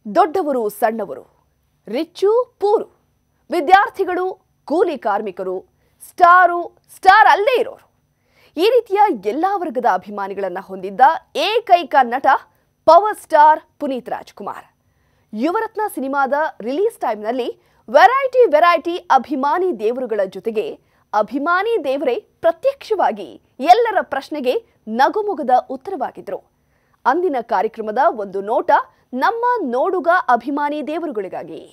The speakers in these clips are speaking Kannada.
ದೊಡ್ಡವರು ಸಣ್ಣವರು ರಿಚ್ಚು ಪೂರು ವಿದ್ಯಾರ್ಥಿಗಳು ಕೂಲಿ ಕಾರ್ಮಿಕರು ಸ್ಟಾರು ಸ್ಟಾರ್ ಅಲ್ಲೇ ಇರೋರು ಈ ರೀತಿಯ ಎಲ್ಲಾ ವರ್ಗದ ಅಭಿಮಾನಿಗಳನ್ನ ಹೊಂದಿದ್ದ ಏಕೈಕ ನಟ ಪವರ್ ಸ್ಟಾರ್ ಪುನೀತ್ ರಾಜ್ಕುಮಾರ್ ಯುವರತ್ನ ಸಿನಿಮಾದ ರಿಲೀಸ್ ಟೈಮ್ನಲ್ಲಿ ವೆರೈಟಿ ವೆರೈಟಿ ಅಭಿಮಾನಿ ದೇವರುಗಳ ಜೊತೆಗೆ ಅಭಿಮಾನಿ ದೇವರೇ ಪ್ರತ್ಯಕ್ಷವಾಗಿ ಎಲ್ಲರ ಪ್ರಶ್ನೆಗೆ ನಗುಮೊಗದ ಉತ್ತರವಾಗಿದ್ರು ಅಂದಿನ ಕಾರ್ಯಕ್ರಮದ ಒಂದು ನೋಟ ನಮ್ಮ ನೋಡುಗ ಅಭಿಮಾನಿ ದೇವರುಗಳಿಗಾಗಿ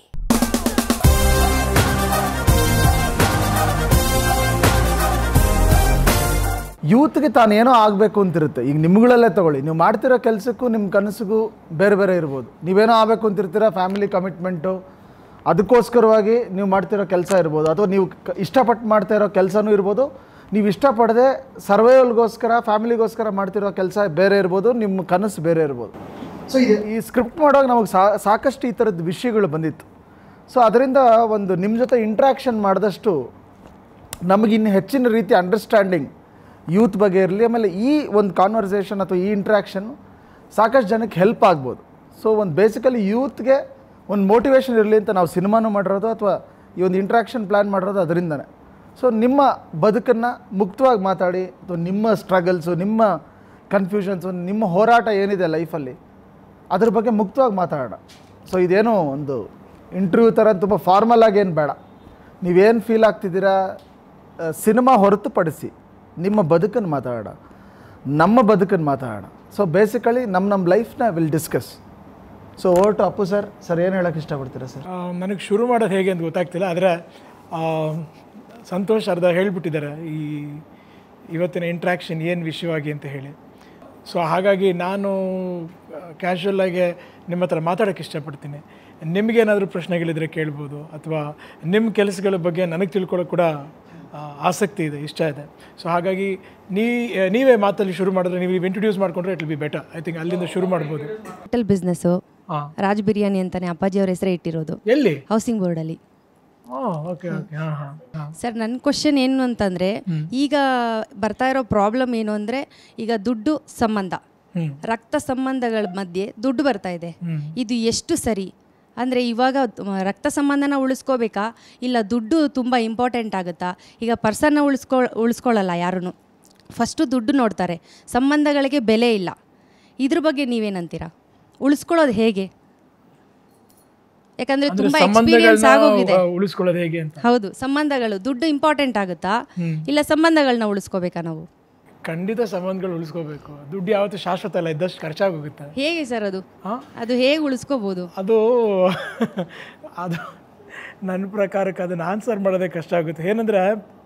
ಯೂತ್ಗೆ ತಾನೇನೋ ಆಗಬೇಕು ಅಂತಿರುತ್ತೆ ಈಗ ನಿಮ್ಗಳಲ್ಲೇ ತಗೊಳ್ಳಿ ನೀವು ಮಾಡ್ತಿರೋ ಕೆಲಸಕ್ಕೂ ನಿಮ್ಮ ಕನಸಿಗೂ ಬೇರೆ ಬೇರೆ ಇರ್ಬೋದು ನೀವೇನೋ ಆಗಬೇಕು ಅಂತಿರ್ತೀರ ಫ್ಯಾಮಿಲಿ ಕಮಿಟ್ಮೆಂಟು ಅದಕ್ಕೋಸ್ಕರವಾಗಿ ನೀವು ಮಾಡ್ತಿರೋ ಕೆಲಸ ಇರ್ಬೋದು ಅಥವಾ ನೀವು ಕ- ಇಷ್ಟಪಟ್ಟು ಮಾಡ್ತಾ ಇರೋ ಕೆಲಸನೂ ಇರ್ಬೋದು ನೀವು ಇಷ್ಟಪಡದೆ ಸರ್ವೈವಲ್ಗೋಸ್ಕರ ಫ್ಯಾಮಿಲಿಗೋಸ್ಕರ ಮಾಡ್ತಿರೋ ಕೆಲಸ ಬೇರೆ ಇರ್ಬೋದು ನಿಮ್ಮ ಕನಸು ಬೇರೆ ಇರ್ಬೋದು ಸೊ ಇದು ಈ ಸ್ಕ್ರಿಪ್ಟ್ ಮಾಡುವಾಗ ನಮಗೆ ಸಾಕಷ್ಟು ಈ ಥರದ್ದು ವಿಷಯಗಳು ಬಂದಿತ್ತು ಸೊ ಅದರಿಂದ ಒಂದು ನಿಮ್ಮ ಜೊತೆ ಇಂಟ್ರ್ಯಾಕ್ಷನ್ ಮಾಡಿದಷ್ಟು ನಮಗಿನ್ನು ಹೆಚ್ಚಿನ ರೀತಿ ಅಂಡರ್ಸ್ಟ್ಯಾಂಡಿಂಗ್ ಯೂತ್ ಬಗ್ಗೆ ಇರಲಿ ಆಮೇಲೆ ಈ ಒಂದು ಕಾನ್ವರ್ಸೇಷನ್ ಅಥವಾ ಈ ಇಂಟ್ರ್ಯಾಕ್ಷನ್ ಸಾಕಷ್ಟು ಜನಕ್ಕೆ ಹೆಲ್ಪ್ ಆಗ್ಬೋದು ಸೊ ಒಂದು ಬೇಸಿಕಲಿ ಯೂತ್ಗೆ ಒಂದು ಮೋಟಿವೇಶನ್ ಇರಲಿ ಅಂತ ನಾವು ಸಿನಿಮಾನು ಮಾಡಿರೋದು ಅಥವಾ ಈ ಒಂದು ಇಂಟ್ರ್ಯಾಕ್ಷನ್ ಪ್ಲ್ಯಾನ್ ಮಾಡಿರೋದು ಅದರಿಂದನೇ ಸೊ ನಿಮ್ಮ ಬದುಕನ್ನು ಮುಕ್ತವಾಗಿ ಮಾತಾಡಿ ಅಥವಾ ನಿಮ್ಮ ಸ್ಟ್ರಗಲ್ಸು ನಿಮ್ಮ ಕನ್ಫ್ಯೂಷನ್ಸು ನಿಮ್ಮ ಹೋರಾಟ ಏನಿದೆ ಲೈಫಲ್ಲಿ ಅದ್ರ ಬಗ್ಗೆ ಮುಕ್ತವಾಗಿ ಮಾತಾಡೋಣ ಸೊ ಇದೇನೋ ಒಂದು ಇಂಟರ್ವ್ಯೂ ಥರ ತುಂಬ ಫಾರ್ಮಲ್ ಆಗಿ ಏನು ಬೇಡ ನೀವೇನು ಫೀಲ್ ಆಗ್ತಿದ್ದೀರಾ ಸಿನಿಮಾ ಹೊರತುಪಡಿಸಿ ನಿಮ್ಮ ಬದುಕನ್ನು ಮಾತಾಡೋಣ ನಮ್ಮ ಬದುಕನ್ನು ಮಾತಾಡೋಣ ಸೊ ಬೇಸಿಕಲಿ ನಮ್ಮ ನಮ್ಮ ಲೈಫ್ನ will discuss so over to Appu sir sir ಏನು ಹೇಳೋಕ್ಕೆ ಇಷ್ಟಪಡ್ತೀರಾ ಸರ್ ನನಗೆ ಶುರು ಮಾಡೋದು ಹೇಗೆ ಅಂತ ಗೊತ್ತಾಗ್ತಿಲ್ಲ ಆದರೆ ಸಂತೋಷ್ ಅರ್ಧ ಹೇಳಿಬಿಟ್ಟಿದ್ದಾರೆ ಈ ಇವತ್ತಿನ ಇಂಟ್ರ್ಯಾಕ್ಷನ್ ಏನು ವಿಷಯವಾಗಿ ಅಂತ ಹೇಳಿ ಸೊ ಹಾಗಾಗಿ ನಾನು ಕ್ಯಾಶುವಲ್ ಆಗಿ ನಿಮ್ಮ ಹತ್ರ ಮಾತಾಡೋಕ್ಕೆ ಇಷ್ಟಪಡ್ತೀನಿ ನಿಮಗೇನಾದರೂ ಪ್ರಶ್ನೆಗಳಿದ್ರೆ ಕೇಳ್ಬೋದು ಅಥವಾ ನಿಮ್ಮ ಕೆಲಸಗಳ ಬಗ್ಗೆ ನನಗೆ ತಿಳ್ಕೊಳ್ಳೋಕೆ ಕೂಡ ಆ, ಆಸಕ್ತಿ ಇದೆ ಇಷ್ಟ ಇದೆ ಸೊ ಹಾಗಾಗಿ ನೀ ನೀವೇ ಮಾತಲ್ಲಿ ಶುರು ಮಾಡಿದ್ರೆ ನೀವು ಇಂಟ್ರೊಡ್ಯೂಸ್ ಮಾಡಿಕೊಂಡ್ರೆ it will be better I think ಅಲ್ಲಿಂದ ಶುರು ಮಾಡ್ಬೋದು ಹೋಟೆಲ್ ಬಿಸ್ನೆಸ್ಸು ಹಾಂ ರಾಜ್ ಬಿರಿಯಾನಿ ಅಂತಾನೆ ಅಪ್ಪಾಜಿ ಅವ್ರ ಹೆಸರೇ ಇಟ್ಟಿರೋದು ಎಲ್ಲಿ ಹೌಸಿಂಗ್ ಬೋರ್ಡಲ್ಲಿ ಹಾಂ ಓಕೆ ಓಕೆ ಹಾಂ ಹಾಂ ಹಾಂ ಸರ್ ನನ್ನ ಕ್ವಶನ್ ಏನು ಅಂತಂದರೆ ಈಗ ಬರ್ತಾ ಇರೋ ಪ್ರಾಬ್ಲಮ್ ಏನು ಅಂದರೆ ಈಗ ದುಡ್ಡು ಸಂಬಂಧ ಹ್ಮ್. ರಕ್ತ ಸಂಬಂಧಗಳ ಮಧ್ಯೆ ದುಡ್ಡು ಬರ್ತಾ ಇದೆ ಇದು ಎಷ್ಟು ಸರಿ ಅಂದರೆ ಇವಾಗ ತ- ರಕ್ತ ಸಂಬಂಧನ ಉಳಿಸ್ಕೋಬೇಕಾ ಇಲ್ಲ ದುಡ್ಡು ತುಂಬ ಇಂಪಾರ್ಟೆಂಟ್ ಆಗುತ್ತಾ ಈಗ ಪರ್ಸನ್ನ ಉಳಿಸ್ಕೊ ಉಳಿಸ್ಕೊಳ್ಳಲ್ಲ ಯಾರೂ ಫಸ್ಟು ದುಡ್ಡು ನೋಡ್ತಾರೆ ಸಂಬಂಧಗಳಿಗೆ ಬೆಲೆ ಇಲ್ಲ ಇದ್ರ ಬಗ್ಗೆ ನೀವೇನಂತೀರಾ ಉಳಿಸ್ಕೊಳ್ಳೋದು ಹೇಗೆ ಯಾಕಂದ್ರೆ ಅಂದ್ರೆ ತುಂಬಾ ಎಕ್ಸ್ಪೀರಿಯನ್ಸ್ ಆಗೋಗಿದೆ ಸಂಬಂಧಗಳನ್ನ ಉಳಿಸ್ಕೊಳ್ಳೋದು ಹೇಗೆ ಅಂತ ಹೌದು ಸಂಬಂಧಗಳು ದುಡ್ಡು ಇಂಪಾರ್ಟೆಂಟ್ ಆಗುತ್ತಾ ಇಲ್ಲ ಸಂಬಂಧಗಳನ್ನ ಉಳಿಸ್ಕೋಬೇಕಾ ನಾವು ಖಂಡಿತ ಸಂಬಂಧಗಳು ಉಳಿಸ್ಕೋಬೇಕು ದುಡ್ಡು ಯಾವತ್ತೂ ಶಾಶ್ವತ ಅಲ್ಲ ಇದ್ದಷ್ಟು ಖರ್ಚಾಗೋಗುತ್ತೆ ಹೇಗೆ ಸರ್ ಅದು ಹಾ? ಅದು ಹೇಗೆ ಉಳಿಸ್ಕೋಬಹುದು ಅದು ಅದು ನನ್ನ ಪ್ರಕಾರಕ್ಕೆ ಅದನ್ನು ಆನ್ಸರ್ ಮಾಡೋದೇ ಕಷ್ಟ ಆಗುತ್ತೆ ಏನಂದರೆ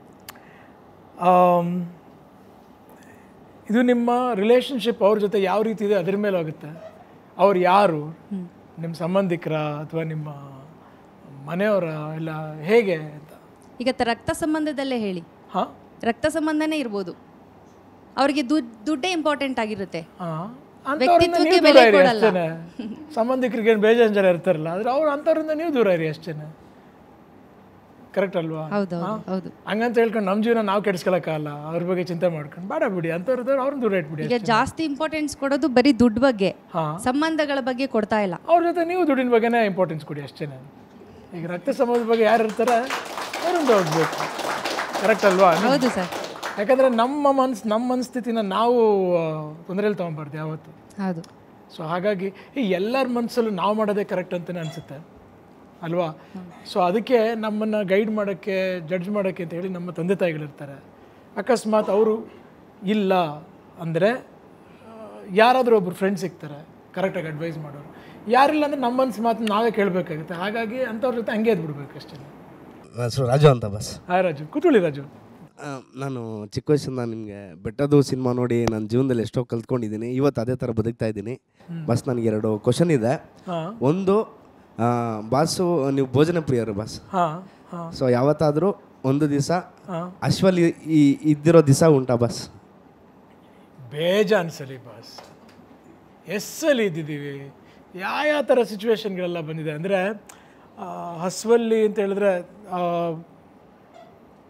ಇದು ನಿಮ್ಮ ರಿಲೇಷನ್ಶಿಪ್ ಅವ್ರ ಜೊತೆ ಯಾವ ರೀತಿ ಇದೆ ಅದ್ರ ಮೇಲೆ ಹೋಗುತ್ತೆ ಅವ್ರು ಯಾರು ನಿಮ್ಮ ಸಂಬಂಧಿಕರ ಅಥವಾ ನಿಮ್ಮ ಮನೆಯವರ ಇಲ್ಲ ಹೇಗೆ ಅಂತ ಈಗ ತ- ರಕ್ತ ಸಂಬಂಧದಲ್ಲೇ ಹೇಳಿ ಹಾಂ ರಕ್ತ ಸಂಬಂಧನೇ ಇರ್ಬೋದು ಅವ್ರಿಗೆ ದುಡ್ಡು ದುಡ್ಡೇ ಇಂಪಾರ್ಟೆಂಟ್ ಆಗಿರುತ್ತೆ ಹಾಂ ವ್ಯಕ್ತಿತ್ವಕ್ಕೆ ನೀವು ಬೆಲೆ ದೂರ ಇರಿ ಕೊಡಲ್ಲ. ಅಷ್ಟೇನೆ ಸಂಬಂಧಿಕರಿಗೆ ಏನು ಬೇಜಾನ್ ಜನ ಇರ್ತಾರಲ್ಲ ಆದ್ರೆ ಅವ್ರು ಅಂಥವ್ರಿಂದ ನೀವು ದೂರ ಇರಿ ಅಷ್ಟೇನೆ ಕರೆಕ್ಟ್ ಅಲ್ವಾ ಹೌದು ಹೌದು ಹೌದು ಹಂಗಂತ ಹೇಳ್ಕೊಂಡು ನಮ್ಮ ಜೀವನ ನಾವು ಕೆಡಿಸ್ಕೊಳಕ್ಕಾಗಲ್ಲ ಅವ್ರ ಬಗ್ಗೆ ಚಿಂತೆ ಮಾಡ್ಕೊಂಡು ಬೇಡ ಬಿಡಿ ಅಂಥವ್ರದ್ದು ಅವ್ರನ್ನ ದೂರ ಇಟ್ಬಿಡಿ ಈಗ ಜಾಸ್ತಿ ಇಂಪಾರ್ಟೆನ್ಸ್ ಕೊಡೋದು ಬರೀ ದುಡ್ಡು ಬಗ್ಗೆ ಹಾ. ಸಂಬಂಧಗಳ ಬಗ್ಗೆ ಕೊಡ್ತಾ ಇಲ್ಲ ಅವ್ರ ಜೊತೆ ನೀವು ದುಡ್ಡಿನ ಬಗ್ಗೆನೇ ಇಂಪಾರ್ಟೆನ್ಸ್ ಕೊಡಿ ಅಷ್ಟೇನೆ ಈಗ ರಕ್ತ ಸಂಬಂಧದ ಬಗ್ಗೆ ಯಾರು ಇರ್ತಾರೆ ಅವ್ರನ್ನ ಹೋಗ್ಬೇಕು ಕರೆಕ್ಟ್ ಅಲ್ವಾ ಹೌದು ಸರ್ ಯಾಕಂದ್ರೆ ನಮ್ಮ ಮನ್ಸ್ ನಮ್ಮ ಮನಸ್ಥಿತಿನ ನಾವು ತೊಂದರೆಯಲ್ಲಿ ತೊಗೊಂಬಾರ್ದು ಯಾವತ್ತು ಹೌದು ಸೊ ಹಾಗಾಗಿ ಈ ಎಲ್ಲರ ಮನಸ್ಸಲ್ಲೂ ನಾವು ಮಾಡೋದೇ ಕರೆಕ್ಟ್ ಅಂತಲೇ ಅನಿಸುತ್ತೆ ಅಲ್ವಾ ಸೊ ಅದಕ್ಕೆ ನಮ್ಮನ್ನು ಗೈಡ್ ಮಾಡೋಕ್ಕೆ ಜಡ್ಜ್ ಮಾಡೋಕ್ಕೆ ಅಂತ ಹೇಳಿ ನಮ್ಮ ತಂದೆ ತಾಯಿಗಳಿರ್ತಾರೆ ಅಕಸ್ಮಾತ್ ಅವರು ಇಲ್ಲ ಅಂದರೆ ಯಾರಾದರೂ ಒಬ್ಬರು ಫ್ರೆಂಡ್ ಸಿಗ್ತಾರೆ ಕರೆಕ್ಟಾಗಿ ಅಡ್ವೈಸ್ ಮಾಡೋರು ಯಾರಿಲ್ಲ ಅಂದರೆ ನಮ್ಮ ಮನ್ಸು ಮಾತು ನಾವೇ ಕೇಳಬೇಕಾಗುತ್ತೆ ಹಾಗಾಗಿ ಅಂಥವ್ರ ಜೊತೆ ಹಂಗೆ ಎದ್ಬಿಡ್ಬೇಕು ಅಷ್ಟೇ ನನ್ನ ಹೆಸರು ರಾಜು ಅಂತ ಬಸ್ ಹಾಯ್ ರಾಜು ಕೂತ್ಕೊಳ್ಳಿ ರಾಜು ಆ, ನಾನು ಚಿಕ್ಕ ವಯಸ್ಸಿಂದ ನಿಮಗೆ ಬೆಟ್ಟದು ಸಿನಿಮಾ ನೋಡಿ ನನ್ನ ಜೀವನದಲ್ಲಿ ಎಷ್ಟೋ ಕಲ್ತ್ಕೊಂಡಿದ್ದೀನಿ ಇವತ್ತು ಅದೇ ಥರ ಬದುಕ್ತಾ ಇದ್ದೀನಿ ಬಸ್ ನನಗೆ ಎರಡು ಕ್ವಶನ್ ಇದೆ ಹಾಂ ಒಂದು ಆ, ಬಾಸು ನೀವು ಭೋಜನ ಪ್ರಿಯರು ಬಾಸ್ ಹಾಂ ಹಾಂ ಸೊ ಯಾವತ್ತಾದರೂ ಒಂದು ದಿವಸ ಹಾಂ ಅಶ್ವಲಿ ಈ ಇದ್ದಿರೋ ದಿವಸ ಉಂಟಾ ಬಸ್ ಬೇಜಾನ್ ಸಲಿ ಬಾಸ್ ಎಸ್ಸಲ್ಲಿ ಇದ್ದಿದ್ದೀವಿ ಯಾವ ಯಾವ ಥರ ಸಿಚುವೇಶನ್ಗಳೆಲ್ಲ ಬಂದಿದೆ ಅಂದರೆ ಹಸುವಲ್ಲಿ ಅಂತ ಹೇಳಿದ್ರೆ ಆ,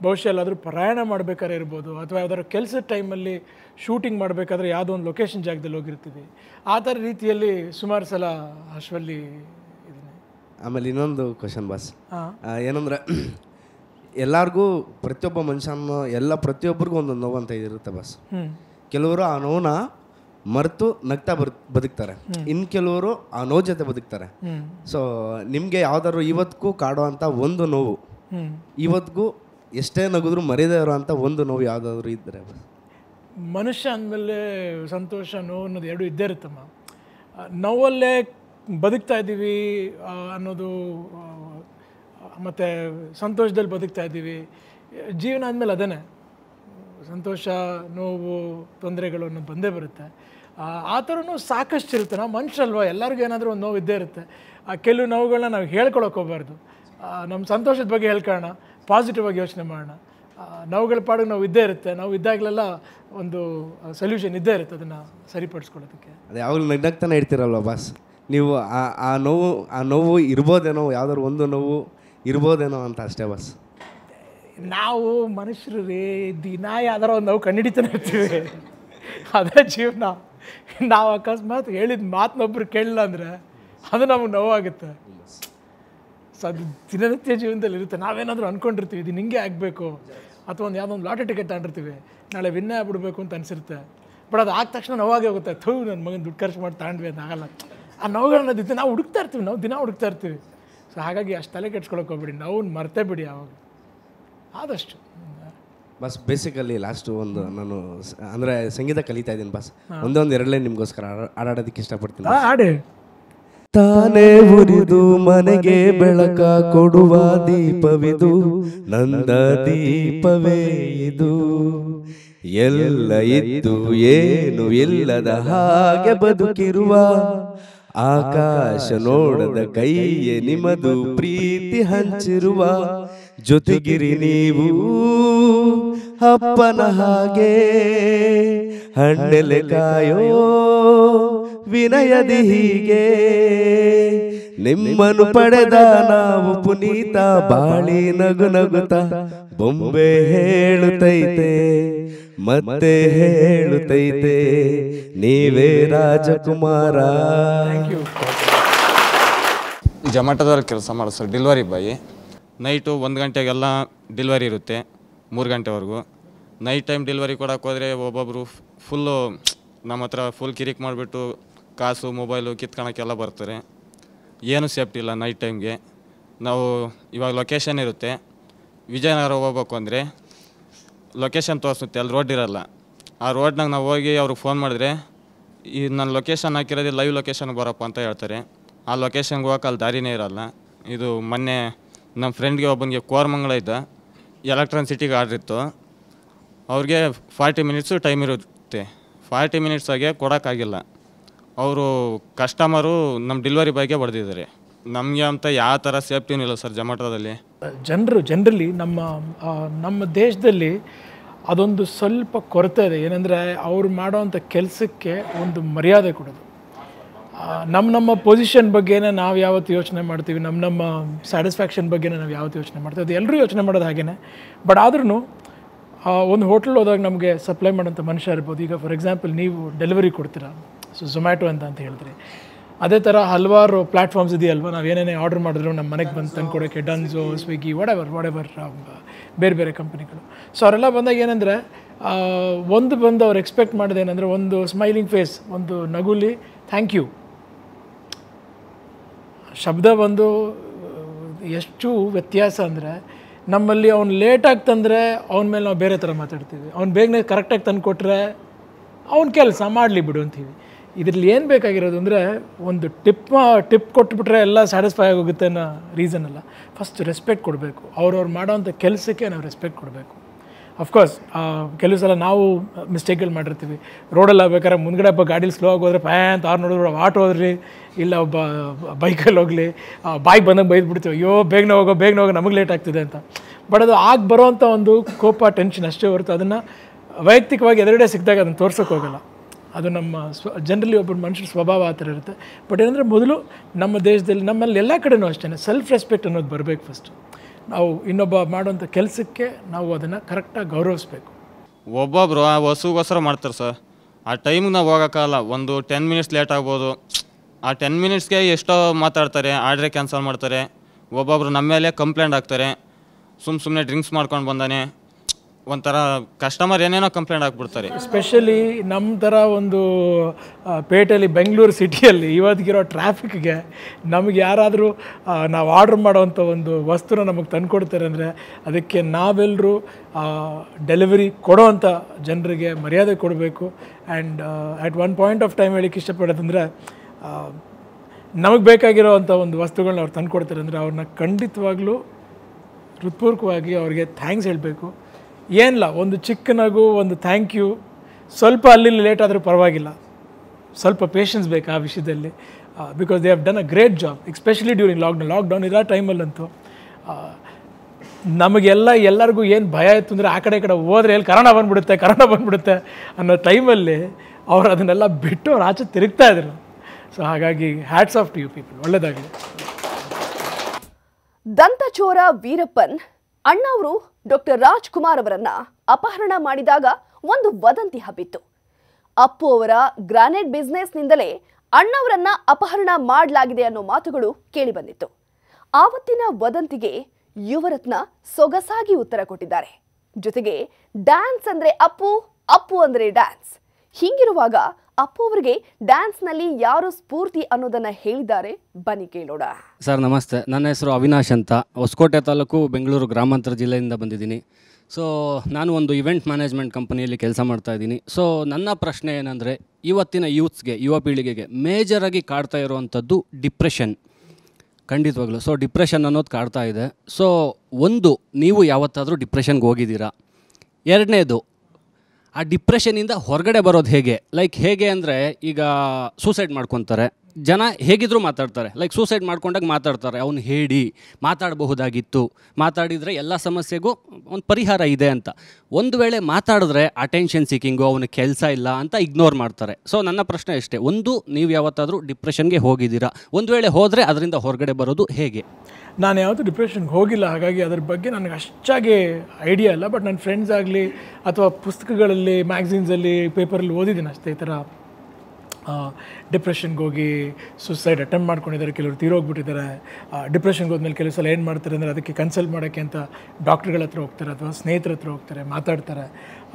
ಬಹುಶಃ ಎಲ್ಲಾದರೂ ಪ್ರಯಾಣ ಮಾಡಬೇಕಾದ್ರೆ ಇರ್ಬೋದು ಅಥವಾ ಯಾವ್ದಾದ್ರು ಕೆಲಸದ ಟೈಮಲ್ಲಿ ಶೂಟಿಂಗ್ ಮಾಡಬೇಕಾದ್ರೆ ಯಾವುದೋ ಒಂದು ಲೊಕೇಶನ್ ಜಾಗದಲ್ಲಿ ಹೋಗಿರ್ತೀವಿ ಆ ಥರ ರೀತಿಯಲ್ಲಿ ಸುಮಾರು ಸಲ ಅಶ್ವಲ್ಲಿ ಇದೀನಿ ಆಮೇಲೆ ಇನ್ನೊಂದು ಕ್ವಶನ್ ಬಾಸ್ ಹಾಂ ಏನಂದ್ರೆ ಎಲ್ಲರಿಗೂ ಪ್ರತಿಯೊಬ್ಬ ಮನುಷ್ಯನ ಎಲ್ಲ ಪ್ರತಿಯೊಬ್ಬರಿಗೂ ಒಂದೊಂದು ನೋವು ಅಂತ ಇರುತ್ತೆ ಬಸ್ ಹ್ಞೂ ಕೆಲವರು ಆ ನೋವನ್ನ ಮರೆತು ನಗ್ತಾ ಬರ್ ಬದುಕ್ತಾರೆ ಇನ್ನು ಕೆಲವರು ಆ ನೋವು ಜೊತೆ ಬದುಕ್ತಾರೆ ಹ್ಞೂ ಸೊ ನಿಮಗೆ ಯಾವ್ದಾದ್ರು ಇವತ್ತಿಗೂ ಕಾಡೋ ಅಂತ ಒಂದು ನೋವು ಹ್ಞೂ ಇವತ್ತಿಗೂ ಎಷ್ಟೇ ನಗಿದ್ರು ಮರೆಯದೇ ಇರೋ ಅಂತ ಒಂದು ನೋವು ಯಾವುದಾದ್ರೂ ಇದ್ದರೆ ಮನುಷ್ಯ ಅಂದಮೇಲೆ ಸಂತೋಷ ನೋವು ಅನ್ನೋದು ಎರಡು ಇದ್ದೇ ಇರುತ್ತಮ್ಮ ಆ, ನೋವಲ್ಲೇ ಬದುಕ್ತಾ ಇದ್ದೀವಿ ಆ, ಅನ್ನೋದು ಆ, ಮತ್ತು ಸಂತೋಷದಲ್ಲಿ ಬದುಕ್ತಾ ಇದ್ದೀವಿ ಜೀವನ ಅಂದಮೇಲೆ ಅದೇನೆ ಸಂತೋಷ ನೋವು ತೊಂದರೆಗಳು ಅನ್ನೋದು ಬಂದೇ ಬರುತ್ತೆ ಆ, ಆ ಥರನೂ ಸಾಕಷ್ಟು ಇರುತ್ತೆ ನಾವು ಮನುಷ್ಯರಲ್ವ ಎಲ್ಲರಿಗೂ ಏನಾದರೂ ಒಂದು ನೋವು ಇದ್ದೇ ಇರುತ್ತೆ ಆ ಕೆಲವು ನೋವುಗಳನ್ನ ನಾವು ಹೇಳ್ಕೊಳಕ್ಕೆ ಹೋಗ್ಬಾರ್ದು ಆ, ನಮ್ಮ ಸಂತೋಷದ ಬಗ್ಗೆ ಹೇಳ್ಕೊಳ್ಳೋಣ ಪಾಸಿಟಿವ್ ಆಗಿ ಯೋಚನೆ ಮಾಡೋಣ ಆ, ನೋವುಗಳ ಪಾಡಿಗೆ ನಾವು ಇದ್ದೇ ಇರುತ್ತೆ ನಾವು ಇದ್ದಾಗಲೆಲ್ಲ ಒಂದು ಸೊಲ್ಯೂಷನ್ ಇದ್ದೇ ಇರುತ್ತೆ ಅದನ್ನು ಸರಿಪಡಿಸ್ಕೊಳ್ಳೋದಕ್ಕೆ ಅದು ಯಾವಾಗಲೂ ನಗ್ನಗ್ತಾನೆ ಇರ್ತೀರಲ್ವ ಬಾಸ್ ನೀವು ಆ ಆ ನೋವು ಆ ನೋವು ಇರ್ಬೋದೇನೋ ಯಾವ್ದಾದ್ರು ಒಂದು ನೋವು ಇರ್ಬೋದೇನೋ ಅಂತ ಅಷ್ಟೇ ಬಾಸ್ ನಾವು ಮನುಷ್ಯರು ರೀ ದಿನ ಯಾವ್ದಾರ ಒಂದು ನಾವು ಕಂಡುಹಿಡಿತಾನೆ ಇರ್ತೀವಿ ಅದೇ ಜೀವನ ನಾವು ಅಕಸ್ಮಾತ್ ಹೇಳಿದ ಮಾತನ್ನೊಬ್ರು ಕೇಳಲಿಲ್ಲ ಅಂದರೆ ಅದು ನಮಗೆ ನೋವಾಗುತ್ತೆ ಸೊ ಅದು ದಿನನಿತ್ಯ ಜೀವನದಲ್ಲಿ ಇರುತ್ತೆ ನಾವೇನಾದರೂ ಅಂದ್ಕೊಂಡಿರ್ತೀವಿ ಇದು ಹಿಂಗೆ ಆಗಬೇಕು ಅಥವಾ ಒಂದು ಯಾವುದೋ ಒಂದು ಲಾಟರಿ ಟಿಕೆಟ್ ತಗೊಂಡಿರ್ತೀವಿ ನಾಳೆ ವಿನ್ನೇ ಆಗ್ಬಿಡ್ಬೇಕು ಅಂತ ಅನಿಸಿರುತ್ತೆ ಬಟ್ ಅದು ಆದ ತಕ್ಷಣ ನೋವಾಗೇ ಹೋಗುತ್ತೆ ಥೂ ನನ್ನ ಮಗನ ದುಡ್ಡು ಖರ್ಚು ಮಾಡಿ ತಗೊಂಡ್ವಿ ಅಂತ ಆಗಲ್ಲ ಆ ನೋವುಗಳನ್ನ ದಿನ ನಾವು ಹುಡುಕ್ತಾ ಇರ್ತೀವಿ ನಾವು ದಿನ ಹುಡುಕ್ತಾ ಇರ್ತೀವಿ ಸೊ ಹಾಗಾಗಿ ಅಷ್ಟು ತಲೆ ಕೆಡ್ಸ್ಕೊಳಕ್ಕೆ ಹೋಗ್ಬಿಡಿ ನಾವು ಮರ್ತೇ ಬಿಡಿ ಆವಾಗ ಆದಷ್ಟು ಬಸ್ ಬೇಸಿಕಲಿ ಲಾಸ್ಟು ಒಂದು ನಾನು ಸ- ಅಂದ್ರೆ ಸಂಗೀತ ಕಲಿತಾ ಇದ್ದೀನಿ ಬಸ್ ಒಂದೇ ಒಂದು ಎರಡಲೇ ನಿಮಗೋಸ್ಕರ ಆಡಾಡೋದಕ್ಕೆ ಇಷ್ಟಪಡ್ತೀನಿ ಆ, ಆಡಿ ತಾನೇ ಉರಿದು ಮನೆಗೆ ಬೆಳಕ ಕೊಡುವ ದೀಪವಿದು ನಂದ ದೀಪವೇ ಇದು ಎಲ್ಲ ಇದ್ದು ಏನು ಇಲ್ಲದ ಹಾಗೆ ಬದುಕಿರುವ ಆಕಾಶ ನೋಡದ ಕೈಯೇ ನಿಮ್ಮದು ಪ್ರೀತಿ ಹಂಚಿರುವ ಜೊತೆಗಿರಿ ನೀವು ಅಪ್ಪನ ಹಾಗೆ ಹಣ್ಣೆಲೆ ಕಾಯೋ ವಿನಯದಿ ಹೀಗೆ ನಿಮ್ಮನ್ನು ಪಡೆದ ನಾವು ಪುನೀತ ಬಾಳಿ ನಗು ನಗುತ್ತ ಬೊಂಬೆ ಹೇಳುತ್ತೈತೆ ಮತ್ತೆ ಹೇಳುತ್ತೈತೆ ನೀವೇ ರಾಜಕುಮಾರ ಜೊಮ್ಯಾಟೋದಲ್ಲಿ ಕೆಲಸ ಮಾಡೋದು ಸರ್ ಡೆಲಿವರಿ ಬಾಯಿ ನೈಟು ಒಂದು ಗಂಟೆಗೆಲ್ಲ ಡೆಲಿವರಿ ಇರುತ್ತೆ ಮೂರು ಗಂಟೆವರೆಗೂ ನೈಟ್ ಟೈಮ್ ಡೆಲಿವರಿ ಕೊಡೋಕೆ ಹೋದರೆ ಒಬ್ಬೊಬ್ಬರು ಫುಲ್ಲು ನಮ್ಮ ಹತ್ರ ಫುಲ್ ಕಿರಿಕ್ ಮಾಡಿಬಿಟ್ಟು ಕಾಸು ಮೊಬೈಲು ಕಿತ್ಕೊಳಕ್ಕೆಲ್ಲ ಬರ್ತಾರೆ ಏನು ಸೇಫ್ಟಿ ಇಲ್ಲ ನೈಟ್ ಟೈಮ್ಗೆ ನಾವು ಇವಾಗ ಲೊಕೇಶನ್ ಇರುತ್ತೆ ವಿಜಯನಗರ ಹೋಗ್ಬೇಕು ಅಂದರೆ ಲೊಕೇಶನ್ ತೋರಿಸುತ್ತೆ ಅಲ್ಲಿ ರೋಡ್ ಇರಲ್ಲ ಆ ರೋಡ್ನಾಗ ನಾವು ಹೋಗಿ ಅವ್ರಿಗೆ ಫೋನ್ ಮಾಡಿದ್ರೆ ಈ ನನ್ನ ಲೊಕೇಶನ್ ಹಾಕಿರೋದು ಲೈವ್ ಲೊಕೇಶನ್ಗೆ ಬರಪ್ಪ ಅಂತ ಹೇಳ್ತಾರೆ ಆ ಲೊಕೇಶನ್ಗೆ ಹೋಗಕ್ಕೆ ಅಲ್ಲಿ ದಾರಿನೇ ಇರಲ್ಲ ಇದು ಮೊನ್ನೆ ನಮ್ಮ ಫ್ರೆಂಡ್ಗೆ ಒಬ್ಬನಿಗೆ ಕೋರಮಂಗಲ ಇದ್ದ ಎಲೆಕ್ಟ್ರಾನ್ ಸಿಟಿಗೆ ಆರ್ಡ್ರ್ ಇತ್ತು ಅವ್ರಿಗೆ ಫಾರ್ಟಿ ಮಿನಿಟ್ಸು ಟೈಮ್ ಇರುತ್ತೆ ಫಾರ್ಟಿ ಮಿನಿಟ್ಸಾಗೆ ಕೊಡೋಕ್ಕಾಗಿಲ್ಲ ಅವರು ಕಸ್ಟಮರು ನಮ್ಮ ಡೆಲಿವರಿ ಬಾಯ್ಗೆ ಹೊಡೆದಿದ್ದಾರೆ ನಮಗೆ ಅಂತ ಯಾವ ಥರ ಸೇಫ್ಟಿನೂ ಇಲ್ಲ ಸರ್ ಜೊಮ್ಯಾಟೋದಲ್ಲಿ ಜನರು ಜನರಲಿ ನಮ್ಮ ಆ, ನಮ್ಮ ದೇಶದಲ್ಲಿ ಅದೊಂದು ಸ್ವಲ್ಪ ಕೊರತೆ ಇದೆ ಏನಂದರೆ ಅವ್ರು ಮಾಡೋವಂಥ ಕೆಲಸಕ್ಕೆ ಒಂದು ಮರ್ಯಾದೆ ಕೊಡೋದು ಆ, ನಮ್ಮ ನಮ್ಮ ಪೊಸಿಷನ್ ಬಗ್ಗೆನೇ ನಾವು ಯಾವತ್ತು ಯೋಚನೆ ಮಾಡ್ತೀವಿ ನಮ್ಮ ನಮ್ಮ ಸ್ಯಾಟಿಸ್ಫ್ಯಾಕ್ಷನ್ ಬಗ್ಗೆನೇ ನಾವು ಯಾವತ್ತು ಯೋಚನೆ ಮಾಡ್ತೀವಿ ಅದು ಎಲ್ಲರೂ ಯೋಚನೆ ಮಾಡೋದು ಹಾಗೇನೆ ಬಟ್ ಆದ್ರೂ ಒಂದು ಹೋಟ್ಲ್ ಹೋದಾಗ ನಮಗೆ ಸಪ್ಲೈ ಮಾಡೋಂಥ ಮನುಷ್ಯ ಇರ್ಬೋದು ಈಗ ಫಾರ್ ಎಕ್ಸಾಂಪಲ್ ನೀವು ಡೆಲಿವರಿ ಕೊಡ್ತೀರಾ ಸೊ ಝೊಮ್ಯಾಟೊ ಅಂತ ಅಂತ ಹೇಳ್ತೀರಿ ಅದೇ ಥರ ಹಲವಾರು ಪ್ಲ್ಯಾಟ್ಫಾರ್ಮ್ಸ್ ಇದೆಯಲ್ವ ನಾವು ಏನೇನೇ ಆರ್ಡರ್ ಮಾಡಿದ್ರು ನಮ್ಮ ಮನೆಗೆ ಬಂದು ತಂದ್ಕೊಡೋಕ್ಕೆ ಡನ್ಸೋ ಸ್ವಿಗ್ಗಿ ವಾಡೆವರ್ ವಾಡೆವರ್ ಬೇರೆ ಬೇರೆ ಕಂಪ್ನಿಗಳು ಸೊ ಅವರೆಲ್ಲ ಬಂದಾಗ ಏನಂದರೆ ಒಂದು ಬಂದು ಅವ್ರು ಎಕ್ಸ್ಪೆಕ್ಟ್ ಮಾಡೋದು ಏನಂದರೆ ಒಂದು ಸ್ಮೈಲಿಂಗ್ ಫೇಸ್ ಒಂದು ನಗುಲಿ ಥ್ಯಾಂಕ್ ಯು ಶಬ್ದ ಬಂದು ಎಷ್ಟು ವ್ಯತ್ಯಾಸ ಅಂದರೆ ನಮ್ಮಲ್ಲಿ ಅವ್ನು ಲೇಟಾಗಿ ತಂದರೆ ಅವನ ಮೇಲೆ ನಾವು ಬೇರೆ ಥರ ಮಾತಾಡ್ತೀವಿ ಅವ್ನು ಬೇಗನೆ ಕರೆಕ್ಟಾಗಿ ತಂದು ಕೊಟ್ಟರೆ ಅವ್ನ ಕೆಲಸ ಮಾಡಲಿ ಬಿಡು ಅಂತೀವಿ ಇದರಲ್ಲಿ ಏನು ಬೇಕಾಗಿರೋದು ಅಂದರೆ ಒಂದು ಟಿಪ್ ಟಿಪ್ ಕೊಟ್ಬಿಟ್ರೆ ಎಲ್ಲ ಸ್ಯಾಟಿಸ್ಫೈ ಆಗೋಗುತ್ತೆ ಅನ್ನೋ ರೀಸನ್ ಅಲ್ಲ ಫಸ್ಟ್ ರೆಸ್ಪೆಕ್ಟ್ ಕೊಡಬೇಕು ಅವ್ರವ್ರು ಮಾಡೋವಂಥ ಕೆಲಸಕ್ಕೆ ನಾವು ರೆಸ್ಪೆಕ್ಟ್ ಕೊಡಬೇಕು ಅಫ್ಕೋರ್ಸ್ ಕೆಲವು ಸಲ ನಾವು ಮಿಸ್ಟೇಕ್ಗಳು ಮಾಡಿರ್ತೀವಿ ರೋಡಲ್ಲಿ ಆಗ್ಬೇಕಾದ್ರೆ ಮುಂದ್ಗಡೆ ಒಬ್ಬ ಗಾಡೀಲಿ ಸ್ಲೋ ಆಗಿ ಹೋದ್ರೆ ಪ್ಯಾ ಅಂತ ಆರು ನೋಡಿದ್ರು ಆಟೋ ಹೋದ್ರಿ ಇಲ್ಲ ಒಬ್ಬ ಬೈಕಲ್ಲಿ ಹೋಗಲಿ ಬಾಯ್ಗೆ ಬಂದಂಗೆ ಬೈದ್ಬಿಡ್ತೀವಿ ಅಯ್ಯೋ ಬೇಗನೆ ಹೋಗೋ ಬೇಗನೆ ಹೋಗೋ ನಮಗೆ ಲೇಟ್ ಆಗ್ತಿದೆ ಅಂತ ಬಟ್ ಅದು ಆಗ ಬರೋವಂಥ ಒಂದು ಕೋಪ ಟೆನ್ಷನ್ ಅಷ್ಟೇ ಹೊರತು ಅದನ್ನು ವೈಯಕ್ತಿಕವಾಗಿ ಎದುರುಗಡೆ ಸಿಕ್ಕಿದಾಗ ಅದನ್ನು ತೋರ್ಸೋಕೆ ಹೋಗಲ್ಲ ಅದು ನಮ್ಮ ಸ್ವ ಜನರಲಿ ಒಬ್ಬರು ಮನುಷ್ಯರ ಸ್ವಭಾವ ಆ ಥರ ಇರುತ್ತೆ ಬಟ್ ಏನಂದರೆ ಮೊದಲು ನಮ್ಮ ದೇಶದಲ್ಲಿ ನಮ್ಮಲ್ಲಿ ಎಲ್ಲ ಕಡೆನೂ ಅಷ್ಟೇ ಸೆಲ್ಫ್ ರೆಸ್ಪೆಕ್ಟ್ ಅನ್ನೋದು ಬರಬೇಕು ಫಸ್ಟು ನಾವು ಇನ್ನೊಬ್ಬ ಮಾಡುವಂಥ ಕೆಲಸಕ್ಕೆ ನಾವು ಅದನ್ನು ಕರೆಕ್ಟಾಗಿ ಗೌರವಿಸ್ಬೇಕು ಒಬ್ಬೊಬ್ಬರು ಆ ವಸುಗೋಸ್ಕರ ಮಾಡ್ತಾರೆ ಸರ್ ಆ ಟೈಮಿಗೆ ನಾವು ಹೋಗೋಕ್ಕಾಗಲ್ಲ ಒಂದು ಟೆನ್ ಮಿನಿಟ್ಸ್ ಲೇಟ್ ಆಗ್ಬೋದು ಆ ಟೆನ್ ಮಿನಿಟ್ಸ್ಗೆ ಎಷ್ಟೋ ಮಾತಾಡ್ತಾರೆ ಆರ್ಡ್ರೇ ಕ್ಯಾನ್ಸಲ್ ಮಾಡ್ತಾರೆ ಒಬ್ಬೊಬ್ರು ನಮ್ಮ ಮೇಲೆ ಕಂಪ್ಲೇಂಟ್ ಆಗ್ತಾರೆ ಸುಮ್ಮ ಸುಮ್ಮನೆ ಡ್ರಿಂಕ್ಸ್ ಮಾಡ್ಕೊಂಡು ಬಂದಾನೆ ಒಂಥರ ಕಸ್ಟಮರ್ ಏನೇನೋ ಕಂಪ್ಲೇಂಟ್ ಹಾಕ್ಬಿಡ್ತಾರೆ ಸ್ಪೆಷಲಿ ನಮ್ಮ ಥರ ಒಂದು ಆ, ಪೇಟೆಯಲ್ಲಿ ಬೆಂಗಳೂರು ಸಿಟಿಯಲ್ಲಿ ಇವತ್ತಿಗಿರೋ ಟ್ರಾಫಿಕ್ಗೆ ನಮಗೆ ಯಾರಾದರೂ ನಾವು ಆರ್ಡ್ರ್ ಮಾಡೋವಂಥ ಒಂದು ವಸ್ತುನ ನಮಗೆ ತಂದುಕೊಡ್ತಾರೆ ಅಂದರೆ ಅದಕ್ಕೆ ನಾವೆಲ್ಲರೂ ಡೆಲಿವರಿ ಕೊಡೋವಂಥ ಜನರಿಗೆ ಮರ್ಯಾದೆ ಕೊಡಬೇಕು and at one point of time ಹೇಳಿಕ್ಕೆ ಇಷ್ಟಪಡೋದಂದರೆ ನಮಗೆ ಬೇಕಾಗಿರೋವಂಥ ಒಂದು ವಸ್ತುಗಳನ್ನ ಅವ್ರು ತಂದುಕೊಡ್ತಾರೆ ಅಂದರೆ ಅವ್ರನ್ನ ಖಂಡಿತವಾಗ್ಲೂ ಹೃತ್ಪೂರ್ವಕವಾಗಿ ಅವ್ರಿಗೆ ಥ್ಯಾಂಕ್ಸ್ ಹೇಳಬೇಕು ಏನಿಲ್ಲ ಒಂದು ಚಿಕ್ಕ ನಗು ಒಂದು ಥ್ಯಾಂಕ್ ಯು ಸ್ವಲ್ಪ ಅಲ್ಲಿ ಲೇಟ್ ಆದರೂ ಪರವಾಗಿಲ್ಲ ಸ್ವಲ್ಪ ಪೇಷನ್ಸ್ ಬೇಕು ಆ ವಿಷಯದಲ್ಲಿ because they have done a great job especially during lockdown lockdown ಇರೋ ಟೈಮಲ್ಲಂತೂ ಆ, ನಮಗೆಲ್ಲ ಎಲ್ಲರಿಗೂ ಏನು ಭಯ ಇತ್ತು ಅಂದರೆ ಆ ಕಡೆ ಈ ಕಡೆ ಹೋದ್ರೆ ಎಲ್ಲಿ ಕರೋನಾ ಬಂದ್ಬಿಡುತ್ತೆ ಕರೋನಾ ಬಂದ್ಬಿಡುತ್ತೆ ಅನ್ನೋ ಟೈಮಲ್ಲಿ ಅವ್ರು ಅದನ್ನೆಲ್ಲ ಬಿಟ್ಟು ಅವ್ರು ಆಚೆ ತಿರುಗ್ತಾ ಇದ್ರು ಸೊ ಹಾಗಾಗಿ hats off to you people ಒಳ್ಳೆಯದಾಗಲಿ ದಂತಚೋರ ವೀರಪ್ಪನ್ ಅಣ್ಣವರು ಡಾಕ್ಟರ್ ರಾಜ್ಕುಮಾರ್ ಅವರನ್ನ ಅಪಹರಣ ಮಾಡಿದಾಗ ಒಂದು ವದಂತಿ ಹಬ್ಬಿತ್ತು ಅಪ್ಪು ಅವರ ಗ್ರಾನೈಟ್ ಬಿಸ್ನೆಸ್ನಿಂದಲೇ ಅಣ್ಣವರನ್ನ ಅಪಹರಣ ಮಾಡಲಾಗಿದೆ ಅನ್ನೋ ಮಾತುಗಳು ಕೇಳಿಬಂದಿತ್ತು ಆವತ್ತಿನ ವದಂತಿಗೆ ಯುವರತ್ನ ಸೊಗಸಾಗಿ ಉತ್ತರ ಕೊಟ್ಟಿದ್ದಾರೆ ಜೊತೆಗೆ ಡ್ಯಾನ್ಸ್ ಅಂದ್ರೆ ಅಪ್ಪು ಅಪ್ಪು ಅಂದ್ರೆ ಡ್ಯಾನ್ಸ್ ಹೀಗಿರುವಾಗ ಅಪ್ಪು ಅವರಿಗೆ ಡ್ಯಾನ್ಸ್ನಲ್ಲಿ ಯಾರು ಸ್ಫೂರ್ತಿ ಅನ್ನೋದನ್ನ ಹೇಳಿದ್ದಾರೆ ಬನ್ನಿ ಕೇಳೋಣ ಸರ್ ನಮಸ್ತೆ ನನ್ನ ಹೆಸರು ಅವಿನಾಶ್ ಅಂತ ಹೊಸಕೋಟೆ ತಾಲೂಕು ಬೆಂಗಳೂರು ಗ್ರಾಮಾಂತರ ಜಿಲ್ಲೆಯಿಂದ ಬಂದಿದ್ದೀನಿ ಸೊ ನಾನು ಒಂದು ಇವೆಂಟ್ ಮ್ಯಾನೇಜ್ಮೆಂಟ್ ಕಂಪನಿಯಲ್ಲಿ ಕೆಲಸ ಮಾಡ್ತಾ ಇದ್ದೀನಿ ಸೊ ನನ್ನ ಪ್ರಶ್ನೆ ಏನಂದರೆ ಇವತ್ತಿನ ಯೂತ್ಸ್ಗೆ ಯುವ ಪೀಳಿಗೆಗೆ ಮೇಜರಾಗಿ ಕಾಡ್ತಾ ಇರುವಂಥದ್ದು ಡಿಪ್ರೆಷನ್ ಖಂಡಿತವಾಗ್ಲೂ ಸೊ ಡಿಪ್ರೆಷನ್ ಅನ್ನೋದು ಕಾಡ್ತಾ ಇದೆ ಸೊ ಒಂದು ನೀವು ಯಾವತ್ತಾದರೂ ಡಿಪ್ರೆಷನ್ಗೆ ಹೋಗಿದ್ದೀರಾ ಎರಡನೇದು ಆ ಡಿಪ್ರೆಷನಿಂದ ಹೊರಗಡೆ ಬರೋದು ಹೇಗೆ ಲೈಕ್ ಹೇಗೆ ಅಂದರೆ ಈಗ ಸೂಸೈಡ್ ಮಾಡ್ಕೊತಾರೆ ಜನ ಹೇಗಿದ್ರೂ ಮಾತಾಡ್ತಾರೆ ಲೈಕ್ ಸೂಸೈಡ್ ಮಾಡ್ಕೊಂಡಾಗ ಮಾತಾಡ್ತಾರೆ ಅವ್ನು ಹೇಳಿ ಮಾತಾಡಬಹುದಾಗಿತ್ತು ಮಾತಾಡಿದರೆ ಎಲ್ಲ ಸಮಸ್ಯೆಗೂ ಒಂದು ಪರಿಹಾರ ಇದೆ ಅಂತ ಒಂದು ವೇಳೆ ಮಾತಾಡಿದ್ರೆ ಅಟೆನ್ಷನ್ ಸೀಕಿಂಗು ಅವನ ಕೆಲಸ ಇಲ್ಲ ಅಂತ ಇಗ್ನೋರ್ ಮಾಡ್ತಾರೆ ಸೊ ನನ್ನ ಪ್ರಶ್ನೆ ಅಷ್ಟೇ ಒಂದು ನೀವು ಯಾವತ್ತಾದರೂ ಡಿಪ್ರೆಷನ್ಗೆ ಹೋಗಿದ್ದೀರಾ ಒಂದು ವೇಳೆ ಹೋದರೆ ಅದರಿಂದ ಹೊರಗಡೆ ಬರೋದು ಹೇಗೆ ನಾನು ಯಾವತ್ತೂ ಡಿಪ್ರೆಷನ್ಗೆ ಹೋಗಿಲ್ಲ ಹಾಗಾಗಿ ಅದ್ರ ಬಗ್ಗೆ ನನಗೆ ಅಷ್ಟಾಗಿ ಐಡಿಯಾ ಇಲ್ಲ ಬಟ್ ನನ್ನ ಫ್ರೆಂಡ್ಸ್ ಆಗಲಿ ಅಥವಾ ಪುಸ್ತಕಗಳಲ್ಲಿ ಮ್ಯಾಗ್ಝಿನ್ಸಲ್ಲಿ ಪೇಪರಲ್ಲಿ ಓದಿದ್ದೀನಿ ಅಷ್ಟೇ ಈ ಥರ ಡಿಪ್ರೆಷನ್ಗೆ ಹೋಗಿ ಸುಸೈಡ್ ಅಟೆಂಪ್ಟ್ ಮಾಡ್ಕೊಂಡಿದ್ದಾರೆ ಕೆಲವರು ತೀರೋಗ್ಬಿಟ್ಟಿದ್ದಾರೆ ಡಿಪ್ರೆಷನ್ಗೆ ಹೋದ್ಮೇಲೆ ಕೆಲವು ಸಲ ಏನು ಮಾಡ್ತಾರೆ ಅಂದರೆ ಅದಕ್ಕೆ ಕನ್ಸಲ್ಟ್ ಮಾಡೋಕ್ಕೆ ಅಂತ ಡಾಕ್ಟ್ರುಗಳ ಹತ್ರ ಹೋಗ್ತಾರೆ ಅಥವಾ ಸ್ನೇಹಿತರ ಹತ್ರ ಹೋಗ್ತಾರೆ ಮಾತಾಡ್ತಾರೆ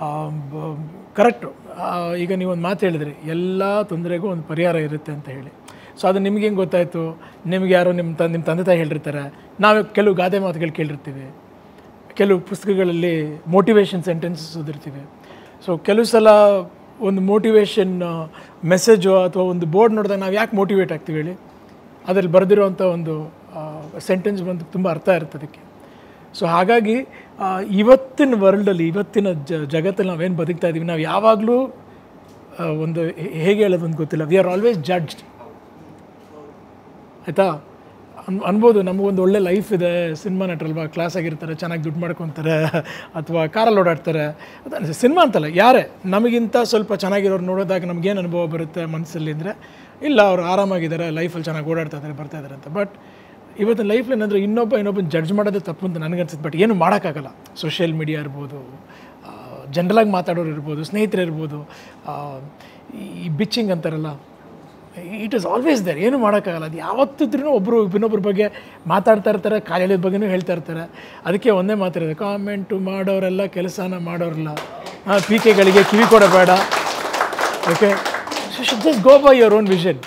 ಕರೆಕ್ಟು ಈಗ ನೀವು ಒಂದು ಮಾತು ಹೇಳಿದ್ರಿ ಎಲ್ಲ ತೊಂದರೆಗೂ ಒಂದು ಪರಿಹಾರ ಇರುತ್ತೆ ಅಂತ ಹೇಳಿ ಸೊ ಅದು ನಿಮ್ಗೆ ಹೆಂಗೆ ಗೊತ್ತಾಯಿತು ನಿಮ್ಗೆ ಯಾರೋ ನಿಮ್ಮ ತ ನಿಮ್ಮ ತಂದೆ ತಾಯಿ ಹೇಳಿರ್ತಾರೆ ನಾವು ಕೆಲವು ಗಾದೆ ಮಾತುಗಳು ಕೇಳಿರ್ತೀವಿ ಕೆಲವು ಪುಸ್ತಕಗಳಲ್ಲಿ ಮೋಟಿವೇಶನ್ ಸೆಂಟೆನ್ಸಸ್ ಓದಿರ್ತೀವಿ ಸೊ ಕೆಲವು ಸಲ ಒಂದು ಮೋಟಿವೇಶನ್ ಮೆಸೇಜು ಅಥವಾ ಒಂದು ಬೋರ್ಡ್ ನೋಡಿದಾಗ ನಾವು ಯಾಕೆ ಮೋಟಿವೇಟ್ ಆಗ್ತೀವಿ ಹೇಳಿ ಅದರಲ್ಲಿ ಬರೆದಿರುವಂಥ ಒಂದು ಸೆಂಟೆನ್ಸ್ ಬಂದು ತುಂಬ ಅರ್ಥ ಇರುತ್ತೆ ಅದಕ್ಕೆ ಸೊ ಹಾಗಾಗಿ ಆ, ಇವತ್ತಿನ ವರ್ಲ್ಡಲ್ಲಿ ಇವತ್ತಿನ ಜ ಜಗತ್ತಲ್ಲಿ ನಾವೇನು ಬದುಕ್ತಾ ಇದ್ದೀವಿ ನಾವು ಯಾವಾಗಲೂ ಆ, ಒಂದು ಹೇ- ಹೇಗೆ ಹೇಳೋದು ಅಂತ ಗೊತ್ತಿಲ್ಲ ವಿ ಆರ್ ಆಲ್ವೇಸ್ ಜಡ್ಜ್ಡ್ ಆಯಿತಾ ಅನ್ ಅನ್ಬೋದು ನಮಗೊಂದು ಒಳ್ಳೆ ಲೈಫ್ ಇದೆ ಸಿನಿಮಾ ನಟರಲ್ವಾ ಕ್ಲಾಸ್ ಆಗಿರ್ತಾರೆ ಚೆನ್ನಾಗಿ ದುಡ್ಡು ಮಾಡ್ಕೊತಾರೆ ಅಥವಾ ಕಾರಲ್ಲಿ ಓಡಾಡ್ತಾರೆ ಅದು ಸಿನಿಮಾ ಅಂತಲ್ಲ ಯಾರೇ ನಮಗಿಂತ ಸ್ವಲ್ಪ ಚೆನ್ನಾಗಿರೋರು ನೋಡೋದಾಗ ನಮಗೇನು ಅನುಭವ ಬರುತ್ತೆ ಮನಸ್ಸಲ್ಲಿ ಅಂದರೆ ಇಲ್ಲ ಅವ್ರು ಆರಾಮಾಗಿದ್ದಾರೆ ಲೈಫಲ್ಲಿ ಚೆನ್ನಾಗಿ ಓಡಾಡ್ತಾ ಇದ್ದಾರೆ ಬರ್ತಾ ಇದ್ದಾರೆ ಅಂತ ಬಟ್ ಇವತ್ತಿನ ಲೈಫಲ್ಲಿ ಏನಂದರೆ ಇನ್ನೊಬ್ಬ ಇನ್ನೊಬ್ಬನ ಜಡ್ಜ್ ಮಾಡೋದೇ ತಪ್ಪು ಅಂತ ನನಗನ್ಸುತ್ತೆ ಬಟ್ ಏನು ಮಾಡೋಕ್ಕಾಗಲ್ಲ ಸೋಷಿಯಲ್ ಮೀಡಿಯಾ ಇರ್ಬೋದು ಜನರಲಾಗಿ ಮಾತಾಡೋರು ಇರ್ಬೋದು ಸ್ನೇಹಿತರು ಇರ್ಬೋದು ಆ, ಈ ಬಿಚ್ಚಿಂಗ್ ಅಂತಾರಲ್ಲ ಇಟ್ ಇಸ್ ಆಲ್ವೇಸ್ ದೇರ್ ಏನು ಮಾಡೋಕ್ಕಾಗಲ್ಲ ಅದು ಯಾವತ್ತಿದ್ರೂ ಒಬ್ಬರು ಇನ್ನೊಬ್ಬರ ಬಗ್ಗೆ ಮಾತಾಡ್ತಾ ಇರ್ತಾರೆ ಕಾರ್ಯಾಲಯದ ಬಗ್ಗೆನೂ ಹೇಳ್ತಾ ಇರ್ತಾರೆ ಅದಕ್ಕೆ ಒಂದೇ ಮಾತಿರೋದು ಕಾಮೆಂಟು ಮಾಡೋರೆಲ್ಲ ಕೆಲಸನ ಮಾಡೋರಲ್ಲ ಪಿ ಕೆಗಳಿಗೆ ಕಿವಿ ಕೊಡಬೇಡ okay just go by your own vision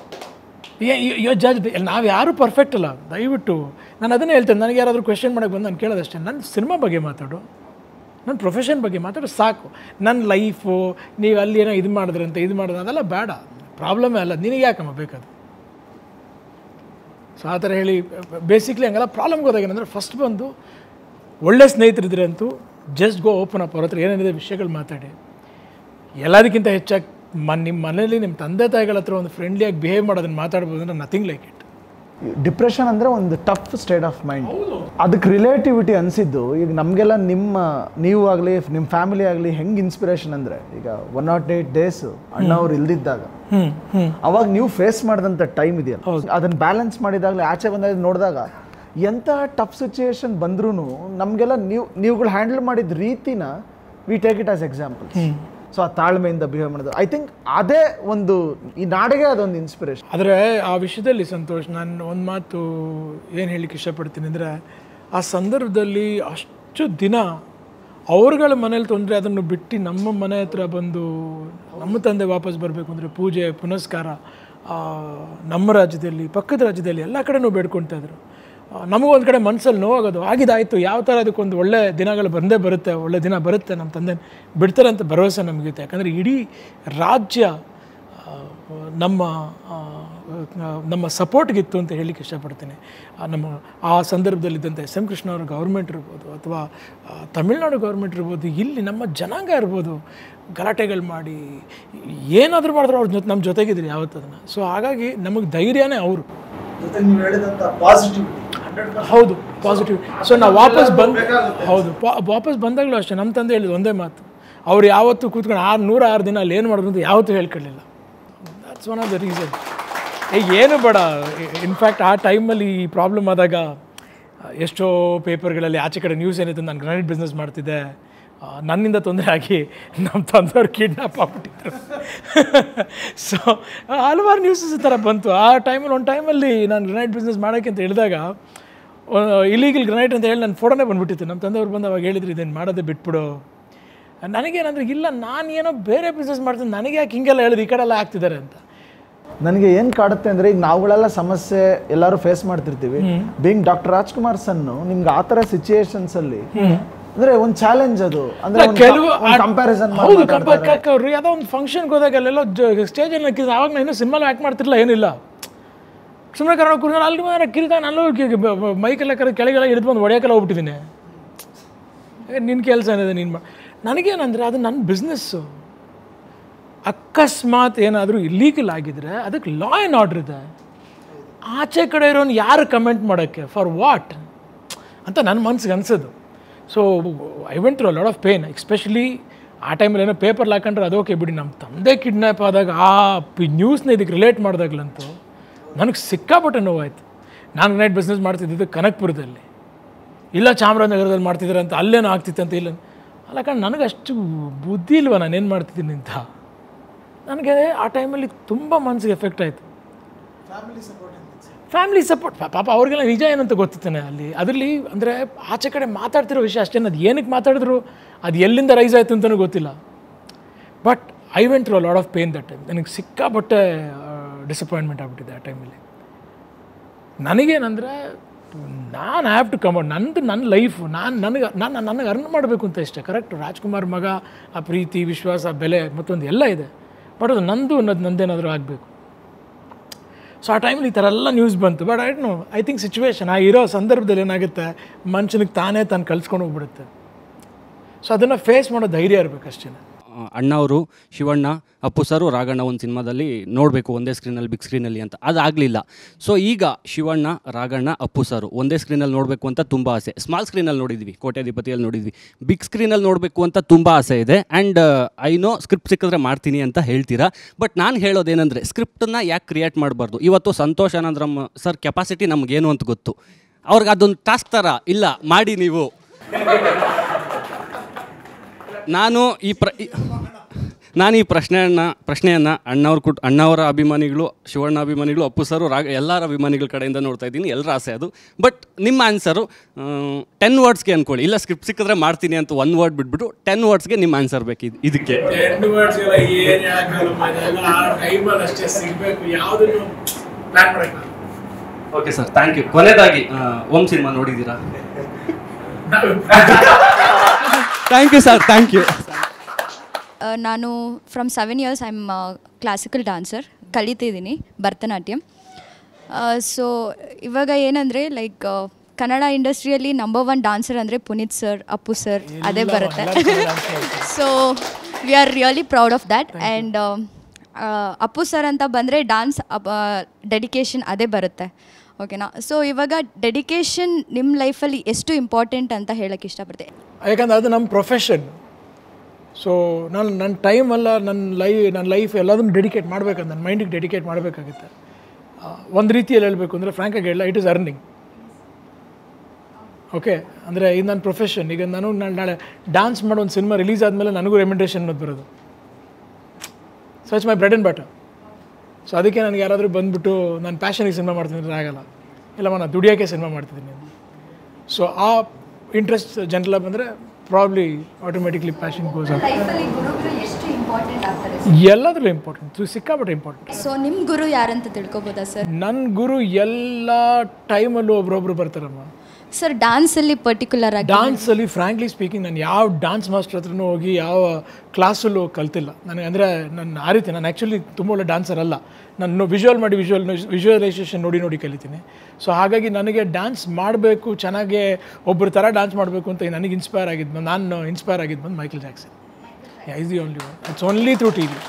yo judge ನಾವು ಯಾರೂ ಪರ್ಫೆಕ್ಟ್ ಅಲ್ಲ ದಯವಿಟ್ಟು ನಾನು ಅದನ್ನೇ ಹೇಳ್ತೇನೆ ನನಗೆ ಯಾರಾದರೂ ಕ್ವೆಶನ್ ಮಾಡೋಕ್ಕೆ ಬಂದು ನಾನು ಕೇಳೋದಷ್ಟೇ ನನ್ನ ಸಿನಿಮಾ ಬಗ್ಗೆ ಮಾತಾಡು ನನ್ನ ಪ್ರೊಫೆಷನ್ ಬಗ್ಗೆ ಮಾತಾಡು ಸಾಕು ನನ್ನ ಲೈಫು ನೀವು ಅಲ್ಲಿ ಏನೋ ಇದು ಮಾಡಿದ್ರಂತೆ ಇದು ಮಾಡಿದ್ರೆ ಅದೆಲ್ಲ ಬೇಡ ಪ್ರಾಬ್ಲಮೇ ಅಲ್ಲ ನಿನಗೆ ಯಾಕಮ್ಮ ಬೇಕದು ಸೊ ಆ ಥರ ಹೇಳಿ ಬೇಸಿಕ್ಲಿ ಹಂಗೆಲ್ಲ ಪ್ರಾಬ್ಲಮ್ಗೆ ಹೋದಾಗ ಏನಂದರೆ ಫಸ್ಟ್ ಬಂದು ಒಳ್ಳೆ ಸ್ನೇಹಿತರಿದ್ರೆ ಅಂತೂ ಜಸ್ಟ್ ಗೋ ಓಪನ್ ಅಪ್ ಅವ್ರ ಹತ್ರ ಏನೇನಿದೆ ವಿಷಯಗಳು ಮಾತಾಡಿ ಎಲ್ಲದಕ್ಕಿಂತ ಹೆಚ್ಚಾಗಿ ಮನ್ ನಿಮ್ಮ ಮನೇಲಿ ನಿಮ್ಮ ತಂದೆ ತಾಯಿಗಳ ಹತ್ರ ಒಂದು ಫ್ರೆಂಡ್ಲಿಯಾಗಿ ಬಿಹೇವ್ ಮಾಡೋದನ್ನ ಮಾತಾಡ್ಬೋದು ಅಂದ್ರೆ ನಥಿಂಗ್ ಲೈಕ್ ಇಟ್ ಡಿಪ್ರೆಷನ್ ಅಂದರೆ ಒಂದು ಟಫ್ ಸ್ಟೇಟ್ ಆಫ್ ಮೈಂಡ್ ಅದಕ್ಕೆ ರಿಲೇಟಿವಿಟಿ ಅನಿಸಿದ್ದು ಈಗ ನಮಗೆಲ್ಲ ನಿಮ್ಮ ನೀವು ಆಗಲಿ ನಿಮ್ಮ ಫ್ಯಾಮಿಲಿ ಆಗಲಿ ಹೆಂಗೆ ಇನ್ಸ್ಪಿರೇಷನ್ ಅಂದರೆ ಈಗ ಒನ್ ನಾಟ್ ಏಯ್ಟ್ ಡೇಸ್ ಅಣ್ಣವ್ರು ಇಲ್ದಿದ್ದಾಗ ಹ್ಞೂ ಹ್ಞೂ ಅವಾಗ ನೀವು ಫೇಸ್ ಮಾಡಿದಂಥ ಟೈಮ್ ಇದೆಯಲ್ಲ ಅದನ್ನ ಬ್ಯಾಲೆನ್ಸ್ ಮಾಡಿದಾಗಲೇ ಆಚೆ ಬಂದಾಗ ನೋಡಿದಾಗ ಎಂಥ ಟಫ್ ಸಿಚುಯೇಷನ್ ಬಂದ್ರೂ ನಮಗೆಲ್ಲ ನೀವು ನೀವುಗಳು ಹ್ಯಾಂಡಲ್ ಮಾಡಿದ ರೀತಿನ we take it as example so ಆ ತಾಳ್ಮೆಯಿಂದ ಬಿಹೇವ್ ಮಾಡೋದು ಐ ಥಿಂಕ್ ಅದೇ ಒಂದು ಈ ನಾಡಿಗೆ ಅದೊಂದು ಇನ್ಸ್ಪಿರೇಷನ್ ಆದರೆ ಆ ವಿಷಯದಲ್ಲಿ ಸಂತೋಷ್ ನಾನು ಒಂದು ಮಾತು ಏನು ಹೇಳಲಿಕ್ಕೆ ಇಷ್ಟಪಡ್ತೀನಿ ಅಂದರೆ ಆ ಸಂದರ್ಭದಲ್ಲಿ ಅಷ್ಟು ದಿನ ಅವ್ರಗಳ ಮನೇಲಿ ತೊಂದರೆ ಅದನ್ನು ಬಿಟ್ಟು ನಮ್ಮ ಮನೆ ಹತ್ರ ಬಂದು ನಮ್ಮ ತಂದೆ ವಾಪಸ್ ಬರಬೇಕು ಅಂದರೆ ಪೂಜೆ ಪುನಸ್ಕಾರ ಆ, ನಮ್ಮ ರಾಜ್ಯದಲ್ಲಿ ಪಕ್ಕದ ರಾಜ್ಯದಲ್ಲಿ ಎಲ್ಲ ಕಡೆನೂ ಬೇಡ್ಕೊಳ್ತಾ ಇದ್ರು ಆ, ನಮಗೂ ಒಂದು ಕಡೆ ಮನಸ್ಸಲ್ಲಿ ನೋವಾಗೋದು ಆಗಿದಾಯಿತು ಯಾವ ಥರ ಅದಕ್ಕೊಂದು ಒಳ್ಳೆ ದಿನಗಳು ಬಂದೇ ಬರುತ್ತೆ ಒಳ್ಳೆ ದಿನ ಬರುತ್ತೆ ನಮ್ಮ ತಂದೆ ಬಿಡ್ತಾರೆ ಅಂತ ಭರವಸೆ ನಮಗಿತ್ತು ಯಾಕಂದರೆ ಇಡೀ ರಾಜ್ಯ ಆ, ನಮ್ಮ ಆ, ನಮ್ಮ ಸಪೋರ್ಟ್ಗಿತ್ತು ಅಂತ ಹೇಳಲಿಕ್ಕೆ ಇಷ್ಟಪಡ್ತೇನೆ ಆ, ನಮ್ಮ ಆ ಸಂದರ್ಭದಲ್ಲಿದ್ದಂಥ ಎಸ್ ಎಂ ಕೃಷ್ಣ ಅವರ ಗೌರ್ಮೆಂಟ್ ಇರ್ಬೋದು ಅಥವಾ ಆ, ತಮಿಳ್ನಾಡು ಗೌರ್ಮೆಂಟ್ ಇರ್ಬೋದು ಇಲ್ಲಿ ನಮ್ಮ ಜನಾಂಗ ಇರ್ಬೋದು ಗಲಾಟೆಗಳು ಮಾಡಿ ಏನಾದರೂ ಮಾಡಿದ್ರು ಅವ್ರ ಜೊತೆ ನಮ್ಮ ಜೊತೆಗಿದ್ರಿ ಯಾವತ್ತು ಅದನ್ನು ಸೊ ಹಾಗಾಗಿ ನಮಗೆ ಧೈರ್ಯನೇ ಅವರು ಹೌದು ಪಾಸಿಟಿವ್ ಸೊ ನಾವು ವಾಪಸ್ ಬಂದು ಹೌದು ವಾ- ವಾಪಸ್ ಬಂದಾಗಲೂ ಅಷ್ಟೇ ನಮ್ಮ ತಂದೆ ಹೇಳಿದ ಒಂದೇ ಮಾತು ಅವ್ರು ಯಾವತ್ತೂ ಕೂತ್ಕೊಂಡು ಆರು ನೂರ ಆರು ದಿನ ಅಲ್ಲಿ ಏನು ಮಾಡಿದ್ರು ಅಂತ ಯಾವತ್ತೂ ಹೇಳ್ಕೊಳ್ಳಿಲ್ಲ that's one of the reason ಈಗ ಏನು ಬೇಡ ಇನ್ಫ್ಯಾಕ್ಟ್ ಆ ಟೈಮಲ್ಲಿ ಈ ಪ್ರಾಬ್ಲಮ್ ಆದಾಗ ಆ, ಎಷ್ಟೋ ಪೇಪರ್ಗಳಲ್ಲಿ ಆಚೆ ಕಡೆ ನ್ಯೂಸ್ ಏನಿತ್ತು ನಾನು ಗ್ರಾನೈಟ್ ಬಿಸ್ನೆಸ್ ಮಾಡ್ತಿದ್ದೆ ಆ, ನನ್ನಿಂದ ತೊಂದರೆ ಆಗಿ ನಮ್ಮ ತಂದೆಯವ್ರು ಕಿಡ್ನಾಪ್ ಆಗ್ಬಿಟ್ಟಿದ್ರು ಸೊ ಹಲವಾರು ನ್ಯೂಸಸ್ ಈ ಥರ ಬಂತು ಆ ಟೈಮಲ್ಲಿ ಒಂದು ಟೈಮಲ್ಲಿ ನಾನು ಗ್ರನೈಟ್ ಬಿಸ್ನೆಸ್ ಮಾಡೋಕ್ಕೆ ಅಂತ ಹೇಳಿದಾಗ ಇಲೀಗಲ್ ಗ್ರನೈಟ್ ಅಂತ ಹೇಳಿ ನನ್ನ ಫೋಟೋನೇ ಬಂದ್ಬಿಟ್ಟಿತ್ತು ನಮ್ಮ ತಂದೆಯವ್ರು ಬಂದು ಅವಾಗ ಹೇಳಿದ್ರು ಇದನ್ನು ಮಾಡೋದೇ ಬಿಟ್ಬಿಡು ನನಗೇನಂದ್ರೆ ಇಲ್ಲ ನಾನು ಏನೋ ಬೇರೆ ಬಿಸ್ನೆಸ್ ಮಾಡ್ತೀನಿ ನನಗೆ ಯಾಕೆ ಹಿಂಗೆಲ್ಲ ಹೇಳಿದ್ರು ಈ ಕಡೆ ಎಲ್ಲ ಆಗ್ತಿದ್ದಾರೆ ಅಂತ ನನಗೆ ಏನು ಕಾಡುತ್ತೆ ಅಂದ್ರೆ ಈಗ ನಾವುಗಳೆಲ್ಲ ಸಮಸ್ಯೆ ಎಲ್ಲರೂ ಫೇಸ್ ಮಾಡ್ತಿರ್ತೀವಿ ಬೀಂಗ್ ಡಾಕ್ಟರ್ ರಾಜ್ಕುಮಾರ್ ಸನ್ನು ನಿಮ್ಗೆ ಆ ಥರ ಸಿಚುಯೇಷನ್ಸ್ ಅಲ್ಲಿ ಅಂದ್ರೆ ಒಂದು ಚಾಲೆಂಜ್ ಅದು ಅಂದ್ರೆ ಕೆಲವು ಕಂಪ್ಯಾರಿಸನ್ ಹೌದು ಕಂಪೇರ್ ಅವ್ರು ಯಾವುದೋ ಒಂದು ಫಂಕ್ಷನ್ಗೆ ಹೋದಾಗ ಅಲ್ಲೆಲ್ಲ ಸ್ಟೇಜಲ್ಲಿ ಹಾಕಿದ್ರು ಅವಾಗ ನಾನು ಇನ್ನೂ ಸಿನಿಮಾಲಿ ಆ್ಯಕ್ಟ್ ಮಾಡ್ತಿರ್ಲಿಲ್ಲ ಏನಿಲ್ಲ ಸುಮ್ಮನೆ ಕರ್ಕೊಂಡು ಕೂರ್ಕೊಂಡು ಅಲ್ಲಿ ಮಾರ ಕಿರಿತ ನಾನು ಮೈಕೆಲ್ಲ ಕರೆ ಕೆಳಗೆಲ್ಲ ಹಿಡಿದು ಬಂದು ಹೊಡೆಯೋಕೆಲ್ಲ ಹೋಗ್ಬಿಟ್ಟಿದ್ದೀನಿ ನಿನ್ನ ಕೆಲಸ ಏನಿದೆ ನೀನು ಮಾ ನನಗೇನಂದರೆ ಅದು ನನ್ನ ಬಿಸ್ನೆಸ್ಸು ಅಕಸ್ಮಾತ್ ಏನಾದರೂ ಇಲ್ಲೀಗಲ್ ಆಗಿದ್ರೆ ಅದಕ್ಕೆ ಲಾ ಆ್ಯಂಡ್ ಆರ್ಡ್ರ್ ಇದೆ ಆಚೆ ಕಡೆ ಇರೋನು ಯಾರು ಕಮೆಂಟ್ ಮಾಡೋಕ್ಕೆ ಫಾರ್ ವಾಟ್ ಅಂತ ನನ್ನ ಮನ್ಸಿಗೆ ಅನ್ಸೋದು so I went through lot of pain especially ಆ ಟೈಮಲ್ಲಿ ಏನೋ ಪೇಪರ್ ಹಾಕೊಂಡ್ರೆ ಅದು ಓಕೆ ಬಿಡಿ ನಮ್ಮ ತಂದೆ ಕಿಡ್ನ್ಯಾಪ್ ಆದಾಗ ಆ ಪಿ ನ್ಯೂಸ್ನ ಇದಕ್ಕೆ ರಿಲೇಟ್ ಮಾಡಿದಾಗ್ಲಂತೂ ನನಗೆ ಸಿಕ್ಕಾಪಟ್ಟೆ ನೋವಾಯಿತು ನಾನು ನೈಟ್ ಬಿಸ್ನೆಸ್ ಮಾಡ್ತಿದ್ದಿದ್ದು ಕನಕ್ಪುರದಲ್ಲಿ ಇಲ್ಲ ಚಾಮರಾಜನಗರದಲ್ಲಿ ಮಾಡ್ತಿದ್ದಾರೆ ಅಂತ ಅಲ್ಲೇನೋ ಆಗ್ತಿತ್ತು ಅಂತ ಇಲ್ಲ ಅಲ್ಲ ಕಣ್ ನನಗೆ ಅಷ್ಟು ಬುದ್ಧಿ ಇಲ್ವ ನಾನು ಏನು ಮಾಡ್ತಿದ್ದೀನಿ ಅಂತ ನನಗೆ ಆ ಟೈಮಲ್ಲಿ ತುಂಬ ಮನಸ್ಸಿಗೆ ಎಫೆಕ್ಟ್ ಆಯಿತು ಫ್ಯಾಮಿಲಿ ಸಪೋರ್ಟ್ ಪಾಪ ಅವ್ರಿಗೆಲ್ಲ ನಿಜ ಏನಂತ ಗೊತ್ತಿತ್ತಾನೆ ಅಲ್ಲಿ ಅದರಲ್ಲಿ ಅಂದರೆ ಆಚೆ ಕಡೆ ಮಾತಾಡ್ತಿರೋ ವಿಷಯ ಅಷ್ಟೇ ಅದು ಏನಕ್ಕೆ ಮಾತಾಡಿದ್ರು ಅದು ಎಲ್ಲಿಂದ ರೈಸ್ ಆಯಿತು ಅಂತಲೂ ಗೊತ್ತಿಲ್ಲ but I went through lot of pain that time ನನಗೆ ಸಿಕ್ಕಾಪಟ್ಟೆ ಡಿಸಪಾಯಿಂಟ್ಮೆಂಟ್ ಆಗ್ಬಿಟ್ಟಿದೆ ಆ ಟೈಮಲ್ಲಿ ನನಗೇನಂದರೆ ನಾನು ಹ್ಯಾವ್ ಟು ಕಮ್ ಔಟ್ ನಂದು ನನ್ನ ಲೈಫು ನಾನು ನನಗೆ ನಾನು ನನಗೆ ಅರ್ನ್ ಮಾಡಬೇಕು ಅಂತ ಇಷ್ಟೇ ಕರೆಕ್ಟ್ ರಾಜ್ಕುಮಾರ್ ಮಗ ಆ ಪ್ರೀತಿ ವಿಶ್ವಾಸ ಬೆಲೆ ಮತ್ತೊಂದು ಎಲ್ಲ ಇದೆ ಬಟ್ ಅದು ನಂದು ಅನ್ನೋದು ನಂದೇನಾದರೂ ಆಗಬೇಕು ಸೊ ಆ ಟೈಮಲ್ಲಿ ಈ ಥರ ಎಲ್ಲ ನ್ಯೂಸ್ ಬಂತು but I know I think situation ಆ ಇರೋ ಸಂದರ್ಭದಲ್ಲಿ ಏನಾಗುತ್ತೆ ಮನುಷ್ಯನಿಗೆ ತಾನೇ ತಾನು ಕಲ್ಸ್ಕೊಂಡು ಹೋಗ್ಬಿಡುತ್ತೆ ಸೊ ಅದನ್ನು ಫೇಸ್ ಮಾಡೋ ಧೈರ್ಯ ಇರಬೇಕು ಅಷ್ಟೇ ಆ, ಅಣ್ಣ ಅವರು ಶಿವಣ್ಣ ಅಪ್ಪು ಸರು ರಾಘಣ್ಣ ಒಂದು ಸಿನಿಮಾದಲ್ಲಿ ನೋಡಬೇಕು ಒಂದೇ ಸ್ಕ್ರೀನಲ್ಲಿ ಬಿಗ್ ಸ್ಕ್ರೀನಲ್ಲಿ ಅಂತ ಅದಾಗಲಿಲ್ಲ ಸೊ ಈಗ ಶಿವಣ್ಣ ರಾಘಣ್ಣ ಅಪ್ಪು ಸರು ಒಂದೇ ಸ್ಕ್ರೀನಲ್ಲಿ ನೋಡಬೇಕು ಅಂತ ತುಂಬ ಆಸೆ ಸ್ಮಾಲ್ ಸ್ಕ್ರೀನಲ್ಲಿ ನೋಡಿದ್ವಿ ಕೋಟ್ಯಾಧಿಪತಿಯಲ್ಲಿ ನೋಡಿದ್ವಿ ಬಿಗ್ ಸ್ಕ್ರೀನಲ್ಲಿ ನೋಡಬೇಕು ಅಂತ ತುಂಬ ಆಸೆ ಇದೆ ಆ್ಯಂಡ್ ಐ ನೋ ಸ್ಕ್ರಿಪ್ಟ್ ಸಿಕ್ಕಿದ್ರೆ ಮಾಡ್ತೀನಿ ಅಂತ ಹೇಳ್ತೀರಾ ಬಟ್ ನಾನು ಹೇಳೋದೇನೆಂದರೆ ಸ್ಕ್ರಿಪ್ಟನ್ನು ಯಾಕೆ ಕ್ರಿಯೇಟ್ ಮಾಡಬಾರ್ದು ಇವತ್ತು ಸಂತೋಷ್ ಆನಂದ್ರಮ್ ಸರ್ ಕೆಪಾಸಿಟಿ ನಮಗೇನು ಅಂತ ಗೊತ್ತು ಅವ್ರಿಗೆ ಅದೊಂದು ಟಾಸ್ಕ್ ಥರ ಇಲ್ಲ ಮಾಡಿ ನೀವು ನಾನು ಈ ಪ್ರ ಈ- ನಾನು ಈ ಪ್ರಶ್ನೆಯನ್ನು ಪ್ರಶ್ನೆಯನ್ನು ಅಣ್ಣವ್ರ ಕುಟ್ ಅಣ್ಣವರ ಅಭಿಮಾನಿಗಳು ಶಿವಣ್ಣ ಅಭಿಮಾನಿಗಳು ಅಪ್ಪು ಸರು ರಾಗ ಎಲ್ಲರ ಅಭಿಮಾನಿಗಳ ಕಡೆಯಿಂದ ನೋಡ್ತಾ ಇದ್ದೀನಿ ಎಲ್ಲರ ಆಸೆ ಅದು ಬಟ್ ನಿಮ್ಮ ಆನ್ಸರು ಟೆನ್ ವರ್ಡ್ಸ್ಗೆ ಅಂದ್ಕೊಳ್ಳಿ ಇಲ್ಲ ಸ್ಕ್ರಿಪ್ಟ್ ಸಿಕ್ಕಿದ್ರೆ ಮಾಡ್ತೀನಿ ಅಂತ ಒನ್ ವರ್ಡ್ ಬಿಟ್ಬಿಟ್ಟು ಟೆನ್ ವರ್ಡ್ಸ್ಗೆ ನಿಮ್ಮ ಆನ್ಸರ್ ಬೇಕು ಇದು ಇದಕ್ಕೆ ಅಷ್ಟೇ ಸಿಗಬೇಕು ಯಾವುದನ್ನು ಪ್ಲಾನ್ ಮಾಡೋಕ್ಕೆ ಓಕೆ ಸರ್ ಥ್ಯಾಂಕ್ ಯು ಕೊನೆಯದಾಗಿ ಓಮ್ ಸಿನಿಮಾ ನೋಡಿದ್ದೀರಾ thank you sir thank you ಆ, ನಾನು from seven years I am classical dancer ಕಲಿತಿದ್ದೀನಿ ಭರತನಾಟ್ಯಂ ಸೊ ಇವಾಗ ಏನಂದರೆ ಲೈಕ್ ಕನ್ನಡ ಇಂಡಸ್ಟ್ರಿಯಲ್ಲಿ ನಂಬರ್ ಒನ್ ಡಾನ್ಸರ್ ಅಂದರೆ ಪುನೀತ್ ಸರ್ ಅಪ್ಪು ಸರ್ ಅದೇ ಬರುತ್ತೆ so we are really proud of that and Appu sir ಅಂತ ಬಂದರೆ ಡಾನ್ಸ್ ಡೆಡಿಕೇಶನ್ ಅದೇ ಬರುತ್ತೆ ಓಕೆನಾ ಸೊ ಇವಾಗ ಡೆಡಿಕೇಶನ್ ನಿಮ್ಮ ಲೈಫಲ್ಲಿ ಎಷ್ಟು ಇಂಪಾರ್ಟೆಂಟ್ ಅಂತ ಹೇಳೋಕ್ಕೆ ಇಷ್ಟಪಡ್ತೆ ಯಾಕಂದ್ರೆ ಅದು ನಮ್ಮ ಪ್ರೊಫೆಷನ್ ಸೊ ನಾನು ನನ್ನ ಟೈಮ್ ಅಲ್ಲ ನನ್ನ ಲೈ ನನ್ನ ಲೈಫ್ ಎಲ್ಲದನ್ನು ಡೆಡಿಕೇಟ್ ಮಾಡಬೇಕಂತ ನನ್ನ ಮೈಂಡಿಗೆ ಡೆಡಿಕೇಟ್ ಮಾಡಬೇಕಾಗುತ್ತೆ ಒಂದು ರೀತಿಯಲ್ಲಿ ಹೇಳಬೇಕು ಅಂದರೆ ಫ್ರ್ಯಾಂಕಾಗಿ ಹೇಳಲ್ಲ ಇಟ್ ಇಸ್ ಅರ್ನಿಂಗ್ ಓಕೆ ಅಂದರೆ ಇದು ನನ್ನ ಪ್ರೊಫೆಷನ್ ಈಗ ನಾನು ನಾಳೆ ನಾಳೆ ಡ್ಯಾನ್ಸ್ ಮಾಡೋ ಒಂದು ಸಿನಿಮಾ ರಿಲೀಸ್ ಆದಮೇಲೆ ನನಗೂ ರೆಮ್ಯುಂಡ್ರೇಷನ್ ಅನ್ನೋದು ಬರೋದು so it's my bread and butter so ಅದಕ್ಕೆ ನನಗೆ ಯಾರಾದರೂ ಬಂದುಬಿಟ್ಟು ನಾನು ಪ್ಯಾಷನಿಗೆ ಸಿನಿಮಾ ಮಾಡ್ತೀನಿ ಅಂದರೆ ಆಗಲ್ಲ ಇಲ್ಲಮ್ಮ ನಾನು ದುಡಿಯೋಕ್ಕೆ ಸಿನಿಮಾ ಮಾಡ್ತಿದ್ದೀನಿ ಸೊ ಆ ಇಂಟ್ರೆಸ್ಟ್ ಜನರಲ್ಲ ಬಂದರೆ ಪ್ರಾಬ್ಲಿ ಆಟೋಮೆಟಿಕ್ಲಿ ಪ್ಯಾಷನ್ ಗೋಸ್ ಲೈಫಲ್ಲಿ ಗುರುಗಳು ಎಷ್ಟು ಇಂಪಾರ್ಟೆಂಟ್ ಆಗ್ತಾರೆ ಎಲ್ಲದರಲ್ಲೂ ಇಂಪಾರ್ಟೆಂಟ್ ಸಿಕ್ಕಾಪಟ್ಟೆ ಇಂಪಾರ್ಟೆಂಟ್ ಸೊ ನಿಮ್ಮ ಗುರು ಯಾರಂತ ತಿಳ್ಕೊಬೋದಾ ಸರ್ ನನ್ನ ಗುರು ಎಲ್ಲ ಟೈಮಲ್ಲೂ ಒಬ್ರೊಬ್ರು ಬರ್ತಾರಮ್ಮ ಸರ್ ಡ್ಯಾನ್ಸಲ್ಲಿ ಪರ್ಟಿಕ್ಯುಲರ್ ಆಗಿ ಡಾನ್ಸಲ್ಲಿ ಫ್ರ್ಯಾಂಕ್ಲಿ ಸ್ಪೀಕಿಂಗ್ ನಾನು ಯಾವ ಡಾನ್ಸ್ ಮಾಸ್ಟರ್ ಹತ್ರನೂ ಹೋಗಿ ಯಾವ ಕ್ಲಾಸಲ್ಲೂ ಕಲ್ತಿಲ್ಲ ನನಗೆ ಅಂದರೆ ನಾನು ಆ ರೀತಿ ನಾನು ಆ್ಯಕ್ಚುಲಿ ತುಂಬ ಒಳ್ಳೆ ಡಾನ್ಸರ್ ಅಲ್ಲ ನಾನು ವಿಜುವಲ್ ಮಾಡಿ ವಿಜುವಲ್ ವಿಜುವಲೈಸೇಷನ್ ನೋಡಿ ನೋಡಿ ಕಲಿತೀನಿ ಸೊ ಹಾಗಾಗಿ ನನಗೆ ಡ್ಯಾನ್ಸ್ ಮಾಡಬೇಕು ಚೆನ್ನಾಗೆ ಒಬ್ಬರ ಥರ ಡ್ಯಾನ್ಸ್ ಮಾಡಬೇಕು ಅಂತ ನನಗೆ ಇನ್ಸ್ಪೈರ್ ಆಗಿದ್ದು ಬಂದು ನಾನು ಇನ್ಸ್ಪೈರ್ ಆಗಿದ್ದು ಬಂದು Michael Jackson is the only one it's only through T V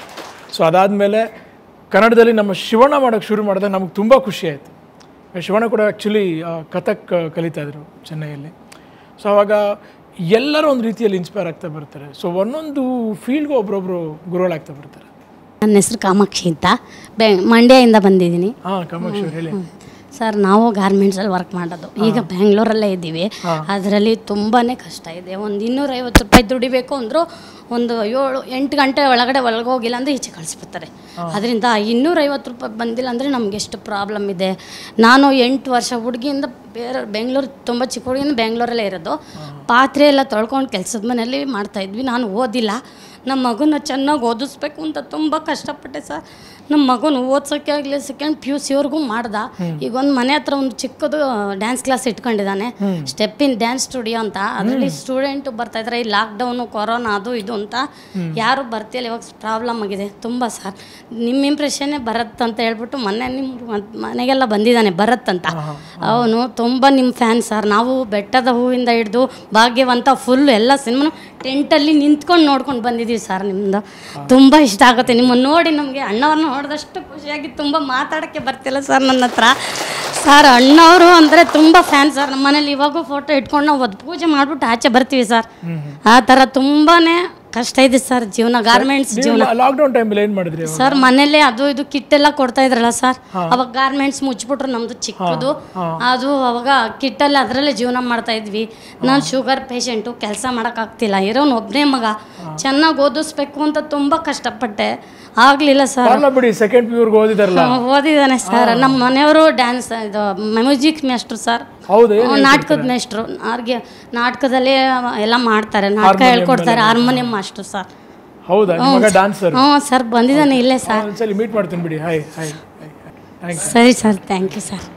so ಅದಾದಮೇಲೆ ಕನ್ನಡದಲ್ಲಿ ನಮ್ಮ ಶಿವಣ್ಣ ಮಾಡೋಕ್ಕೆ ಶುರು ಮಾಡಿದಾಗ ನಮಗೆ ತುಂಬ ಖುಷಿ ಆಯಿತು ಶಿವಣ್ಣ ಕೂಡ ಆ್ಯಕ್ಚುಲಿ ಕಥಕ್ ಕಲಿತಾ ಇದ್ರು ಚೆನ್ನೈಯಲ್ಲಿ ಸೊ ಅವಾಗ ಎಲ್ಲರೂ ಒಂದು ರೀತಿಯಲ್ಲಿ ಇನ್ಸ್ಪೈರ್ ಆಗ್ತಾ ಬರ್ತಾರೆ ಸೊ ಒಂದೊಂದು ಫೀಲ್ಡ್ಗೂ ಒಬ್ರೊಬ್ರು ಗುರುಗಳಾಗ್ತಾ ಬರ್ತಾರೆ ನನ್ನ ಹೆಸರು ಕಾಮಾಕ್ಷಿ ಅಂತ ಬೆ ಮಂಡ್ಯದಿಂದ ಬಂದಿದ್ದೀನಿ ಹಾಂ ಕಾಮಾಕ್ಷಿ ಹೇಳಿ ಸರ್ ನಾವು ಗಾರ್ಮೆಂಟ್ಸಲ್ಲಿ ವರ್ಕ್ ಮಾಡೋದು ಈಗ ಬ್ಯಾಂಗ್ಳೂರಲ್ಲೇ ಇದ್ದೀವಿ ಅದರಲ್ಲಿ ತುಂಬಾ ಕಷ್ಟ ಇದೆ ಒಂದು ಇನ್ನೂರೈವತ್ತು ರೂಪಾಯಿ ದುಡಿಬೇಕು ಅಂದರೂ ಒಂದು ಏಳು ಎಂಟು ಗಂಟೆ ಒಳಗಡೆ ಒಳಗೋಗಿಲ್ಲ ಅಂದರೆ ಈಚೆ ಕಳಿಸ್ಬಿಡ್ತಾರೆ ಅದರಿಂದ ಇನ್ನೂರೈವತ್ತು ರೂಪಾಯಿ ಬಂದಿಲ್ಲ ಅಂದರೆ ನಮ್ಗೆ ಎಷ್ಟು ಪ್ರಾಬ್ಲಮ್ ಇದೆ ನಾನು ಎಂಟು ವರ್ಷ ಹುಡುಗಿಯಿಂದ ಬೇರೆ ಬೆಂಗಳೂರು ತುಂಬ ಚಿಕ್ಕ ಹುಡುಗಿಯಿಂದ ಬೆಂಗಳೂರಲ್ಲೇ ಇರೋದು ಪಾತ್ರೆ ಎಲ್ಲ ತೊಳ್ಕೊಂಡು ಕೆಲಸದ ಮನೆಯಲ್ಲಿ ಮಾಡ್ತಾಯಿದ್ವಿ ನಾನು ಓದಿಲ್ಲ ನಮ್ಮ ಮಗುನ ಚೆನ್ನಾಗಿ ಓದಿಸ್ಬೇಕು ಅಂತ ತುಂಬ ಕಷ್ಟಪಟ್ಟೆ ಸರ್ ನಮ್ಮ ಮಗುನ ಓದ್ಸೋಕ್ಕೆ ಆಗಲಿ ಸೆಕೆಂಡ್ ಪಿ ಯು ಸಿವರೆಗೂ ಮಾಡ್ದ ಈಗ ಒಂದು ಮನೆ ಹತ್ರ ಒಂದು ಚಿಕ್ಕದು ಡ್ಯಾನ್ಸ್ ಕ್ಲಾಸ್ ಇಟ್ಕೊಂಡಿದ್ದಾನೆ ಸ್ಟೆಪ್ ಇನ್ ಡ್ಯಾನ್ಸ್ ಸ್ಟುಡಿಯೋ ಅಂತ ಅದರಲ್ಲಿ ಸ್ಟೂಡೆಂಟ್ ಬರ್ತಾ ಇದ್ದಾರೆ ಈ ಲಾಕ್ಡೌನು ಕೊರೋನಾ ಅದು ಇದು ಅಂತ ಯಾರು ಬರ್ತಿಲ್ಲ ಇವಾಗ ಪ್ರಾಬ್ಲಮ್ ಆಗಿದೆ ತುಂಬ ಸರ್ ನಿಮ್ಮ ಇಂಪ್ರೆಷನ್ನೇ ಭರತ್ ಅಂತ ಹೇಳ್ಬಿಟ್ಟು ಮೊನ್ನೆ ನಿಮ್ಮ ಮನೆಗೆಲ್ಲ ಬಂದಿದ್ದಾನೆ ಭರತ್ ಅಂತ ಅವನು ತುಂಬ ನಿಮ್ಮ ಫ್ಯಾನ್ ಸರ್ ನಾವು ಬೆಟ್ಟದ ಹೂವಿಂದ ಹಿಡಿದು ಭಾಗ್ಯವಂತ ಫುಲ್ ಎಲ್ಲ ಸಿನಿಮಾನು ಟೆಂಟಲ್ಲಿ ನಿಂತ್ಕೊಂಡು ನೋಡ್ಕೊಂಡು ಬಂದಿದ್ದೀವಿ ಸರ್ ನಿಮ್ಮದು ತುಂಬ ಇಷ್ಟ ಆಗುತ್ತೆ ನಿಮ್ಮನ್ನು ನೋಡಿ ನಮಗೆ ಅಣ್ಣವ್ರನ್ನ ನೋಡಿದಷ್ಟು ಖುಷಿಯಾಗಿ ತುಂಬ ಮಾತಾಡೋಕ್ಕೆ ಬರ್ತಿಲ್ಲ ಸರ್ ನನ್ನ ಹತ್ರ ಸರ್ ಅಣ್ಣವರು ಅಂದರೆ ತುಂಬ ಫ್ಯಾನ್ ಸರ್ ನಮ್ಮ ಮನೇಲಿ ಇವಾಗೂ ಫೋಟೋ ಇಟ್ಕೊಂಡು ನಾವು ಅದು ಪೂಜೆ ಮಾಡಿಬಿಟ್ಟು ಆಚೆ ಬರ್ತೀವಿ ಸರ್ ಆ ಥರ ತುಂಬಾ ಕಷ್ಟ ಇದೆ ಸರ್ ಜೀವನ ಗಾರ್ಮೆಂಟ್ಸ್ ಜೀವನ ಲಾಕ್ಡೌನ್ ಟೈಮಲ್ಲಿ ಏನು ಮಾಡಿದ್ರಿ ಅವಾಗ? ಸರ್ ಮನೇಲೆ ಅದು ಇದು ಕಿಟ್ ಎಲ್ಲ ಕೊಡ್ತಾ ಇದ್ರಲ್ಲ ಸರ್ ಅವಾಗ ಗಾರ್ಮೆಂಟ್ಸ್ ಮುಚ್ಚಿಬಿಟ್ರು ನಮ್ದು ಚಿಕ್ಕದು ಅದು ಅವಾಗ ಕಿಟ್ಟಲ್ಲಿ ಅದರಲ್ಲೇ ಜೀವನ ಮಾಡ್ತಾ ಇದ್ವಿ ನಾನು ಶುಗರ್ ಪೇಷಂಟು ಕೆಲಸ ಮಾಡೋಕ್ಕಾಗ್ತಿಲ್ಲ ಇರೋನು ಒಬ್ಬನೇ ಮಗ ಚೆನ್ನಾಗಿ ಓದಿಸ್ಬೇಕು ಅಂತ ತುಂಬ ಕಷ್ಟಪಟ್ಟೆ ಆಗಲಿಲ್ಲ ಸರ್ ಅಲ್ಲ ಬಿಡಿ ಸೆಕೆಂಡ್ ಪ್ಯೂರ್ಗೆ ಓದಿದಾರಲ್ಲ ಓದಿದ್ದಾನೆ ಸರ್ ನಮ್ಮ ಮನೆಯವರು ಡ್ಯಾನ್ಸ್ ಇದು ಮ್ಯೂಸಿಕ್ ಮೇಸ್ಟ್ರು ಸರ್ ಹೌದು ಹ್ಮ್, ನಾಟಕದ ಮೇಸ್ಟ್ರು ಅವ್ರಿಗೆ ನಾಟಕದಲ್ಲಿ ಎಲ್ಲ ಮಾಡ್ತಾರೆ ನಾಟಕ ಹೇಳ್ಕೊಡ್ತಾರೆ ಹಾರ್ಮೋನಿಯಂ ಮಾಸ್ಟ್ರು ಸರ್ ಹೌದಾ ನಿಮ್ಮ ಮಗ ಡಾನ್ಸರ್ ಹ್ಞೂ ಸರ್ ಬಂದಿದ್ದಾನೆ ಇಲ್ಲೇ ಸರ್ ಒಂದ್ಸಲಿ ಮೀಟ್ ಮಾಡ್ತೀನಿ ಬಿಡಿ ಹಾಯ್ ಹಾಯ್ ಥ್ಯಾಂಕ್ ಸರಿ sir thank you sir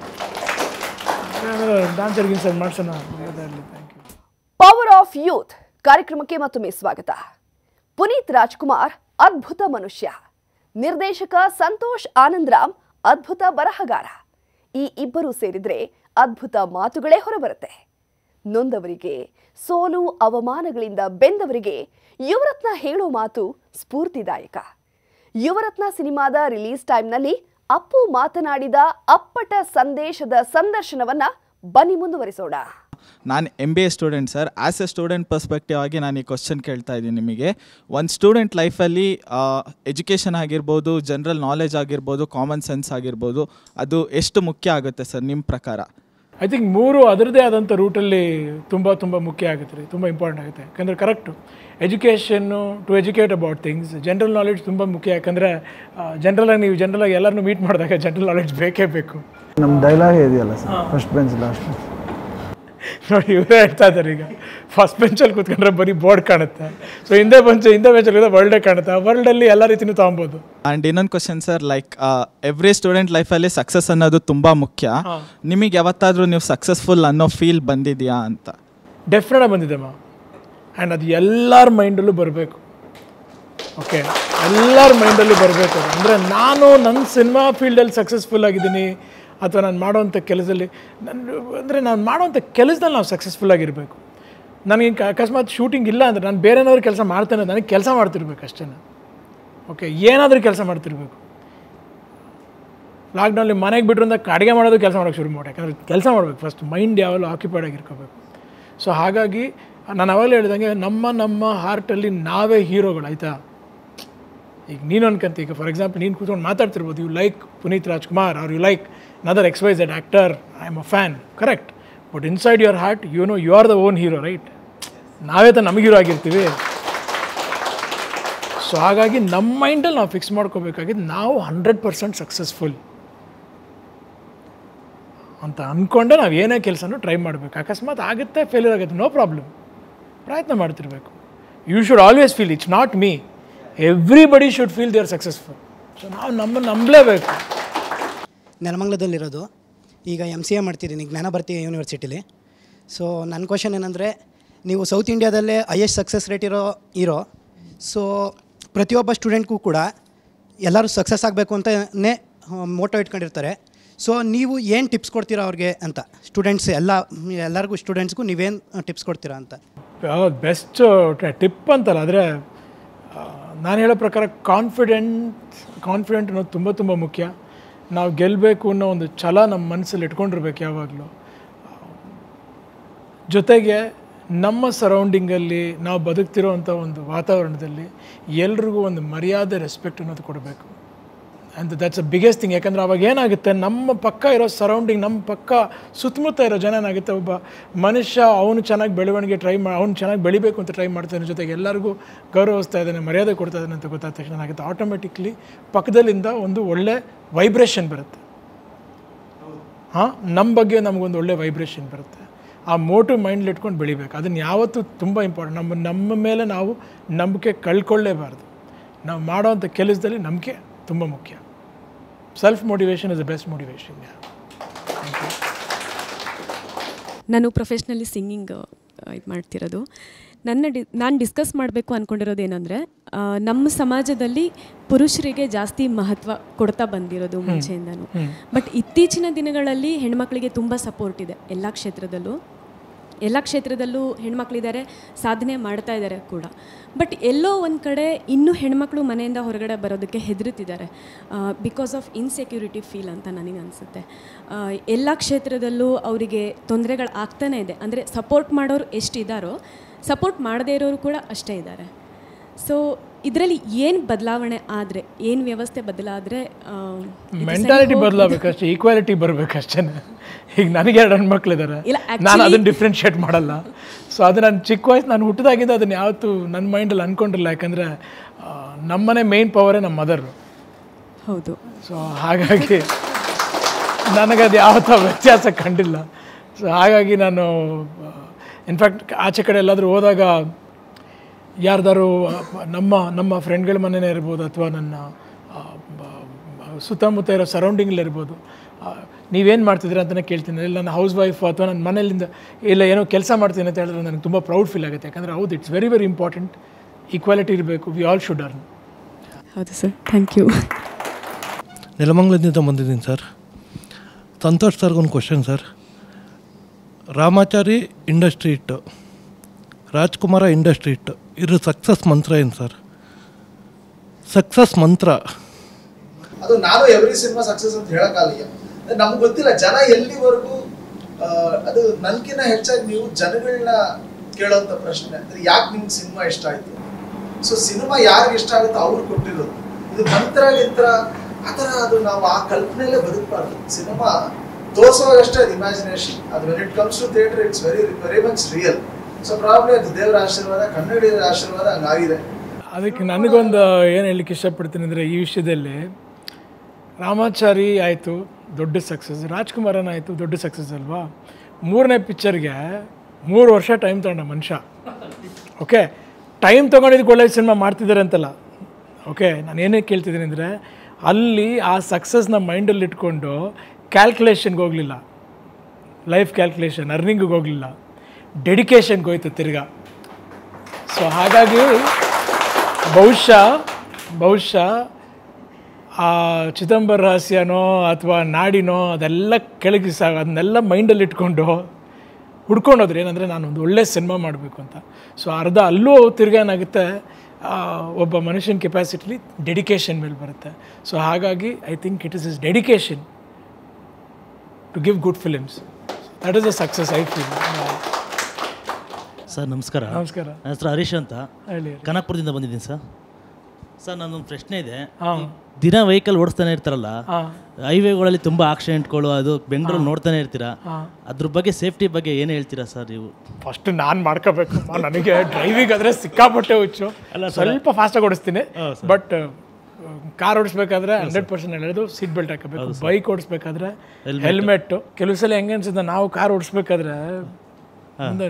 you dancer ಗಿನ್ಸರ್ ಮಾಡ್ಸೋಣ thank you power of youth ಕಾರ್ಯಕ್ರಮಕ್ಕೆ ಮತ್ತೊಮ್ಮೆ ಸ್ವಾಗತ ಪುನೀತ್ ರಾಜ್ಕುಮಾರ್ ಅದ್ಭುತ ಮನುಷ್ಯ ನಿರ್ದೇಶಕ ಸಂತೋಷ್ ಆನಂದ್ರಾಮ್ ಅದ್ಭುತ ಬರಹಗಾರ ಈ ಇಬ್ಬರು ಸೇರಿದ್ರೆ ಅದ್ಭುತ ಮಾತುಗಳೇ ಹೊರಬರುತ್ತೆ ನೊಂದವರಿಗೆ ಸೋಲು ಅವಮಾನಗಳಿಂದ ಬೆಂದವರಿಗೆ ಯುವರತ್ನ ಹೇಳೋ ಮಾತು ಸ್ಫೂರ್ತಿದಾಯಕ ಯುವರತ್ನ ಸಿನಿಮಾದ ರಿಲೀಸ್ ಟೈಮ್ನಲ್ಲಿ ಅಪ್ಪು ಮಾತನಾಡಿದ ಅಪ್ಪಟ ಸಂದೇಶದ ಸಂದರ್ಶನವನ್ನ ಬನ್ನಿ ಮುಂದುವರಿಸೋಣ ನಾನು M B A student sir as a student perspective ಆಗಿ ನಾನು ಈ ಕ್ವಶನ್ ಕೇಳ್ತಾ ಇದ್ದೀನಿ ನಿಮಗೆ ಒಂದು ಸ್ಟೂಡೆಂಟ್ ಲೈಫಲ್ಲಿ ಎಜುಕೇಷನ್ ಆಗಿರ್ಬೋದು ಜನರಲ್ ನಾಲೆಜ್ ಆಗಿರ್ಬೋದು ಕಾಮನ್ ಸೆನ್ಸ್ ಆಗಿರ್ಬೋದು ಅದು ಎಷ್ಟು ಮುಖ್ಯ ಆಗುತ್ತೆ ಸರ್ ನಿಮ್ಮ ಪ್ರಕಾರ ಐ ಥಿಂಕ್ ಮೂರು ಅದರದ್ದೇ ಆದಂಥ ರೂಟಲ್ಲಿ ತುಂಬ ತುಂಬ ಮುಖ್ಯ ಆಗುತ್ತೆ ರೀ ತುಂಬ ಇಂಪಾರ್ಟೆಂಟ್ ಆಗುತ್ತೆ ಯಾಕಂದರೆ correct education to educate about things general knowledge ತುಂಬ ಮುಖ್ಯ ಯಾಕಂದರೆ ಜನರಲಾಗಿ ನೀವು ಜನರಲಾಗಿ ಎಲ್ಲರನ್ನೂ ಮೀಟ್ ಮಾಡಿದಾಗ ಜನರಲ್ ನಾಲೆಡ್ಜ್ ಬೇಕೇ ಬೇಕು ನಮ್ಮ ಡೈಲಾಗ್ ಇದೆಯಲ್ಲ ಸರ್ ಫಸ್ಟ್ ಬೆಂಚ್ ಲಾಸ್ಟ್ ನೋಡಿ ಇವರೇ ಹೇಳ್ತಾ ಇದ್ದಾರೆ ಈಗ ಫಸ್ಟ್ ಬೆಂಚಲ್ಲಿ ಕೂತ್ಕೊಂಡ್ರೆ ಬರೀ ಬೋರ್ಡ್ ಕಾಣುತ್ತೆ ಸೊ ಹಿಂದೆ ಬೆಂಚ್ ಹಿಂದೆ ಬೆಂಚಲ್ಲಿ ವರ್ಲ್ಡೇ ಕಾಣುತ್ತೆ ಆ ವರ್ಲ್ಡಲ್ಲಿ ಎಲ್ಲ ರೀತಿನೂ ತೊಗೊಬೋದು ಆ್ಯಂಡ್ ಇನ್ನೊಂದು question sir like every student ಲೈಫಲ್ಲಿ ಸಕ್ಸಸ್ ಅನ್ನೋದು ತುಂಬ ಮುಖ್ಯ ನಿಮಗೆ ಯಾವತ್ತಾದರೂ ನೀವು ಸಕ್ಸಸ್ಫುಲ್ ಅನ್ನೋ ಫೀಲ್ ಬಂದಿದೆಯಾ ಅಂತ ಡೆಫಿನೆಟ್ ಬಂದಿದ್ದೆಮ್ಮ ಆ್ಯಂಡ್ ಅದು ಎಲ್ಲರ ಮೈಂಡಲ್ಲೂ ಬರಬೇಕು ಓಕೆ ಎಲ್ಲರ ಮೈಂಡಲ್ಲೂ ಬರಬೇಕು ಅಂದರೆ ನಾನು ನನ್ನ ಸಿನಿಮಾ ಫೀಲ್ಡಲ್ಲಿ ಸಕ್ಸಸ್ಫುಲ್ ಆಗಿದ್ದೀನಿ ಅಥವಾ ನಾನು ಮಾಡೋವಂಥ ಕೆಲಸದಲ್ಲಿ ನನ್ನ ಅಂದರೆ ನಾನು ಮಾಡೋವಂಥ ಕೆಲಸದಲ್ಲಿ ನಾವು ಸಕ್ಸಸ್ಫುಲ್ ಆಗಿರಬೇಕು ನನಗೆ ಕ- ಅಕಸ್ಮಾತ್ ಶೂಟಿಂಗ್ ಇಲ್ಲ ಅಂದರೆ ನಾನು ಬೇರೆ ಏನಾದರೂ ಕೆಲಸ ಮಾಡ್ತೇನೆ ನನಗೆ ಕೆಲಸ ಮಾಡ್ತಿರ್ಬೇಕು ಅಷ್ಟೇ ಓಕೆ ಏನಾದರೂ ಕೆಲಸ ಮಾಡ್ತಿರ್ಬೇಕು ಲಾಕ್ಡೌನಲ್ಲಿ ಮನೆಗೆ ಬಿಟ್ಟರು ಅಂತ ಅಡುಗೆ ಮಾಡೋದು ಕೆಲಸ ಮಾಡೋಕ್ಕೆ ಶುರು ಮಾಡಿ ಯಾಕಂದರೆ ಕೆಲಸ ಮಾಡಬೇಕು ಫಸ್ಟ್ ಮೈಂಡ್ ಯಾವಾಗಲೂ ಆಕ್ಯುಪೈಡ್ ಆಗಿರ್ಕೋಬೇಕು ಸೊ ಹಾಗಾಗಿ ನಾನು ಅವಾಗಲೇ ಹೇಳಿದಂಗೆ ನಮ್ಮ ನಮ್ಮ ಹಾರ್ಟಲ್ಲಿ ನಾವೇ ಹೀರೋಗಳು ಆಯಿತಾ ಈಗ ನೀನು ಅನ್ಕಂತ ಈಗ ಫಾರ್ ಎಕ್ಸಾಂಪಲ್ ನೀನು ಕೂತ್ಕೊಂಡು ಮಾತಾಡ್ತಿರ್ಬೋದು you like Puneeth Rajkumar are you like another ex wise ed actor I am a fan correct but inside your heart you know you are the own hero right ನಾವೇ ತ ನಮಗೆ ಹೀರೋ ಆಗಿರ್ತೀವಿ ಸೊ ಹಾಗಾಗಿ ನಮ್ಮ ಮೈಂಡಲ್ಲಿ ನಾವು ಫಿಕ್ಸ್ ಮಾಡ್ಕೋಬೇಕಾಗಿದ್ದು ನಾವು ಹಂಡ್ರೆಡ್ ಪರ್ಸೆಂಟ್ ಸಕ್ಸಸ್ಫುಲ್ ಅಂತ ಅಂದ್ಕೊಂಡೆ ನಾವು ಏನೇ ಕೆಲಸನೂ ಟ್ರೈ ಮಾಡಬೇಕು ಅಕಸ್ಮಾತ್ ಆಗುತ್ತೆ ಫೇಲ್ಯೂರ್ ಆಗುತ್ತೆ ನೋ ಪ್ರಾಬ್ಲಮ್ ಪ್ರಯತ್ನ ಮಾಡ್ತಿರ್ಬೇಕು you should always feel it's not me everybody should feel they are successful so ನಾವು ನಮ್ಮನ್ನು ನಂಬಲೇಬೇಕು ನೆಲಮಂಗಲದಲ್ಲಿರೋದು ಈಗ ಎಮ್ ಸಿ ಎ ಮಾಡ್ತಿದ್ದೀನಿ ಜ್ಞಾನಭಾರತಿ ಯೂನಿವರ್ಸಿಟಿಲಿ ಸೊ ನನ್ನ ಕ್ವಶನ್ ಏನಂದರೆ ನೀವು ಸೌತ್ ಇಂಡಿಯಾದಲ್ಲೇ ಹೈಯೆಸ್ಟ್ ಸಕ್ಸಸ್ ರೇಟ್ ಇರೋ ಇರೋ ಸೊ ಪ್ರತಿಯೊಬ್ಬ ಸ್ಟೂಡೆಂಟ್ಗೂ ಕೂಡ ಎಲ್ಲರೂ ಸಕ್ಸಸ್ ಆಗಬೇಕು ಅಂತಲೇ ಮೋಟೋ ಇಟ್ಕೊಂಡಿರ್ತಾರೆ ಸೊ ನೀವು ಏನು ಟಿಪ್ಸ್ ಕೊಡ್ತೀರಾ ಅವ್ರಿಗೆ ಅಂತ ಸ್ಟೂಡೆಂಟ್ಸ್ ಎಲ್ಲ ಎಲ್ಲರಿಗೂ ಸ್ಟೂಡೆಂಟ್ಸ್ಗೂ ನೀವೇನು ಟಿಪ್ಸ್ ಕೊಡ್ತೀರಾ ಅಂತ ಬೆಸ್ಟ್ ಟಿಪ್ ಅಂತಲ್ಲ ಆದರೆ ನಾನು ಹೇಳೋ ಪ್ರಕಾರ ಕಾನ್ಫಿಡೆಂಟ್ ಕಾನ್ಫಿಡೆಂಟ್ ಅನ್ನೋದು ತುಂಬ ತುಂಬ ಮುಖ್ಯ ನಾವು ಗೆಲ್ಲಬೇಕು ಅನ್ನೋ ಒಂದು ಛಲ ನಮ್ಮ ಮನಸ್ಸಲ್ಲಿ ಇಟ್ಕೊಂಡಿರ್ಬೇಕು ಯಾವಾಗಲೂ ಜೊತೆಗೆ ನಮ್ಮ ಸರೌಂಡಿಂಗಲ್ಲಿ ನಾವು ಬದುಕ್ತಿರೋವಂಥ ಒಂದು ವಾತಾವರಣದಲ್ಲಿ ಎಲ್ರಿಗೂ ಒಂದು ಮರ್ಯಾದೆ ರೆಸ್ಪೆಕ್ಟ್ ಅನ್ನೋದು ಕೊಡಬೇಕು and that's a biggest thing ಯಾಕಂದರೆ ಅವಾಗ ಏನಾಗುತ್ತೆ ನಮ್ಮ ಪಕ್ಕ ಇರೋ ಸರೌಂಡಿಂಗ್ ನಮ್ಮ ಪಕ್ಕ ಸುತ್ತಮುತ್ತ ಇರೋ ಜನ ಏನಾಗುತ್ತೆ ಒಬ್ಬ ಮನುಷ್ಯ ಅವನು ಚೆನ್ನಾಗಿ ಬೆಳವಣಿಗೆ ಟ್ರೈ ಮಾಡಿ ಅವ್ನು ಚೆನ್ನಾಗಿ ಬೆಳಿಬೇಕು ಅಂತ ಟ್ರೈ ಮಾಡ್ತಾನೆ ಜೊತೆಗೆ ಎಲ್ಲರಿಗೂ ಗೌರವಿಸ್ತಾ ಇದ್ದಾನೆ ಮರ್ಯಾದೆ ಕೊಡ್ತಾ ಇದ್ದಾನೆ ಅಂತ ಗೊತ್ತಾದ ತಕ್ಷಣ ಏನಾಗುತ್ತೆ ಆಟೋಮೆಟಿಕ್ಲಿ ಪಕ್ಕದಲ್ಲಿಂದ ಒಂದು ಒಳ್ಳೆ ವೈಬ್ರೇಷನ್ ಬರುತ್ತೆ ಹಾಂ ನಮ್ಮ ಬಗ್ಗೆ ನಮಗೊಂದು ಒಳ್ಳೆ ವೈಬ್ರೇಷನ್ ಬರುತ್ತೆ ಆ ಮೋಟಿವ್ ಮೈಂಡ್ಲಿ ಇಟ್ಕೊಂಡು ಬೆಳಿಬೇಕು ಅದನ್ನು ಯಾವತ್ತೂ ತುಂಬ ಇಂಪಾರ್ಟೆಂಟ್ ನಮ್ಮ ನಮ್ಮ ಮೇಲೆ ನಾವು ನಂಬಿಕೆ ಕಳ್ಕೊಳ್ಳೇಬಾರ್ದು ನಾವು ಮಾಡೋವಂಥ ಕೆಲಸದಲ್ಲಿ ನಂಬಿಕೆ ತುಂಬ ಮುಖ್ಯ self motivation is the best motivation ನಾನು ಪ್ರೊಫೆಷ್ನಲಿ ಸಿಂಗಿಂಗ್ ಇದು ಮಾಡ್ತಿರೋದು ನನ್ನ ಡಿ ನಾನು ಡಿಸ್ಕಸ್ ಮಾಡಬೇಕು ಅಂದ್ಕೊಂಡಿರೋದು ಏನಂದರೆ ನಮ್ಮ ಸಮಾಜದಲ್ಲಿ ಪುರುಷರಿಗೆ ಜಾಸ್ತಿ ಮಹತ್ವ ಕೊಡ್ತಾ ಬಂದಿರೋದು ಮುಂಚೆಯಿಂದನೂ ಬಟ್ ಇತ್ತೀಚಿನ ದಿನಗಳಲ್ಲಿ ಹೆಣ್ಮಕ್ಳಿಗೆ ತುಂಬ ಸಪೋರ್ಟ್ ಇದೆ ಎಲ್ಲ ಕ್ಷೇತ್ರದಲ್ಲೂ ಎಲ್ಲ ಕ್ಷೇತ್ರದಲ್ಲೂ ಹೆಣ್ಮಕ್ಳಿದ್ದಾರೆ ಸಾಧನೆ ಮಾಡ್ತಾ ಇದ್ದಾರೆ ಕೂಡ ಬಟ್ ಎಲ್ಲೋ ಒಂದು ಕಡೆ ಇನ್ನೂ ಹೆಣ್ಮಕ್ಳು ಮನೆಯಿಂದ ಹೊರಗಡೆ ಬರೋದಕ್ಕೆ ಹೆದರುತ್ತಿದ್ದಾರೆ ಬಿಕಾಸ್ ಆಫ್ ಇನ್ಸೆಕ್ಯೂರಿಟಿ ಫೀಲ್ ಅಂತ ನನಗೆ ಅನಿಸುತ್ತೆ ಎಲ್ಲ ಕ್ಷೇತ್ರದಲ್ಲೂ ಅವರಿಗೆ ತೊಂದರೆಗಳು ಆಗ್ತಾನೇ ಇದೆ ಅಂದರೆ ಸಪೋರ್ಟ್ ಮಾಡೋರು ಎಷ್ಟಿದ್ದಾರೋ ಸಪೋರ್ಟ್ ಮಾಡದೇ ಇರೋರು ಕೂಡ ಅಷ್ಟೇ ಇದ್ದಾರೆ ಸೊ ಇದರಲ್ಲಿ ಏನು ಬದಲಾವಣೆ ಆದರೆ ಏನು ವ್ಯವಸ್ಥೆ ಬದಲಾದರೆ ಮೆಂಟಾಲಿಟಿ ಬದಲಾಗಬೇಕಷ್ಟೇ ಈಕ್ವಾಲಿಟಿ ಬರಬೇಕಷ್ಟೇ ಈಗ ನನಗೆ ಎರಡು ಹೆಣ್ಮಕ್ಳಿದ್ದಾರೆ ಇಲ್ಲ, ನಾನು actually- ಅದನ್ನು ಡಿಫ್ರೆನ್ಷಿಯೇಟ್ ಮಾಡಲ್ಲ ಸೊ ಅದು ನಾನು ಚಿಕ್ಕ ವಯಸ್ಸು ನಾನು ಹುಟ್ಟಿದಾಗಿಂದ ಅದನ್ನು ಯಾವತ್ತೂ ನನ್ನ ಮೈಂಡಲ್ಲಿ ಅಂದ್ಕೊಂಡಿಲ್ಲ ಯಾಕಂದರೆ ನಮ್ಮನೆ ಮೇನ್ ಪವರೇ ನಮ್ಮ ಮದರು ಹೌದು ಸೊ ಹಾಗಾಗಿ ನನಗದು ಯಾವತ್ತೂ ವ್ಯತ್ಯಾಸ ಕಂಡಿಲ್ಲ ಸೊ ಹಾಗಾಗಿ ನಾನು ಇನ್ಫ್ಯಾಕ್ಟ್ ಆಚೆ ಕಡೆ ಎಲ್ಲಾದರೂ ಹೋದಾಗ ಯಾರ್ದಾರು ನಮ್ಮ ನಮ್ಮ ಫ್ರೆಂಡ್ಗಳ ಮನೆಯೇ ಇರ್ಬೋದು ಅಥವಾ ನನ್ನ ಆ, ಬ- ಬ- ಸುತ್ತಮುತ್ತ ಇರೋ ಸರೌಂಡಿಂಗ್ಲಿರ್ಬೋದು ನೀವೇನು ಮಾಡ್ತಿದ್ದೀರಾ ಅಂತಲೇ ಕೇಳ್ತೀನಿ ಇಲ್ಲ ನನ್ನ ಹೌಸ್ ವೈಫ್ ಅಥವಾ ನನ್ನ ಮನೆಯಲ್ಲಿಂದ ಇಲ್ಲ ಏನೋ ಕೆಲಸ ಮಾಡ್ತೀನಿ ಅಂತ ಹೇಳಿದ್ರೆ ನನಗೆ ತುಂಬ ಪ್ರೌಡ್ ಫೀಲ್ ಆಗುತ್ತೆ ಯಾಕಂದರೆ ಹೌದು it's very very important equality ಇರಬೇಕು ವಿ ಆಲ್ ಶುಡ್ ಅರ್ನ್ ಹೌದು ಸರ್ ಥ್ಯಾಂಕ್ ಯು ನೆಲಮಂಗಲದಿಂದ ಬಂದಿದ್ದೀನಿ ಸರ್ ಸಂತೋಷ್ ಸರ್ಗೊಂದು ಕ್ವಶನ್ ಸರ್ ರಾಮಾಚಾರಿ ಇಂಡಸ್ಟ್ರಿ ಇಟ್ಟು ರಾಜ್ಕುಮಾರ ಇಂಡಸ್ಟ್ರಿ ಇಟ್ಟು ಇದ್ರ ಸಕ್ಸಸ್ ಮಂತ್ರ ಏನು ಸರ್ ಸಕ್ಸಸ್ ಮಂತ್ರ ಅದು ನಾನು ಎವ್ರಿ ಸಿನಿಮಾ ಸಕ್ಸಸ್ ಅಂತ ಹೇಳಕ್ಕಾಗಲ್ಲ ನಮ್ಗೆ ಗೊತ್ತಿಲ್ಲ ಜನ ಎಲ್ಲಿವರೆಗೂ ಆ, ಅದು ನನ್ಕಿನ್ನ ಹೆಚ್ಚಾಗಿ ನೀವು ಜನಗಳನ್ನ ಕೇಳೋಂಥ ಪ್ರಶ್ನೆ ಅಂದ್ರೆ ಯಾಕೆ ನಿಮ್ಗೆ ಸಿನಿಮಾ ಇಷ್ಟ ಆಯ್ತು ಸೊ ಸಿನಿಮಾ ಯಾರಿಗೆ ಇಷ್ಟ ಆಗುತ್ತೋ ಅವ್ರು ಕೊಟ್ಟಿರೋದು ಇದು ಮಂತ್ರ ಗಿಂತ್ರ ಆ ಥರ ಅದು ನಾವು ಆ ಕಲ್ಪನೆಯಲ್ಲೇ ಬದುಕಬಾರ್ದು ಸಿನಿಮಾ ತೋರಿಸುವಾಗಷ್ಟೇ ಅದು ಇಮ್ಯಾಜಿನೇಷನ್ ಅದು when it comes to theatre it's very very much real so probably ಅದು ದೇವರ ಆಶೀರ್ವಾದ ಕನ್ನಡಿಗರ ಆಶೀರ್ವಾದ ಹಂಗಾಗಿದೆ ಅದಕ್ಕೆ ನನಗೊಂದು ಏನು ಹೇಳಲಿಕ್ಕೆ ಇಷ್ಟಪಡ್ತೀನಿ ಅಂದರೆ ಈ ವಿಷಯದಲ್ಲಿ ರಾಮಾಚಾರಿ ಆಯಿತು ದೊಡ್ಡ ಸಕ್ಸಸ್ ರಾಜ್ಕುಮಾರನ್ ಆಯಿತು ದೊಡ್ಡ ಸಕ್ಸಸ್ ಅಲ್ವಾ ಮೂರನೇ ಪಿಕ್ಚರ್ಗೆ ಮೂರು ವರ್ಷ ಟೈಮ್ ತಗೊಂಡ ಮನುಷ್ಯ ಓಕೆ ಟೈಮ್ ತೊಗೊಂಡಿದ್ದಕ್ಕೆ ಒಳ್ಳೆ ಸಿನಿಮಾ ಮಾಡ್ತಿದ್ದಾರೆ ಅಂತಲ್ಲ ಓಕೆ ನಾನು ಏನೇ ಕೇಳ್ತಿದ್ದೀನಿ ಅಂದರೆ ಅಲ್ಲಿ ಆ ಸಕ್ಸಸ್ನ ಮೈಂಡಲ್ಲಿ ಇಟ್ಕೊಂಡು ಕ್ಯಾಲ್ಕುಲೇಷನ್ಗೆ ಹೋಗಲಿಲ್ಲ ಲೈಫ್ ಕ್ಯಾಲ್ಕುಲೇಷನ್ ಅರ್ನಿಂಗಿಗೆ ಹೋಗಲಿಲ್ಲ ಡೆಡಿಕೇಶನ್ಗೆ ಹೋಯ್ತು ತಿರ್ಗಾ ಸೊ ಹಾಗಾಗಿ ಬಹುಶಃ ಬಹುಶಃ ಆ ಚಿದಂಬರ ರಹಸ್ಯನೋ ಅಥವಾ ನಾಡಿನೋ ಅದೆಲ್ಲ ಕೆಳಗೆ ಸಾಗ ಅದನ್ನೆಲ್ಲ ಮೈಂಡಲ್ಲಿ ಇಟ್ಕೊಂಡು ಹುಡ್ಕೊಂಡೋದ್ರು ಏನಂದರೆ ನಾನು ಒಂದು ಒಳ್ಳೆ ಸಿನಿಮಾ ಮಾಡಬೇಕು ಅಂತ ಸೊ ಅರ್ಧ ಅಲ್ಲೂ ತಿರ್ಗಾ ಏನಾಗುತ್ತೆ ಆ, ಒಬ್ಬ ಮನುಷ್ಯನ ಕೆಪಾಸಿಟಿಲಿ ಡೆಡಿಕೇಶನ್ ಮೇಲೆ ಬರುತ್ತೆ ಸೊ ಹಾಗಾಗಿ I think it is is dedication to give good films that is a success I feel sir ನಮಸ್ಕಾರ ನಮಸ್ಕಾರ. ನನ್ನ ಹೆಸರು ಹರೀಶ್ ಅಂತ ಹೇಳಿ. ಕನಕಪುರದಿಂದ ಬಂದಿದ್ದೀನಿ ಸರ್ ಸರ್ ನನ್ನೊಂದು ಪ್ರಶ್ನೆ ಇದೆ ಹಾಂ. ಈ ದಿನ ವೆಹಿಕಲ್ ಓಡಿಸ್ತಾನೆ ಇರ್ತಾರಲ್ಲ ಹಾಂ. ಹೈವೇಗಳಲ್ಲಿ ತುಂಬ ಆಕ್ಸಿಡೆಂಟ್ಗಳು ಅದು ಬೆಂಗಳೂರು ಹಾಂ. ನೋಡ್ತಾನೆ ಇರ್ತೀರಾ ಹಾಂ. ಅದ್ರ ಬಗ್ಗೆ ಸೇಫ್ಟಿ ಬಗ್ಗೆ ಏನು ಹೇಳ್ತೀರಾ ಸರ್ ನೀವು ಫಸ್ಟ್ ನಾನು ಮಾಡ್ಕೋಬೇಕು ನನಗೆ ಡ್ರೈವಿಂಗ್ ಆದರೆ ಸಿಕ್ಕಾಪಟ್ಟೆ ಹುಚ್ಚು ಅಲ್ಲ ಸರ್. ಸ್ವಲ್ಪ ಫಾಸ್ಟಾಗಿ ಓಡಿಸ್ತೀನಿ ಹೌದು ಸರ್. ಬಟ್ ಕಾರ್ ಓಡಿಸ್ಬೇಕಾದ್ರೆ ಹಂಡ್ರೆಡ್ ಪರ್ಸೆಂಟ್ ಹೇಳೋದು ಸೀಟ್ ಬೆಲ್ಟ್ ಹಾಕಬೇಕು ಹೌದು ಸರ್. ಬೈಕ್ ಓಡಿಸ್ಬೇಕಾದ್ರೆ Helmet. ಹೆಲ್ಮೆಟ್ ಕೆಲವು ಸಲ ಹೆಂಗೆ ಅನ್ಸುತ್ತೆ ನಾವು ಕಾರ್ ಓಡಿಸ್ಬೇಕಾದ್ರೆ ಒಂದು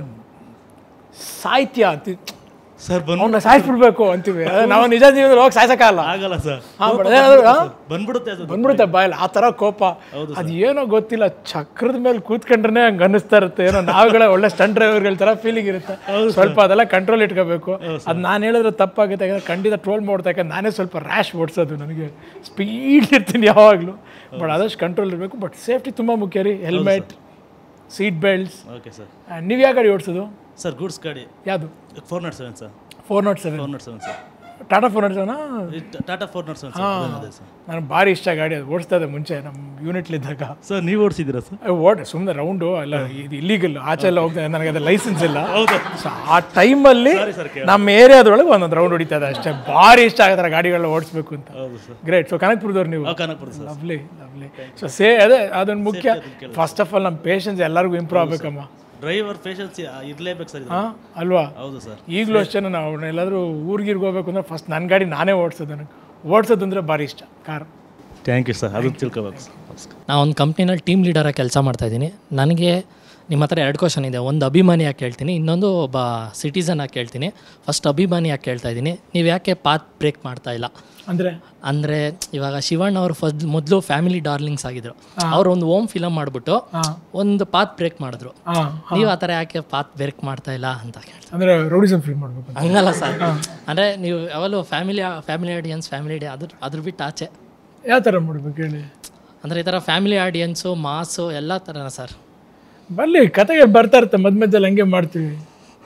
ಸಾಹಿತ್ಯ ಅಂತೀವಿ ಸರ್ ಅವನ್ನ ಸಾಯಿಸ್ಬಿಡ್ಬೇಕು ಅಂತೀವಿ ಅದೇ ನಾವು ನಿಜ ಜೀವನದಲ್ಲಿ ಹೋಗಿ ಸಾಯ್ಸಕ್ಕಾಗಲ್ಲ ಆಗಲ್ಲ ಸರ್ ಹಾ, ಕೋಪ but ಅದೇನಾದ್ರು, ಹಾ? ಬಂದ್ಬಿಡುತ್ತೆ ಅದು ಬಂದ್ಬಿಡುತ್ತೆ ಬಾಯಲ್ಲಿ ಆ ಥರ ಕೋಪ ಹೌದು ಅದು ಏನೋ ಗೊತ್ತಿಲ್ಲ ಚಕ್ರದ ಮೇಲೆ ಕೂತ್ಕೊಂಡ್ರೆ ಹಂಗೆ ಅನ್ನಿಸ್ತಾ ಇರುತ್ತೆ ಏನೋ ನಾವುಗಳೇ ಒಳ್ಳೆ ಸ್ಟಂಟ್ ಡ್ರೈವರ್ಗಳ ಥರ ಫೀಲಿಂಗ್ ಇರುತ್ತೆ ಸ್ವಲ್ಪ ಅದೆಲ್ಲ ಕಂಟ್ರೋಲ್ ಇಟ್ಕೋಬೇಕು ಅದು ನಾನು ಹೇಳಿದ್ರೆ ತಪ್ಪಾಗುತ್ತೆ ಯಾಕಂದ್ರೆ ಖಂಡಿತ ಟ್ರೋಲ್ ಮಾಡ್ತಾ ಯಾಕಂದ್ರೆ ನಾನೇ ಸ್ವಲ್ಪ ರ್ಯಾಶ್ ಓಡಿಸೋದು ನನಗೆ ಸ್ಪೀಡ್ ಇರ್ತೀನಿ ಯಾವಾಗಲೂ ಬಟ್ ಆದಷ್ಟು ಕಂಟ್ರೋಲ್ ಇರಬೇಕು ಬಟ್ ಸೇಫ್ಟಿ ತುಂಬ ಮುಖ್ಯ ರೀ helmet seat belts okay sir ನೀವು ಯಾವ ಗಾಡಿ ಓಡಿಸೋದು ಸರ್ ಗೂಡ್ಸ್ ಗಾಡಿ ಯಾವುದು four not seven sir four not seven four not seven sir Tata four not ಸೆವೆನಾ ಟಾಟಾ ಫೋರ್ ನಾಟ್ ಸೆವೆನ್ ಹಾಂ ಸರ್ ನನಗೆ ಭಾರಿ ಇಷ್ಟ ಗಾಡಿ ಅದು ಓಡಿಸ್ತಾ ಇದೆ ಮುಂಚೆ ನಮ್ಮ ಯೂನಿಟ್ಲಿದ್ದಾಗ ಸರ್ ನೀವು ಓಡಿಸಿದ್ದೀರಾ ಸರ್ ಓಡ್ ಸುಮ್ಮನೆ ರೌಂಡು ಅಲ್ಲ ಇದು ಇಲ್ಲಿಗಲ್ ಆಚೆ ಎಲ್ಲ ಹೋಗ್ತಾ ನನಗೆ ಅದು ಲೈಸೆನ್ಸ್ ಇಲ್ಲ ಹೌದು. ಸೊ ಆ ಟೈಮಲ್ಲಿ Sorry sir, ಕೇಳ- ನಮ್ಮ ಏರಿಯಾದೊಳಗೆ ಒಂದೊಂದು ರೌಂಡ್ ಹೊಡಿತಾ ಇದೆ ಅಷ್ಟೇ ಭಾರಿ ಇಷ್ಟ ಆಗತ್ತೆ ಗಾಡಿಗಳನ್ನ ಓಡಿಸ್ಬೇಕು ಅಂತ ಹೌದು ಸರ್ ಗ್ರೇಟ್ ಸೊ ಕನಕ್ಪುರದವ್ರು ನೀವು ಹಾಂ Kanakapura sir lovely lovely so say ಅದೇ ಅದೊಂದು ಮುಖ್ಯ ಫಸ್ಟ್ ಆಫ್ ಆಲ್ ನಮ್ಮ ಪೇಷನ್ಸ್ ಎಲ್ಲರಿಗೂ ಇಂಪ್ರೂವ್ ಆಗಬೇಕಮ್ಮ ಡ್ರೈವರ್ ಪೇಷನ್ಸ್ ಇರಲೇಬೇಕು ಸರ್ ಹಾಂ ಅಲ್ವಾ ಹೌದು ಸರ್ ಈಗಲೂ ಅಷ್ಟೇ ನಾವು ಎಲ್ಲಾದರೂ ಊರಿಗಿರ್ಗೆ ಹೋಗ್ಬೇಕು ಅಂದ್ರೆ ಫಸ್ಟ್ ನನ್ನ ಗಾಡಿ ನಾನೇ ಓಡಿಸೋದು ನನಗೆ ಓಡಿಸೋದು ಅಂದರೆ ಭಾರಿ ಇಷ್ಟ ಕಾರ್ ಥ್ಯಾಂಕ್ ಯು ಸರ್ ಅದನ್ನು ತಿಳ್ಕೊಬೇಕು ಸರ್ ನಾ ಒಂದು ಕಂಪ್ನಿನಲ್ಲಿ ಟೀಮ್ ಲೀಡರಾಗಿ ಕೆಲಸ ಮಾಡ್ತಾಯಿದ್ದೀನಿ ನನಗೆ ನಿಮ್ಮ ಹತ್ರ ಎರಡು ಕ್ವಶನ್ ಇದೆ ಒಂದು ಅಭಿಮಾನಿಯಾಗಿ ಕೇಳ್ತೀನಿ ಇನ್ನೊಂದು ಒಬ್ಬ ಸಿಟಿಸನ್ ಆಗಿ ಕೇಳ್ತೀನಿ ಫಸ್ಟ್ ಅಭಿಮಾನಿಯಾಗಿ ಕೇಳ್ತಾ ಇದ್ದೀನಿ ನೀವು ಯಾಕೆ ಪಾತ್ ಬ್ರೇಕ್ ಮಾಡ್ತಾ ಇಲ್ಲ ಅಂದರೆ ಅಂದರೆ ಇವಾಗ ಶಿವಣ್ಣ ಅವರು ಫಸ್ಟ್ ಮೊದಲು ಫ್ಯಾಮಿಲಿ ಡಾರ್ಲಿಂಗ್ಸ್ ಆಗಿದ್ರು ಅವ್ರು ಒಂದು ಓಮ್ ಫಿಲಮ್ ಮಾಡಿಬಿಟ್ಟು ಒಂದು ಪಾತ್ ಬ್ರೇಕ್ ಮಾಡಿದ್ರು ಹಾಂ ನೀವು ಆ ಥರ ಯಾಕೆ ಪಾತ್ ಬ್ರೇಕ್ ಮಾಡ್ತಾ ಇಲ್ಲ ಅಂತ ಕೇಳ್ತಾರೆ ಅಂದರೆ ರೌಡಿಸಮ್ ಫಿಲ್ಮ್ ಮಾಡಬೇಕು ಹಂಗಲ್ಲ ಸರ್ ಅಂದರೆ ನೀವು ಯಾವಾಗಲೂ family family audience family day ಅದ್ರ ಅದ್ರ ಬಿಟ್ಟು ಆಚೆ ಯಾವ ಥರ ಮಾಡ್ಬೇಕು ಹೇಳಿ ಅಂದರೆ ಈ ಥರ ಫ್ಯಾಮಿಲಿ ಆಡಿಯನ್ಸು ಮಾಸು ಎಲ್ಲ ಥರನ ಸರ್ ಬರಲಿ ಕತೆಗೆ ಬರ್ತಾ ಇರುತ್ತೆ ಮಧ್ಯ ಮಧ್ಯದಲ್ಲಿ ಹಂಗೆ ಮಾಡ್ತೀವಿ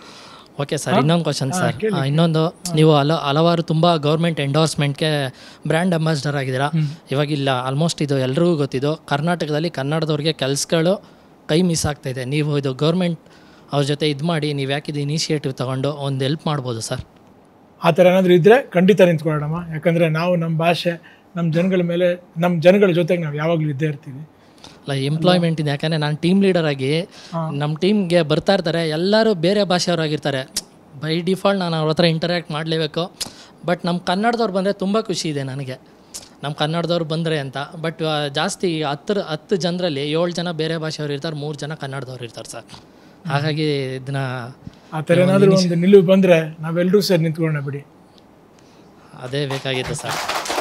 ಓಕೆ ಸರ್ ಹಾ? ಇನ್ನೊಂದು ಕ್ವಶನ್ ಹಾ, ಸರ್ ಕೇಳಿ. ಆ, ಇನ್ನೊಂದು ನೀವು ಹಲ ಹಲವಾರು ತುಂಬ ಗೌರ್ಮೆಂಟ್ ಎಂಡೋರ್ಸ್ಮೆಂಟ್ಗೆ ಬ್ರ್ಯಾಂಡ್ ಅಂಬಾಸಿಡರ್ ಆಗಿದ್ದೀರಾ ಇವಾಗ ಇಲ್ಲ ಆಲ್ಮೋಸ್ಟ್ ಇದು ಎಲ್ರಿಗೂ ಗೊತ್ತಿದ್ದು ಕರ್ನಾಟಕದಲ್ಲಿ ಕನ್ನಡದವ್ರಿಗೆ ಕೆಲಸಗಳು ಕೈ ಮಿಸ್ ಆಗ್ತಾ ಇದೆ ನೀವು ಇದು ಗೌರ್ಮೆಂಟ್ ಅವ್ರ ಜೊತೆ ಇದು ಮಾಡಿ ನೀವು ಯಾಕೆ ಇದು ಇನಿಷಿಯೇಟಿವ್ ತೊಗೊಂಡು ಒಂದು ಹೆಲ್ಪ್ ಮಾಡ್ಬೋದು ಸರ್ ಆ ಥರ ಏನಾದರೂ ಇದ್ದರೆ ಖಂಡಿತ ನಿಂತ್ಕೊಳ್ಳೋಣಮ್ಮ ಯಾಕಂದರೆ ನಾವು ನಮ್ಮ ಭಾಷೆ ನಮ್ಮ ಜನಗಳ ಮೇಲೆ ನಮ್ಮ ಜನಗಳ ಜೊತೆಗೆ ನಾವು ಯಾವಾಗಲೂ ಇದ್ದೇ ಇರ್ತೀವಿ ಅಲ್ಲ ಎಂಪ್ಲಾಯ್ಮೆಂಟ್ ಇದೆ ಯಾಕಂದರೆ ನಾನು ಟೀಮ್ ಲೀಡರ್ ಆಗಿ ನಮ್ಮ ಟೀಮ್ಗೆ ಬರ್ತಾ ಇರ್ತಾರೆ ಎಲ್ಲರೂ ಬೇರೆ ಭಾಷೆಯವರಾಗಿರ್ತಾರೆ ಬೈ ಡಿಫಾಲ್ಟ್ ನಾನು ಅವ್ರ ಹತ್ರ ಇಂಟರ್ಯಾಕ್ಟ್ ಮಾಡಲೇಬೇಕು ಬಟ್ ನಮ್ಮ ಕನ್ನಡದವ್ರು ಬಂದರೆ ತುಂಬ ಖುಷಿ ಇದೆ ನನಗೆ ನಮ್ಮ ಕನ್ನಡದವ್ರು ಬಂದರೆ ಅಂತ ಬಟ್ ಜಾಸ್ತಿ ಹತ್ತು ಹತ್ತು ಜನರಲ್ಲಿ ಏಳು ಜನ ಬೇರೆ ಭಾಷೆಯವ್ರು ಇರ್ತಾರೆ ಮೂರು ಜನ ಕನ್ನಡದವ್ರು ಇರ್ತಾರೆ ಸರ್ ಹಾಗಾಗಿ ಇದನ್ನ ಆ ಥರ ಏನಾದರೂ ಒಂದು ನಿಲುವು ಬಂದರೆ ನಾವೆಲ್ಲರೂ ಸೇರಿ ನಿಂತ್ಕೊಳ್ಳೋಣ ಬಿಡಿ ಅದೇ ಬೇಕಾಗಿತ್ತು ಸರ್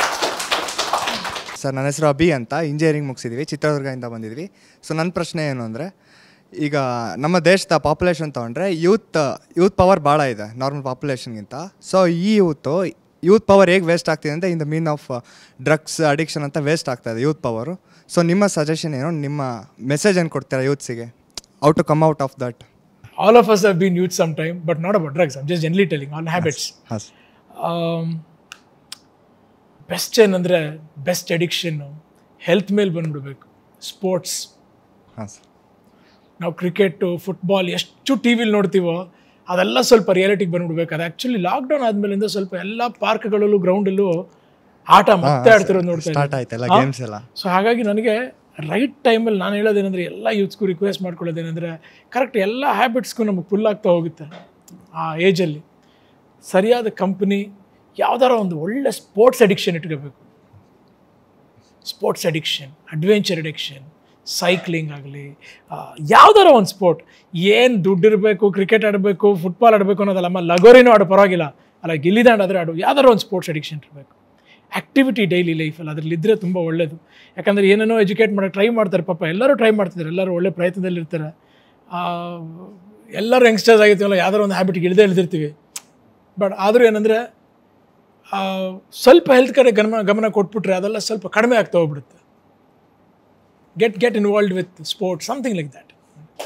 ಸರ್ ನನ್ನ ಹೆಸರು ಅಭಿ ಅಂತ ಇಂಜಿನಿಯರಿಂಗ್ ಮುಗಿಸಿದ್ವಿ ಚಿತ್ರದುರ್ಗದಿಂದ ಬಂದಿದ್ವಿ ಸೊ ನನ್ನ ಪ್ರಶ್ನೆ ಏನು ಅಂದರೆ ಈಗ ನಮ್ಮ ದೇಶದ ಪಾಪ್ಯುಲೇಷನ್ ತೊಗೊಂಡ್ರೆ ಯೂತ್ ಯೂತ್ ಪವರ್ ಭಾಳ ಇದೆ ನಾರ್ಮಲ್ ಪಾಪ್ಯುಲೇಷನ್ಗಿಂತ ಸೊ ಈ ಯೂತು ಯೂತ್ ಪವರ್ ಹೇಗೆ ವೇಸ್ಟ್ ಆಗ್ತಿದೆ ಅಂತ in the mean of drugs addiction ಅಂತ ವೇಸ್ಟ್ ಆಗ್ತಾ ಇದೆ ಯೂತ್ ಪವರು ಸೊ ನಿಮ್ಮ ಸಜೆಷನ್ ಏನು ನಿಮ್ಮ ಮೆಸೇಜ್ ಏನು ಕೊಡ್ತೀರಾ ಯೂತ್ಸಿಗೆ oh to come out of that all of us have been youth some time but not about drugs just generally telling all habits ಹಾಂ ಬೆಸ್ಟ್ ಏನಂದರೆ ಬೆಸ್ಟ್ ಅಡಿಕ್ಷನ್ನು ಹೆಲ್ತ್ ಮೇಲೆ ಬಂದ್ಬಿಡ್ಬೇಕು ಸ್ಪೋರ್ಟ್ಸ್ ಹಾಂ ಸರ್ ನಾವು ಕ್ರಿಕೆಟು ಫುಟ್ಬಾಲ್ ಎಷ್ಟು ಟಿ ವಿಲಿ ನೋಡ್ತೀವೋ ಅದೆಲ್ಲ ಸ್ವಲ್ಪ ರಿಯಾಲಿಟಿಗೆ ಬಂದ್ಬಿಡ್ಬೇಕು ಅದು ಆ್ಯಕ್ಚುಲಿ ಲಾಕ್ಡೌನ್ ಆದಮೇಲಿಂದ ಸ್ವಲ್ಪ ಎಲ್ಲ ಪಾರ್ಕ್ಗಳಲ್ಲೂ ಗ್ರೌಂಡಲ್ಲೂ ಆಟ ಮತ್ತೆ ಆಡ್ತಿರೋದು ನೋಡ್ತಾ ಸ್ಟಾರ್ಟ್ ಆಯ್ತಲ್ಲ ಗೇಮ್ಸ್ ಎಲ್ಲ ಸೊ ಹಾಗಾಗಿ ನನಗೆ ರೈಟ್ ಟೈಮಲ್ಲಿ ನಾನು ಹೇಳೋದೇನೆಂದರೆ ಎಲ್ಲ ಯೂತ್ಸ್ಗೂ ರಿಕ್ವೆಸ್ಟ್ ಮಾಡ್ಕೊಳ್ಳೋದೇನೆಂದರೆ ಕರೆಕ್ಟ್ ಎಲ್ಲ ಹ್ಯಾಬಿಟ್ಸ್ಗೂ ನಮಗೆ ಫುಲ್ ಆಗ್ತಾ ಹೋಗುತ್ತೆ ಆ ಏಜಲ್ಲಿ ಸರಿಯಾದ ಕಂಪ್ನಿ ಯಾವ್ದಾರ ಒಂದು ಒಳ್ಳೆ ಸ್ಪೋರ್ಟ್ಸ್ ಅಡಿಕ್ಷನ್ ಇಟ್ಕೋಬೇಕು sports addiction adventure addiction cycling ಆಗಲಿ ಯಾವ್ದಾರ ಒಂದು ಸ್ಪೋರ್ಟ್ ಏನು ದುಡ್ಡಿರಬೇಕು ಕ್ರಿಕೆಟ್ ಆಡಬೇಕು ಫುಟ್ಬಾಲ್ ಆಡಬೇಕು ಅನ್ನೋದಲ್ಲ ಅಮ್ಮ ಲಗೋರಿನೂ ಆಡೋ ಪರವಾಗಿಲ್ಲ ಅಲ್ಲ ಗಿಲ್ಲಿದಾಂಡ್ ಆದರೆ ಆಡು ಯಾವ್ದಾರ ಒಂದು ಸ್ಪೋರ್ಟ್ಸ್ ಅಡಿಕ್ಷನ್ ಇರಬೇಕು ಆ್ಯಕ್ಟಿವಿಟಿ ಡೈಲಿ ಲೈಫಲ್ಲಿ ಅದರಲ್ಲಿದ್ದರೆ ತುಂಬ ಒಳ್ಳೆಯದು ಯಾಕಂದರೆ ಏನೇನೋ ಎಜುಕೇಟ್ ಮಾಡೋಕ್ಕೆ ಟ್ರೈ ಮಾಡ್ತಾರೆ ಪಾಪ ಎಲ್ಲರೂ ಟ್ರೈ ಮಾಡ್ತಿದ್ದಾರೆ ಎಲ್ಲರೂ ಒಳ್ಳೆ ಪ್ರಯತ್ನದಲ್ಲಿರ್ತಾರೆ ಆ, ಎಲ್ಲರೂ ಯಂಗ್ಸ್ಟರ್ಸ್ ಆಗಿರ್ತೀವಲ್ಲ ಯಾವ್ದಾರ ಒಂದು ಹ್ಯಾಬಿಟ್ಗೆ ಇಳಿದೇ ಇಳಿದಿರ್ತೀವಿ ಬಟ್ ಆದರೂ ಏನಂದರೆ ಸ್ವಲ್ಪ ಹೆಲ್ತ್ ಕಡೆ ಗಮನ ಗಮನ ಕೊಟ್ಬಿಟ್ರೆ ಅದೆಲ್ಲ ಸ್ವಲ್ಪ ಕಡಿಮೆ ಆಗ್ತಾ ಹೋಗ್ಬಿಡುತ್ತೆ get get involved with sports something like that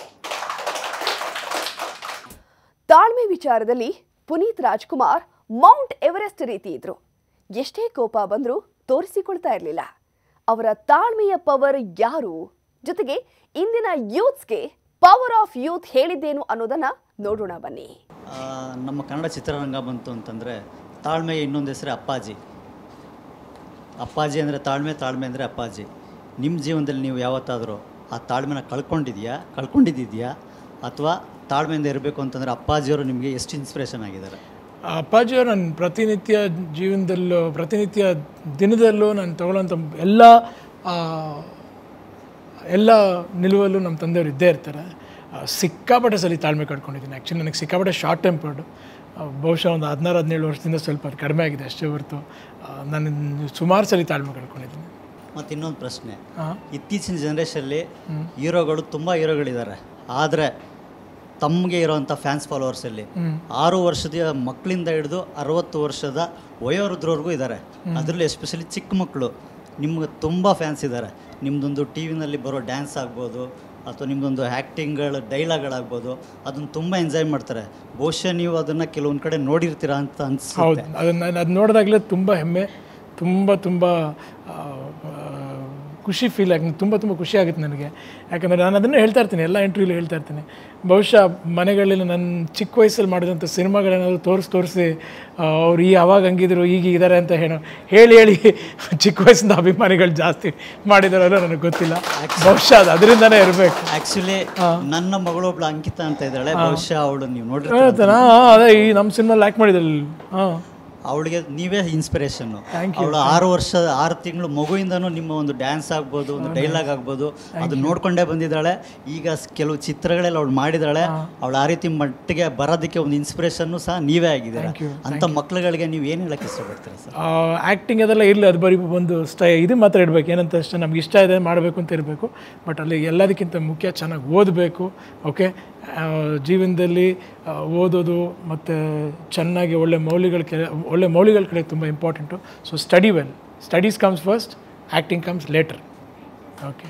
ತಾಳ್ಮೆ ವಿಚಾರದಲ್ಲಿ ಪುನೀತ್ ರಾಜ್ಕುಮಾರ್ ಮೌಂಟ್ ಎವರೆಸ್ಟ್ ರೀತಿ ಇದ್ರು ಎಷ್ಟೇ ಕೋಪ ಬಂದರೂ ತೋರಿಸಿಕೊಳ್ತಾ ಇರಲಿಲ್ಲ ಅವರ ತಾಳ್ಮೆಯ ಪವರ್ ಯಾರು ಜೊತೆಗೆ ಇಂದಿನ ಯೂತ್ಸ್ಗೆ ಪವರ್ ಆಫ್ ಯೂತ್ ಹೇಳಿದ್ದೇನು ಅನ್ನೋದನ್ನ ನೋಡೋಣ ಬನ್ನಿ ಆ, ನಮ್ಮ ಕನ್ನಡ ಚಿತ್ರರಂಗ ಬಂತು ಅಂತಂದರೆ ತಾಳ್ಮೆಯ ಇನ್ನೊಂದು ಹೆಸರೇ ಅಪ್ಪಾಜಿ ಅಪ್ಪಾಜಿ ಅಂದರೆ ತಾಳ್ಮೆ ತಾಳ್ಮೆ ಅಂದರೆ ಅಪ್ಪಾಜಿ ನಿಮ್ಮ ಜೀವನದಲ್ಲಿ ನೀವು ಯಾವತ್ತಾದರೂ ಆ ತಾಳ್ಮೆನ ಕಳ್ಕೊಂಡಿದೆಯಾ ಕಳ್ಕೊಂಡಿದ್ದಿದೆಯಾ ಅಥವಾ ತಾಳ್ಮೆಯಿಂದ ಇರಬೇಕು ಅಂತಂದರೆ ಅಪ್ಪಾಜಿಯವರು ನಿಮಗೆ ಎಷ್ಟು ಇನ್ಸ್ಪಿರೇಷನ್ ಆಗಿದ್ದಾರೆ ಆ ಅಪ್ಪಾಜಿಯವರು ನನ್ನ ಪ್ರತಿನಿತ್ಯ ಜೀವನದಲ್ಲೂ ಪ್ರತಿನಿತ್ಯ ದಿನದಲ್ಲೂ ನಾನು ತಗೊಳ್ಳೋಂಥ ಎಲ್ಲ ಆ, ಎಲ್ಲ ನಿಲುವಲ್ಲೂ ನಮ್ಮ ತಂದೆಯವರು ಇದ್ದೇ ಇರ್ತಾರೆ ಆ, ಸಿಕ್ಕಾಪಟ್ಟೆ ಸಲ ತಾಳ್ಮೆ ಕಳ್ಕೊಂಡಿದ್ದೀನಿ ಆ್ಯಕ್ಚುಲಿ ನನಗೆ ಸಿಕ್ಕಾಪಟ್ಟೆ ಶಾರ್ಟ್ ಟೆಂಪರ್ಡು ಬಹುಶಃ ಒಂದು ಹದಿನಾರು ಹದಿನೇಳು ವರ್ಷದಿಂದ ಸ್ವಲ್ಪ ಅದು ಕಡಿಮೆ ಆಗಿದೆ ಅಷ್ಟೇ ಹೊರತು ಆ, ನಾನು ಸುಮಾರು ಸಲ ತಾಳ್ಮೆ ಕಳ್ಕೊಂಡಿದ್ದೀನಿ ಮತ್ತು ಇನ್ನೊಂದು ಪ್ರಶ್ನೆ ಹಾಂ ಇತ್ತೀಚಿನ ಜನ್ರೇಷಲ್ಲಿ ಹೀರೋಗಳು ತುಂಬ ಹೀರೋಗಳಿದ್ದಾರೆ ಆದರೆ ತಮಗೆ ಇರೋವಂಥ ಫ್ಯಾನ್ಸ್ ಫಾಲೋವರ್ಸಲ್ಲಿ ಹ್ಮ್. ಆರು ವರ್ಷದ ಮಕ್ಕಳಿಂದ ಹಿಡಿದು ಅರವತ್ತು ವರ್ಷದ ವಯೋವೃದ್ಧರವರೆಗೂ ಇದ್ದಾರೆ ಹ್ಮ್. ಅದರಲ್ಲಿ ಎಸ್ಪೆಷಲಿ ಚಿಕ್ಕ ಮಕ್ಕಳು ನಿಮ್ಗೆ ತುಂಬ ಫ್ಯಾನ್ಸ್ ಇದ್ದಾರೆ ನಿಮ್ಮದೊಂದು ಟಿ ವಿನಲ್ಲಿ ಬರೋ ಡ್ಯಾನ್ಸ್ ಆಗ್ಬೋದು ಅಥವಾ ನಿಮ್ಮದೊಂದು ಆ್ಯಕ್ಟಿಂಗ್ಗಳು ಡೈಲಾಗ್ಗಳಾಗ್ಬೋದು ಅದನ್ನು ತುಂಬ ಎಂಜಾಯ್ ಮಾಡ್ತಾರೆ ಬಹುಶಃ ನೀವು ಅದನ್ನು ಕೆಲವೊಂದು ಕಡೆ ನೋಡಿರ್ತೀರಾ ಅಂತ ಹೌದು ಅನಿಸುತ್ತೆ ಅದನ್ನು ಅದು ನೋಡಿದಾಗಲೇ ತುಂಬ ಹೆಮ್ಮೆ ತುಂಬ ತುಂಬ ಆ, ಆ, ಖುಷಿ ಫೀಲ್ ಆಗಿ ತುಂಬ ತುಂಬ ಖುಷಿ ಆಗುತ್ತೆ ನನಗೆ ಯಾಕಂದರೆ ನಾನು ಅದನ್ನೇ ಹೇಳ್ತಾ ಇರ್ತೀನಿ ಎಲ್ಲ ಇಂಟರ್ವ್ಯೂಲಿ ಹೇಳ್ತಾ ಇರ್ತೀನಿ ಬಹುಶಃ ಮನೆಗಳಲ್ಲಿ ನನ್ನ ಚಿಕ್ಕ ವಯಸ್ಸಲ್ಲಿ ಮಾಡಿದಂಥ ಸಿನಿಮಾಗಳೇನಾದ್ರು ತೋರಿಸಿ ತೋರಿಸಿ ಅವ್ರು ಈ ಅವಾಗ ಹಂಗಿದ್ರು ಈಗ ಇದ್ದಾರೆ ಅಂತ ಹೇಳೋ ಹೇಳಿ ಹೇಳಿ ಚಿಕ್ಕ ವಯಸ್ಸಿಂದ ಅಭಿಮಾನಿಗಳು ಜಾಸ್ತಿ ಮಾಡಿದಾರಲ್ಲ ನನಗೆ ಗೊತ್ತಿಲ್ಲ ಬಹುಶಃ ಅದು ಅದರಿಂದನೇ ಇರಬೇಕು ಆ್ಯಕ್ಚುಲಿ ನನ್ನ ಮಗಳೊಬ್ಳು ಅಂಕಿತ ಅಂತ ಇದ್ದಾಳೆ ಹಾ. ಬಹುಶಃ ಅವಳು ನೀವು ಹೇಳ್ತಾನಾ ನೋಡಿರ್ತೀರ ಅದೇ ಈ ನಮ್ಮ ಸಿನಿಮಾ ಆ್ಯಕ್ಟ್ ಮಾಡಿದ್ರಲ್ಲ ಹಾಂ ಅವಳಿಗೆ ನೀವೇ ಇನ್ಸ್ಪಿರೇಷನ್ನು Thank you, ಅವಳು thank ಆರು ವರ್ಷ ಆರು ತಿಂಗಳು ಮಗುವಿಂದನೂ ನಿಮ್ಮ ಒಂದು ಡ್ಯಾನ್ಸ್ ಆಗ್ಬೋದು ಒಂದು ಡೈಲಾಗ್ ಆಗ್ಬೋದು ಅದು ನೋಡ್ಕೊಂಡೇ ಬಂದಿದ್ದಾಳೆ ಈಗ ಸ್- ಕೆಲವು ಚಿತ್ರಗಳೆಲ್ಲ ಅವಳು ಮಾಡಿದಾಳೆ ಅವಳು ಆ ರೀತಿ ಮಟ್ಟಿಗೆ ಬರೋದಕ್ಕೆ ಒಂದು ಇನ್ಸ್ಪಿರೇಷನ್ನು ಸಹ ನೀವೇ ಆಗಿದ್ದೀರಾ Thank you, ಅಂಥ ಮಕ್ಳುಗಳಿಗೆ ನೀವು ಏನು ಹೇಳಕ್ಕೆ ಇಷ್ಟಪಡ್ತೀರಾ ಸರ್ ಆ್ಯಕ್ಟಿಂಗ್ ಅದೆಲ್ಲ ಇರಲಿ ಅದು ಬರೀ ಒಂದು ಸ್ಟೈ ಇದು ಮಾತ್ರ ಇಡಬೇಕು ಏನಂತ ಅಷ್ಟೇ ನಮ್ಗೆ ಇಷ್ಟ ಇದೆ ಮಾಡಬೇಕು ಅಂತ ಇರಬೇಕು ಬಟ್ ಅಲ್ಲಿ ಎಲ್ಲದಕ್ಕಿಂತ ಮುಖ್ಯ ಚೆನ್ನಾಗಿ ಓದಬೇಕು ಓಕೆ ಜೀವನದಲ್ಲಿ ಆ, ಓದೋದು ಮತ್ತು ಚೆನ್ನಾಗಿ ಒಳ್ಳೆ ಮೌಲ್ಯಗಳ ಕೆಲ ಒಳ್ಳೆ ಮೌಲ್ಯಗಳ ಕಡೆ ತುಂಬ important so study well studies comes first acting comes later okay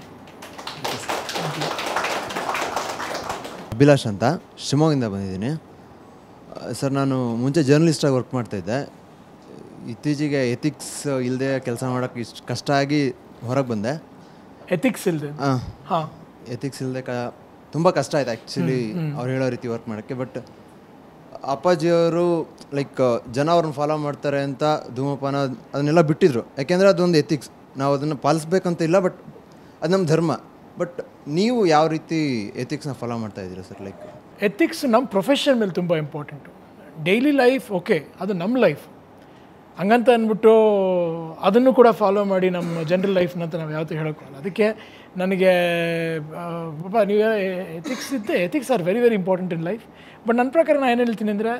Abhilash ಅಂತ ಶಿವಮೊಗ್ಗದಿಂದ ಬಂದಿದ್ದೀನಿ ಸರ್ ನಾನು ಮುಂಚೆ ಜರ್ನಲಿಸ್ಟಾಗಿ ವರ್ಕ್ ಮಾಡ್ತಾಯಿದ್ದೆ ಇತ್ತೀಚೆಗೆ ಎಥಿಕ್ಸ್ ಇಲ್ಲದೆ ಕೆಲಸ ಮಾಡೋಕ್ಕೆ ಇಷ್ಟು ಕಷ್ಟ ಆಗಿ ಹೊರಗೆ ಬಂದೆ ಎಥಿಕ್ಸ್ ಇಲ್ಲದೆ ಹಾಂ ಹಾಂ ಎಥಿಕ್ಸ್ ಇಲ್ಲದೆ ಕ ತುಂಬ ಕಷ್ಟ ಆಯ್ತು ಆ್ಯಕ್ಚುಲಿ ಹ್ಮ್, ಹ್ಮ್. ಅವ್ರು ಹೇಳೋ ರೀತಿ ವರ್ಕ್ ಮಾಡೋಕ್ಕೆ ಬಟ್ ಅಪ್ಪಾಜಿಯವರು ಲೈಕ್ ಜನ ಅವ್ರನ್ನ ಫಾಲೋ ಮಾಡ್ತಾರೆ ಅಂತ ಧೂಮಪಾನ ಅದನ್ನೆಲ್ಲ ಬಿಟ್ಟಿದ್ರು ಯಾಕೆಂದರೆ ಅದೊಂದು ಎಥಿಕ್ಸ್ ನಾವು ಅದನ್ನು ಪಾಲಿಸ್ಬೇಕಂತ ಇಲ್ಲ ಬಟ್ ಅದು ನಮ್ಮ ಧರ್ಮ ಬಟ್ ನೀವು ಯಾವ ರೀತಿ ಎಥಿಕ್ಸ್ನ ಫಾಲೋ ಮಾಡ್ತಾ ಇದ್ದೀರಾ ಸರ್ ಲೈಕ್ ಎಥಿಕ್ಸ್ ನಮ್ಮ ಪ್ರೊಫೆಷನ್ ಮೇಲೆ ತುಂಬ ಇಂಪಾರ್ಟೆಂಟು ಡೈಲಿ ಲೈಫ್ ಓಕೆ ಅದು ನಮ್ಮ ಲೈಫ್ ಹಂಗಂತ ಅಂದ್ಬಿಟ್ಟು ಅದನ್ನು ಕೂಡ ಫಾಲೋ ಮಾಡಿ ನಮ್ಮ ಜನರಲ್ ಲೈಫ್ನ ಅಂತ ನಾವು ಯಾವತ್ತೂ ಹೇಳೋಕ್ಕಲ್ಲ ಅದಕ್ಕೆ ನನಗೆ ಆ, ಪಾಪ ನೀವು ಎಥಿಕ್ಸ್ ಇದ್ದೆ ethics are very very important in life but ನನ್ನ ಪ್ರಕಾರ ನಾನು ಏನು ಹೇಳ್ತೀನಿ ಅಂದರೆ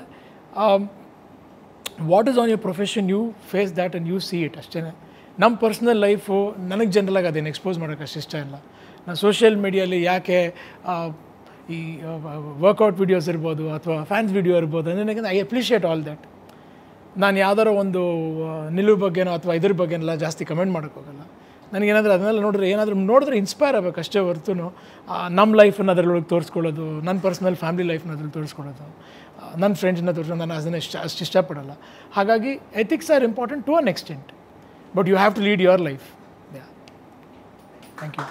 what is on your profession you face that and you see it ಅಷ್ಟೇ ನಮ್ಮ ಪರ್ಸ್ನಲ್ ಲೈಫು ನನಗೆ ಜನರಲಾಗಿ ಅದೇನು ಎಕ್ಸ್ಪೋಸ್ ಮಾಡೋಕ್ಕೆ ಅಷ್ಟು ಇಷ್ಟ ಇಲ್ಲ ನಾನು ಸೋಷಿಯಲ್ ಮೀಡಿಯಲ್ಲಿ ಯಾಕೆ ಆ, ಈ ವರ್ಕೌಟ್ ವಿಡಿಯೋಸ್ ಇರ್ಬೋದು ಅಥವಾ ಫ್ಯಾನ್ಸ್ ವಿಡಿಯೋ ಇರ್ಬೋದು ಅಂದರೆ ಐ ಅಪ್ರಿಷಿಯೇಟ್ ಆಲ್ ದ್ಯಾಟ್ ನಾನು ಯಾವ್ದಾರೋ ಒಂದು ಆ, ನಿಲುವು ಬಗ್ಗೆನೋ ಅಥವಾ ಇದ್ರ ಬಗ್ಗೆನೆಲ್ಲ ಜಾಸ್ತಿ ಕಮೆಂಟ್ ಮಾಡೋಕ್ಕೋಗಲ್ಲ ನನಗೇನಾದರೂ ಅದನ್ನೆಲ್ಲ ನೋಡಿದ್ರೆ ಏನಾದರೂ ನೋಡಿದ್ರೆ ಇನ್ಸ್ಪೈರ್ ಆಗಬೇಕು ಅಷ್ಟೇ ಹೊರತು ನಮ್ಮ ಲೈಫನ್ನು ಅದರೊಳಗೆ ತೋರಿಸ್ಕೊಳ್ಳೋದು ನನ್ನ ಪರ್ಸ್ನಲ್ ಫ್ಯಾಮಿಲಿ ಲೈಫ್ನ ಅದ್ರಲ್ಲಿ ತೋರಿಸ್ಕೊಳ್ಳೋದು ಆ, ನನ್ನ ಫ್ರೆಂಡ್ಸ್ನ ತೋರಿಸೋದು ನಾನು ಅದನ್ನು ಇಷ್ಟ ಅಷ್ಟು ಇಷ್ಟಪಡಲ್ಲ ಹಾಗಾಗಿ ethics are important to an extent but you have to lead your life thank you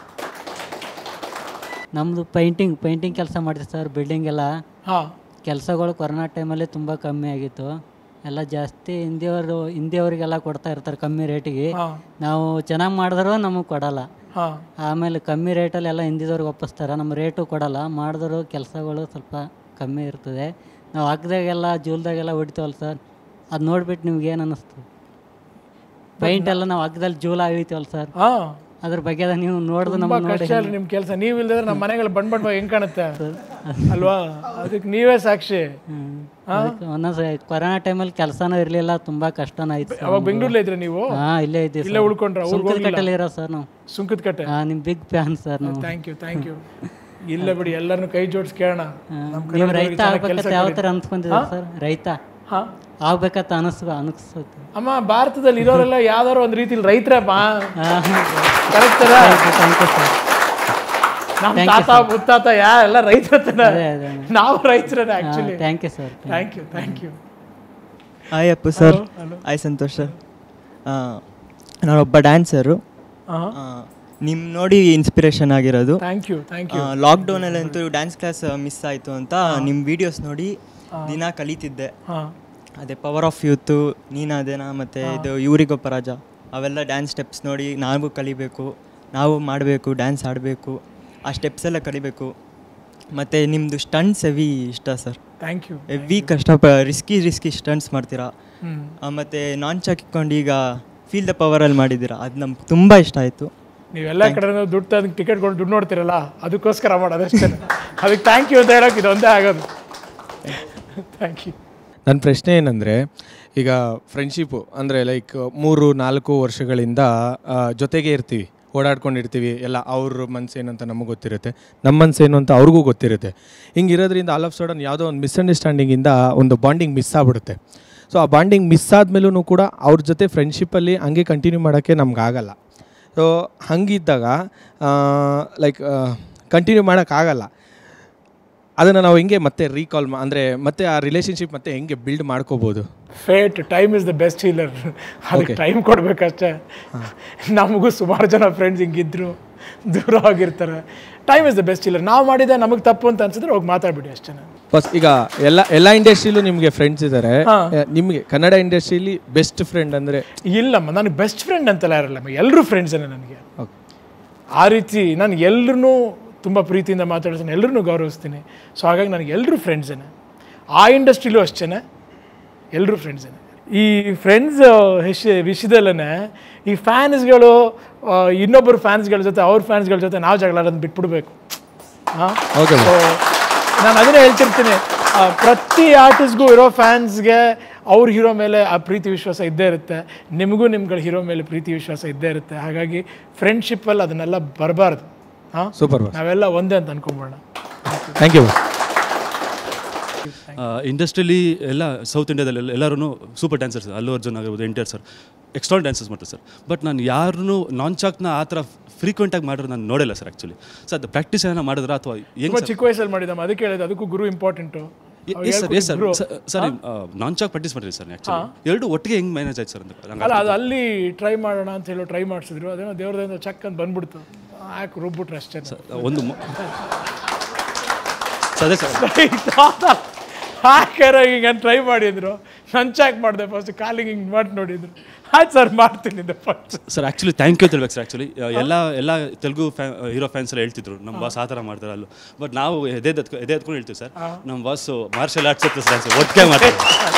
ನಮ್ಮದು ಪೈಂಟಿಂಗ್ ಪೈಂಟಿಂಗ್ ಕೆಲಸ ಮಾಡ್ತೀವಿ ಸರ್ ಬಿಲ್ಡಿಂಗ್ ಎಲ್ಲ ಹಾಂ ಕೆಲಸಗಳು ಕೊರೋನಾ ಟೈಮಲ್ಲಿ ತುಂಬ ಕಮ್ಮಿ ಆಗಿತ್ತು ಎಲ್ಲ ಜಾಸ್ತಿ ಹಿಂದಿಯವರು ಹಿಂದಿಯವರಿಗೆಲ್ಲ ಕೊಡ್ತಾ ಇರ್ತಾರೆ ಕಮ್ಮಿ ರೇಟಿಗೆ ಹಾ. ನಾವು ಚೆನ್ನಾಗಿ ಮಾಡಿದ್ರು ನಮಗೆ ಕೊಡಲ್ಲ ಹಾಂ ಆಮೇಲೆ ಕಮ್ಮಿ ರೇಟಲ್ಲಿ ಎಲ್ಲ ಹಿಂದಿದವ್ರಿಗೆ ಒಪ್ಪಿಸ್ತಾರೆ ನಮ್ಮ ರೇಟು ಕೊಡಲ್ಲ ಮಾಡಿದ್ರು ಕೆಲಸಗಳು ಸ್ವಲ್ಪ ಕಮ್ಮಿ ಇರ್ತದೆ ನಾವು ಹಾಕ್ದಾಗೆಲ್ಲ ಜೂಲ್ದಾಗೆಲ್ಲ ಹೊಡಿತೀವಲ್ಲ ಸರ್ ಅದು ನೋಡ್ಬಿಟ್ಟು ನಿಮ್ಗೆ ಏನು ಅನ್ನಿಸ್ತು ಪೈಂಟ್ ಎಲ್ಲ ನಾವು ಹಾಕ್ದಲ್ಲಿ ಜೂಲ ಆಗಿತೀವಲ್ಲ ಸರ್ ಹಾಂ ಅದ್ರ ಬಗ್ಗೆ ಎಲ್ಲ ನೀವು ನೋಡಿದ್ರೆ ತುಂಬ ನಮಗೆ ನೋಡಿ ಕಷ್ಟ ಅಲ್ಲ ನಿಮ್ಮ ಕೆಲಸ ನೀವು ಇಲ್ಲದ್ರೆ ನಮ್ಮ ಮನೆಗಳು ಬಣ್ಣ ಬಣ್ಣ ಹೆಂಗೆ ಕಾಣುತ್ತೆ ಅಲ್ವಾ ಅದಕ್ಕೆ ನೀವೇ ಸಾಕ್ಷಿ ಹಾಂ ಅದಕ್ಕೆ ಒಂದೊಂದ್ಸ ಕೊರೋನಾ ಟೈಮಲ್ಲಿ ಕೆಲಸನೂ ಇರಲಿಲ್ಲ ತುಂಬ ಕಷ್ಟನೂ ಆಯ್ತು ಸರ್ ಅವಾಗ ನಮ್ಗೆ. ಬೆಂಗಳೂರಲ್ಲೇ ಇದ್ರೆ ನೀವು ಹಾ ಇಲ್ಲೇ ಇದ್ದೀವಿ ಇಲ್ಲೇ ಉಳ್ಕೊಂಡ್ರಾ? ಊರ್ಗ್ ಹೋಗ್ಲಿಲ್ಲ? ಕಟ್ಟಲ್ಲಿ ಇರೋ ಸರ್ ನಾವು ಸುಂಕದ ಕಟ್ಟೆ ಹಾಂ ನಿಮ್ಮ ಬಿಗ್ ಫ್ಯಾನ್ ಸರ್ ನಾವು ಥ್ಯಾಂಕ್ ಯು ಥ್ಯಾಂಕ್ ಯು ಇಲ್ಲ ಬಿಡಿ ಎಲ್ಲರನ್ನು ಕೈ ಜೋಡಿಸಿ ಕೇಳೋಣ ನಮ್ಮ ನೀವು ಕನ್ನಡದವ್ರಿಗೆ ರೈತ ಚೆನ್ನಾಗ್ ಕೆಲ್ಸ ಆಗ್ಬೇಕಂತ ಯಾವ ಕೊಡಿ. ಥರ ಅನ್ಸ್ಕೊಂಡಿದ್ದೀರಿ ಹಾ? ಸರ್ ರೈತ ಹಾ? ಆಗ್ಬೇಕಂತ ಅನಿಸ್ ಅನಿಸುತ್ತೆ ಅಮ್ಮ ಭಾರತದಲ್ಲಿ ಇರೋರೆಲ್ಲ ಯಾವ್ದಾರು ಒಂದು ರೀತಿಲಿ ರೈತರಪ್ಪ ಕರೆಕ್ಟ್ ಥ್ಯಾಂಕ್ ಯು ಸರ್ ನಮ್ಮ Thank you, ತಾತ sir. ಮುತ್ತಾತ ಯಾರೆಲ್ಲ ರೈತರ ಅದೇ, ಅದೇ. ನಾವು ರೈತರನ್ನ actually thank you sir thank you thank you hi Appu sir Hello, hello. Hi Santosh sir ನಾನೊಬ್ಬ ಡ್ಯಾನ್ಸರು ಆಹಾ. ನಿಮ್ಮ ನೋಡಿ ಇನ್ಸ್ಪಿರೇಷನ್ ಆಗಿರೋದು Thank you, thank you. ಲಾಕ್ಡೌನಲ್ಲಂತೂ ಡ್ಯಾನ್ಸ್ ಕ್ಲಾಸ್ ಮಿಸ್ ಆಯಿತು ಅಂತ ನಿಮ್ಮ ವಿಡಿಯೋಸ್ ನೋಡಿ ಹಾ. ದಿನ ಕಲಿತಿದ್ದೆ ಹಾ. ಅದೇ ಪವರ್ ಆಫ್ ಯೂತು ನೀನಾದೇನಾ ಮತ್ತು ಇದು ಇವರಿಗೊಬ್ಬ ರಾಜ ಅವೆಲ್ಲ ಡ್ಯಾನ್ಸ್ ಸ್ಟೆಪ್ಸ್ ನೋಡಿ ನಾವು ಕಲಿಬೇಕು ನಾವು ಮಾಡಬೇಕು ಡ್ಯಾನ್ಸ್ ಆಡಬೇಕು ಆ ಸ್ಟೆಪ್ಸ್ ಎಲ್ಲ ಕಲಿಬೇಕು ಮತ್ತು ನಿಮ್ಮದು ಸ್ಟಂಟ್ಸ್ ಹೆವಿ ಇಷ್ಟ ಸರ್ Thank you. ಹೆವಿ ಕಷ್ಟ ರಿಸ್ಕಿ ರಿಸ್ಕಿ ಸ್ಟಂಟ್ಸ್ ಮಾಡ್ತೀರಾ ಹ್ಮ್. ಆ, ಮತ್ತೆ ನಾನ್ ಚಾಕಿಕೊಂಡು ಈಗ ಫೀಲ್ ದ ಪವರಲ್ಲಿ ಮಾಡಿದ್ದೀರಾ ಅದು ನಮ್ಗೆ ತುಂಬ ಇಷ್ಟ ಆಯಿತು ನೀವೆಲ್ಲ ಕಡೆ ದುಡ್ಡು ತಂದು ಟಿಕೆಟ್ ಕೊಟ್ಟು ದುಡ್ಡು ನೋಡ್ತಿರಲ್ಲ ಅದಕ್ಕೋಸ್ಕರ ಮಾಡೋದು ಅಷ್ಟೇ ಅದಕ್ಕೆ ಥ್ಯಾಂಕ್ ಯು ಅಂತ ಹೇಳೋಕೆ ಇದೊಂದೇ ಆಗೋದು ಥ್ಯಾಂಕ್ ಯು ನನ್ನ ಪ್ರಶ್ನೆ ಏನಂದರೆ ಈಗ ಫ್ರೆಂಡ್ಶಿಪ್ಪು ಅಂದರೆ ಲೈಕ್ ಮೂರು ನಾಲ್ಕು ವರ್ಷಗಳಿಂದ ಆ, ಜೊತೆಗೆ ಇರ್ತೀವಿ ಓಡಾಡ್ಕೊಂಡಿರ್ತೀವಿ ಎಲ್ಲ ಅವ್ರ ಮನಸ್ಸೇನು ಅಂತ ನಮಗೆ ಗೊತ್ತಿರುತ್ತೆ ನಮ್ಮ ಮನಸ್ಸೇನು ಅಂತ ಅವ್ರಿಗೂ ಗೊತ್ತಿರುತ್ತೆ ಹಿಂಗೆ ಇರೋದ್ರಿಂದ ಆಲ್ ಆಫ್ ಸಡನ್ ಯಾವುದೋ ಒಂದು ಮಿಸ್ಅಂಡರ್ಸ್ಟ್ಯಾಂಡಿಂಗಿಂದ ಒಂದು ಬಾಂಡಿಂಗ್ ಮಿಸ್ ಆಗ್ಬಿಡುತ್ತೆ ಸೊ ಆ ಬಾಂಡಿಂಗ್ ಮಿಸ್ ಆದಮೇಲೂ ಕೂಡ ಅವ್ರ ಜೊತೆ ಫ್ರೆಂಡ್ಶಿಪ್ಪಲ್ಲಿ ಹಂಗೆ ಕಂಟಿನ್ಯೂ ಮಾಡೋಕ್ಕೆ ನಮ್ಗೆ ಆಗಲ್ಲ ಸೊ ಹಂಗಿದ್ದಾಗ ಲೈಕ್ ಕಂಟಿನ್ಯೂ ಮಾಡೋಕ್ಕಾಗಲ್ಲ ಅದನ್ನು ನಾವು ಹೆಂಗೆ ಮತ್ತೆ ರೀಕಾಲ್ ಅಂದರೆ ಮತ್ತೆ ಆ ರಿಲೇಷನ್ಶಿಪ್ ಮತ್ತೆ ಹೆಂಗೆ ಬಿಲ್ಡ್ ಮಾಡ್ಕೋಬೋದು fate time is the best healer ಅದಕ್ಕೆ Okay. ಟೈಮ್ ಕೊಡ್ಬೇಕಷ್ಟೇ ನಮಗೂ ಸುಮಾರು ಜನ ಫ್ರೆಂಡ್ಸ್ ಹಿಂಗಿದ್ರು ದೂರ ಆಗಿರ್ತಾರೆ time is the best healer ನಾವು ಮಾಡಿದ ನಮಗೆ ತಪ್ಪು ಅಂತ ಅನ್ಸಿದ್ರೆ ಹೋಗಿ ಮಾತಾಡ್ಬಿಡಿ ಅಷ್ಟೇ ಬಸ್ ಈಗ ಎಲ್ಲ ಎಲ್ಲ ಇಂಡಸ್ಟ್ರಿಲೂ ನಿಮಗೆ ಫ್ರೆಂಡ್ಸ್ ಇದ್ದಾರೆ ಹಾ. ನಿಮಗೆ ಕನ್ನಡ ಇಂಡಸ್ಟ್ರಿಲಿ ಬೆಸ್ಟ್ ಫ್ರೆಂಡ್ ಅಂದರೆ ಇಲ್ಲಮ್ಮ ನನಗೆ ಬೆಸ್ಟ್ ಫ್ರೆಂಡ್ ಅಂತೆಲ್ಲ ಇರಲ್ಲಮ್ಮ ಎಲ್ಲರೂ ಫ್ರೆಂಡ್ಸೇ ನನಗೆ ಆ ರೀತಿ ನಾನು ಎಲ್ಲರೂ ತುಂಬ ಪ್ರೀತಿಯಿಂದ ಮಾತಾಡ್ತೀನಿ ಎಲ್ಲರೂ ಗೌರವಿಸ್ತೀನಿ ಸೊ ಹಾಗಾಗಿ ನನಗೆ ಎಲ್ಲರೂ ಫ್ರೆಂಡ್ಸೇ ಆ ಇಂಡಸ್ಟ್ರಿಲೂ ಅಷ್ಟೇ ಎಲ್ಲರೂ ಫ್ರೆಂಡ್ಸೇ ಈ ಫ್ರೆಂಡ್ಸ್ ಹೆಶ್ ವಿಷಯದಲ್ಲೇ ಈ ಫ್ಯಾನ್ಸ್ಗಳು ಇನ್ನೊಬ್ಬರು ಫ್ಯಾನ್ಸ್ಗಳ ಜೊತೆ ಅವ್ರ ಫ್ಯಾನ್ಸ್ಗಳ ಜೊತೆ ನಾವು ಜಗಳ ಆಡೋದನ್ನ ಬಿಟ್ಬಿಡ್ಬೇಕು ಹಾಂ Okay, ma'am. ಸೊ ನಾನು ಅದನ್ನೇ ಹೇಳ್ತಿರ್ತೀನಿ ಆ, ಪ್ರತಿ ಆರ್ಟಿಸ್ಟ್ಗೂ ಇರೋ ಫ್ಯಾನ್ಸ್ಗೆ ಅವ್ರ ಹೀರೋ ಮೇಲೆ ಆ ಪ್ರೀತಿ ವಿಶ್ವಾಸ ಇದ್ದೇ ಇರುತ್ತೆ ನಿಮಗೂ ನಿಮ್ಗಳ ಹೀರೋ ಮೇಲೆ ಪ್ರೀತಿ ವಿಶ್ವಾಸ ಇದ್ದೇ ಇರುತ್ತೆ ಹಾಗಾಗಿ ಫ್ರೆಂಡ್ಶಿಪ್ಪಲ್ಲಿ ಅದನ್ನೆಲ್ಲ ಬರಬಾರ್ದು ಹಾಂ Super, boss. ನಾವೆಲ್ಲ ಒಂದೇ ಅಂತ ಅನ್ಕೊಂಬೋಣ ಥ್ಯಾಂಕ್ ಯು ಇಂಡಸ್ಟ್ರಿಲಿ ಎಲ್ಲ ಸೌತ್ ಇಂಡಿಯಾದಲ್ಲಿ ಎಲ್ಲರೂ ಸೂಪರ್ ಡ್ಯಾನ್ಸರ್ಸ್ ಅಲ್ಲು ಅರ್ಜುನ್ ಆಗಿರ್ಬೋದು ಎನ್ ಟಿ ಆರ್ ಸರ್ ಎಕ್ಸ್ಟ್ರಾನ್ ಡ್ಯಾನ್ಸಸ್ ಮಾಡ್ತಾರೆ ಸರ್ ಬಟ್ ನಾನು ಯಾರನ್ನೂ ನಾನ್ ಚಾಕ್ನ ಆ ಥರ ಫ್ರೀಕ್ವೆಂಟಾಗಿ ಮಾಡಿರೋದು ನಾನು ನೋಡಿಲ್ಲ ಸರ್ ಆ್ಯಕ್ಚುಲಿ ಸರ್ ಅದು ಪ್ರಾಕ್ಟೀಸ್ ಏನೋ ಮಾಡಿದ್ರೆ ಅಥವಾ ತುಂಬ ಹೆಂಗೆ ಚಿಕ್ಕ ವಯಸ್ಸಲ್ಲಿ ಮಾಡಿದಮ್ಮ ಅದಕ್ಕೆ ಹೇಳಿದೆ ಅದಕ್ಕೂ ಗುರು important yes sir yes sir sir ನಾನ್ ಚಾಕ್ ಪ್ರಾಕ್ಟೀಸ್ ಮಾಡಿರಿ ಸರ್ ಆ್ಯಕ್ಚುಲಿ ಎರಡು ಒಟ್ಟಿಗೆ ಹೆಂಗೆ ಮ್ಯಾನೇಜ್ ಆಯ್ತು ಸರ್ ಅಂತ ನಂಗೆ ಅಲ್ಲ ಅರ್ಥ ಅದು ಅಲ್ಲಿ ಟ್ರೈ ಮಾಡೋಣ ಅಂತ ಹೇಳಿ ಟ್ರೈ ಮಾಡಿಸಿದ್ರು ಅದೇನೋ ದೇವ್ರದಿಂದ ಚಕ್ ಅಂತ ಬಂದ್ಬಿಡ್ತು ಯಾಕೆ ರುಬ್ಬಿಟ್ರೆ ಅಷ್ಟೇ ಒಂದು ಮೊ- ಸರ್ ಅದೇ ಸರ್ ಹಾಕ್ಯಾರ ಹಿಂಗೆ ಟ್ರೈ ಮಾಡಿದ್ರು ನನ್ನ ಚಾಕ್ ಮಾಡಿದೆ ಫಸ್ಟ್ ಕಾಲಿಗೆ ಹಿಂಗೆ ಮಾಡಿ ನೋಡಿದ್ರು ಆಯ್ತು ಸರ್ ಮಾಡ್ತೀನಿ first sir actually thank you ತಿಳ್ಬೇಕು ಸರ್ ಆ್ಯಕ್ಚುಲಿ ಎಲ್ಲ ಎಲ್ಲ ತೆಲುಗು ಫ್ಯಾ ಹೀರೋ ಫ್ಯಾನ್ಸ್ ಎಲ್ಲ ಹೇಳ್ತಿದ್ರು ನಮ್ಮ ಬಾಸ್ ಆ ಥರ ಮಾಡ್ತಾರೆ ಅಲ್ಲೂ ಬಟ್ ನಾವು ಎದೆ ಎತ್ಕೊ ಎದೆ ಎತ್ಕೊಂಡು ಹೇಳ್ತೀವಿ ಸರ್ ಹಾ. ನಮ್ಮ ಬಾಸು ಮಾರ್ಷಲ್ ಆರ್ಟ್ಸ್ ಇರ್ತದೆ ಸರ್ ಒಟ್ಟಿಗೆ ಮಾಡ್ತಾರೆ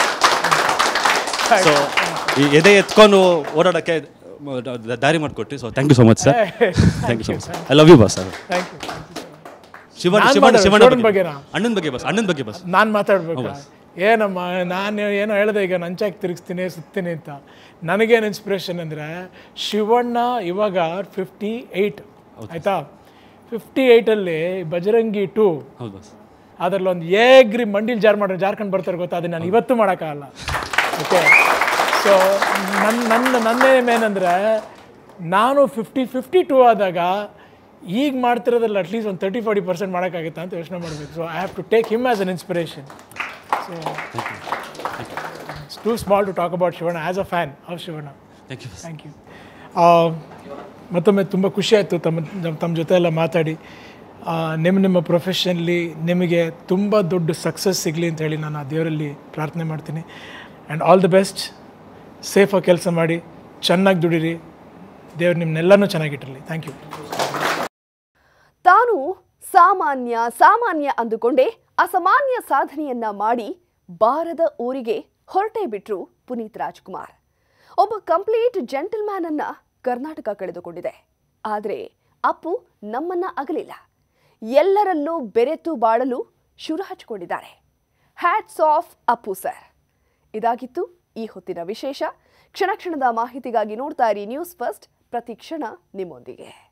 ಸೊ ಈ ಎದೆ ಎತ್ಕೊಂಡು ಓಡಾಡೋಕ್ಕೆ ಮ- ದ- ದಾರಿ ಮಾಡಿಕೊಟ್ಟು so thank you so much sir thank you so much I love you boss sir thank you Shivanna ನಾನ್ ಶಿವಣ್ಣ ಮಾಡೋದು, ಶಿವಣ್ಣ ಶಿವಣ್ಣನ ಬಗ್ಗೆ ಬಗ್ಗೆನಾ? ಅಣ್ಣನ ಬಗ್ಗೆ ಬಸ್ ಅಣ್ಣನ ಬಗ್ಗೆ ಬಸ್ ನಾನು ಮಾತಾಡ್ಬೇಕು ಹೌದಾ? ಏನಮ್ಮ ನಾನು ಏನೋ ಹೇಳಿದೆ ಈಗ ನಂಚಾಕ್ ತಿರುಗಿಸ್ತೀನಿ ಸುತ್ತೀನಿ ಅಂತ ನನಗೇನು ಇನ್ಸ್ಪಿರೇಷನ್ ಅಂದರೆ ಶಿವಣ್ಣ ಇವಾಗ ಫಿಫ್ಟಿ ಏಯ್ಟ್ ಆಯಿತಾ ಫಿಫ್ಟಿ ಏಯ್ಟಲ್ಲಿ ಬಜರಂಗಿ ಟು ಹೌದು ಬಸ್ ಅದರಲ್ಲಿ ಒಂದು ಏಗ್ರಿ ಮಂಡಿಲ್ ಜಾರ್ ಮಾಡ್ರೆ ಜಾರ್ಕೊಂಡು ಬರ್ತಾರೆ ಗೊತ್ತಾ ಅದನ್ನ ನಾನು ಇವತ್ತು ಮಾಡೋಕ್ಕಾಗಲ್ಲ ಓಕೆ ಸೊ ನನ್ನ ನನ್ನ ನನ್ನೇಮ್ ಏನಂದರೆ ನಾನು ಫಿಫ್ಟಿ ಫಿಫ್ಟಿ ಟೂ ಆದಾಗ ಈಗ ಮಾಡ್ತಿರೋದ್ರಲ್ಲಿ ಅಟ್ಲೀಸ್ಟ್ ಒಂದು ತರ್ಟಿ ಫಾರ್ಟಿ ಪರ್ಸೆಂಟ್ ಮಾಡೋಕ್ಕಾಗುತ್ತಾ ಅಂತ ಯೋಚನೆ ಮಾಡಬೇಕು so I have to take him as an inspiration so it's too small to talk about Shivanna as a fan of Shivanna thank you thank you ಮತ್ತೊಮ್ಮೆ ತುಂಬ ಖುಷಿ ಆಯಿತು ತಮ್ಮ ನಮ್ಮ ತಮ್ಮ ಜೊತೆ ಎಲ್ಲ ಮಾತಾಡಿ ಆ, ನಿಮ್ಮ ನಿಮ್ಮ ಪ್ರೊಫೆಷನ್ಲಿ ನಿಮಗೆ ತುಂಬ ದೊಡ್ಡ ಸಕ್ಸಸ್ ಸಿಗಲಿ ಅಂತ ಹೇಳಿ ನಾನು ಆ ದೇವರಲ್ಲಿ ಪ್ರಾರ್ಥನೆ ಮಾಡ್ತೀನಿ ಆ್ಯಂಡ್ ಆಲ್ ದಿ ಬೆಸ್ಟ್ ಸೇಫಾಗಿ ಕೆಲಸ ಮಾಡಿ ಚೆನ್ನಾಗಿ ದುಡೀರಿ ದೇವ್ರು ನಿಮ್ಮನ್ನೆಲ್ಲನೂ ಚೆನ್ನಾಗಿಟ್ಟಿರಲಿ ಥ್ಯಾಂಕ್ ಯು ತಾನು ಸಾಮಾನ್ಯ ಸಾಮಾನ್ಯ ಅಂದುಕೊಂಡೇ ಅಸಾಮಾನ್ಯ ಸಾಧನೆಯನ್ನ ಮಾಡಿ ಬಾರದ ಊರಿಗೆ ಹೊರಟೇ ಬಿಟ್ರು ಪುನೀತ್ ರಾಜ್ಕುಮಾರ್ ಒಬ್ಬ ಕಂಪ್ಲೀಟ್ ಜೆಂಟಲ್ಮ್ಯಾನ್ ಅನ್ನ ಕರ್ನಾಟಕ ಕಳೆದುಕೊಂಡಿದೆ ಆದರೆ ಅಪ್ಪು ನಮ್ಮನ್ನ ಅಗಲಿಲ್ಲ ಎಲ್ಲರಲ್ಲೂ ಬೆರೆತು ಬಾಳಲು ಶುರು ಹಚ್ಚಿಕೊಂಡಿದ್ದಾರೆ ಹ್ಯಾಟ್ಸ್ ಆಫ್ ಅಪ್ಪು ಸರ್ ಇದಾಗಿತ್ತು ಈ ಹೊತ್ತಿನ ವಿಶೇಷ ಕ್ಷಣ ಕ್ಷಣದ ಮಾಹಿತಿಗಾಗಿ ನೋಡ್ತಾ ಇರಿ ನ್ಯೂಸ್ ಫಸ್ಟ್ ಪ್ರತಿ ಕ್ಷಣ ನಿಮ್ಮೊಂದಿಗೆ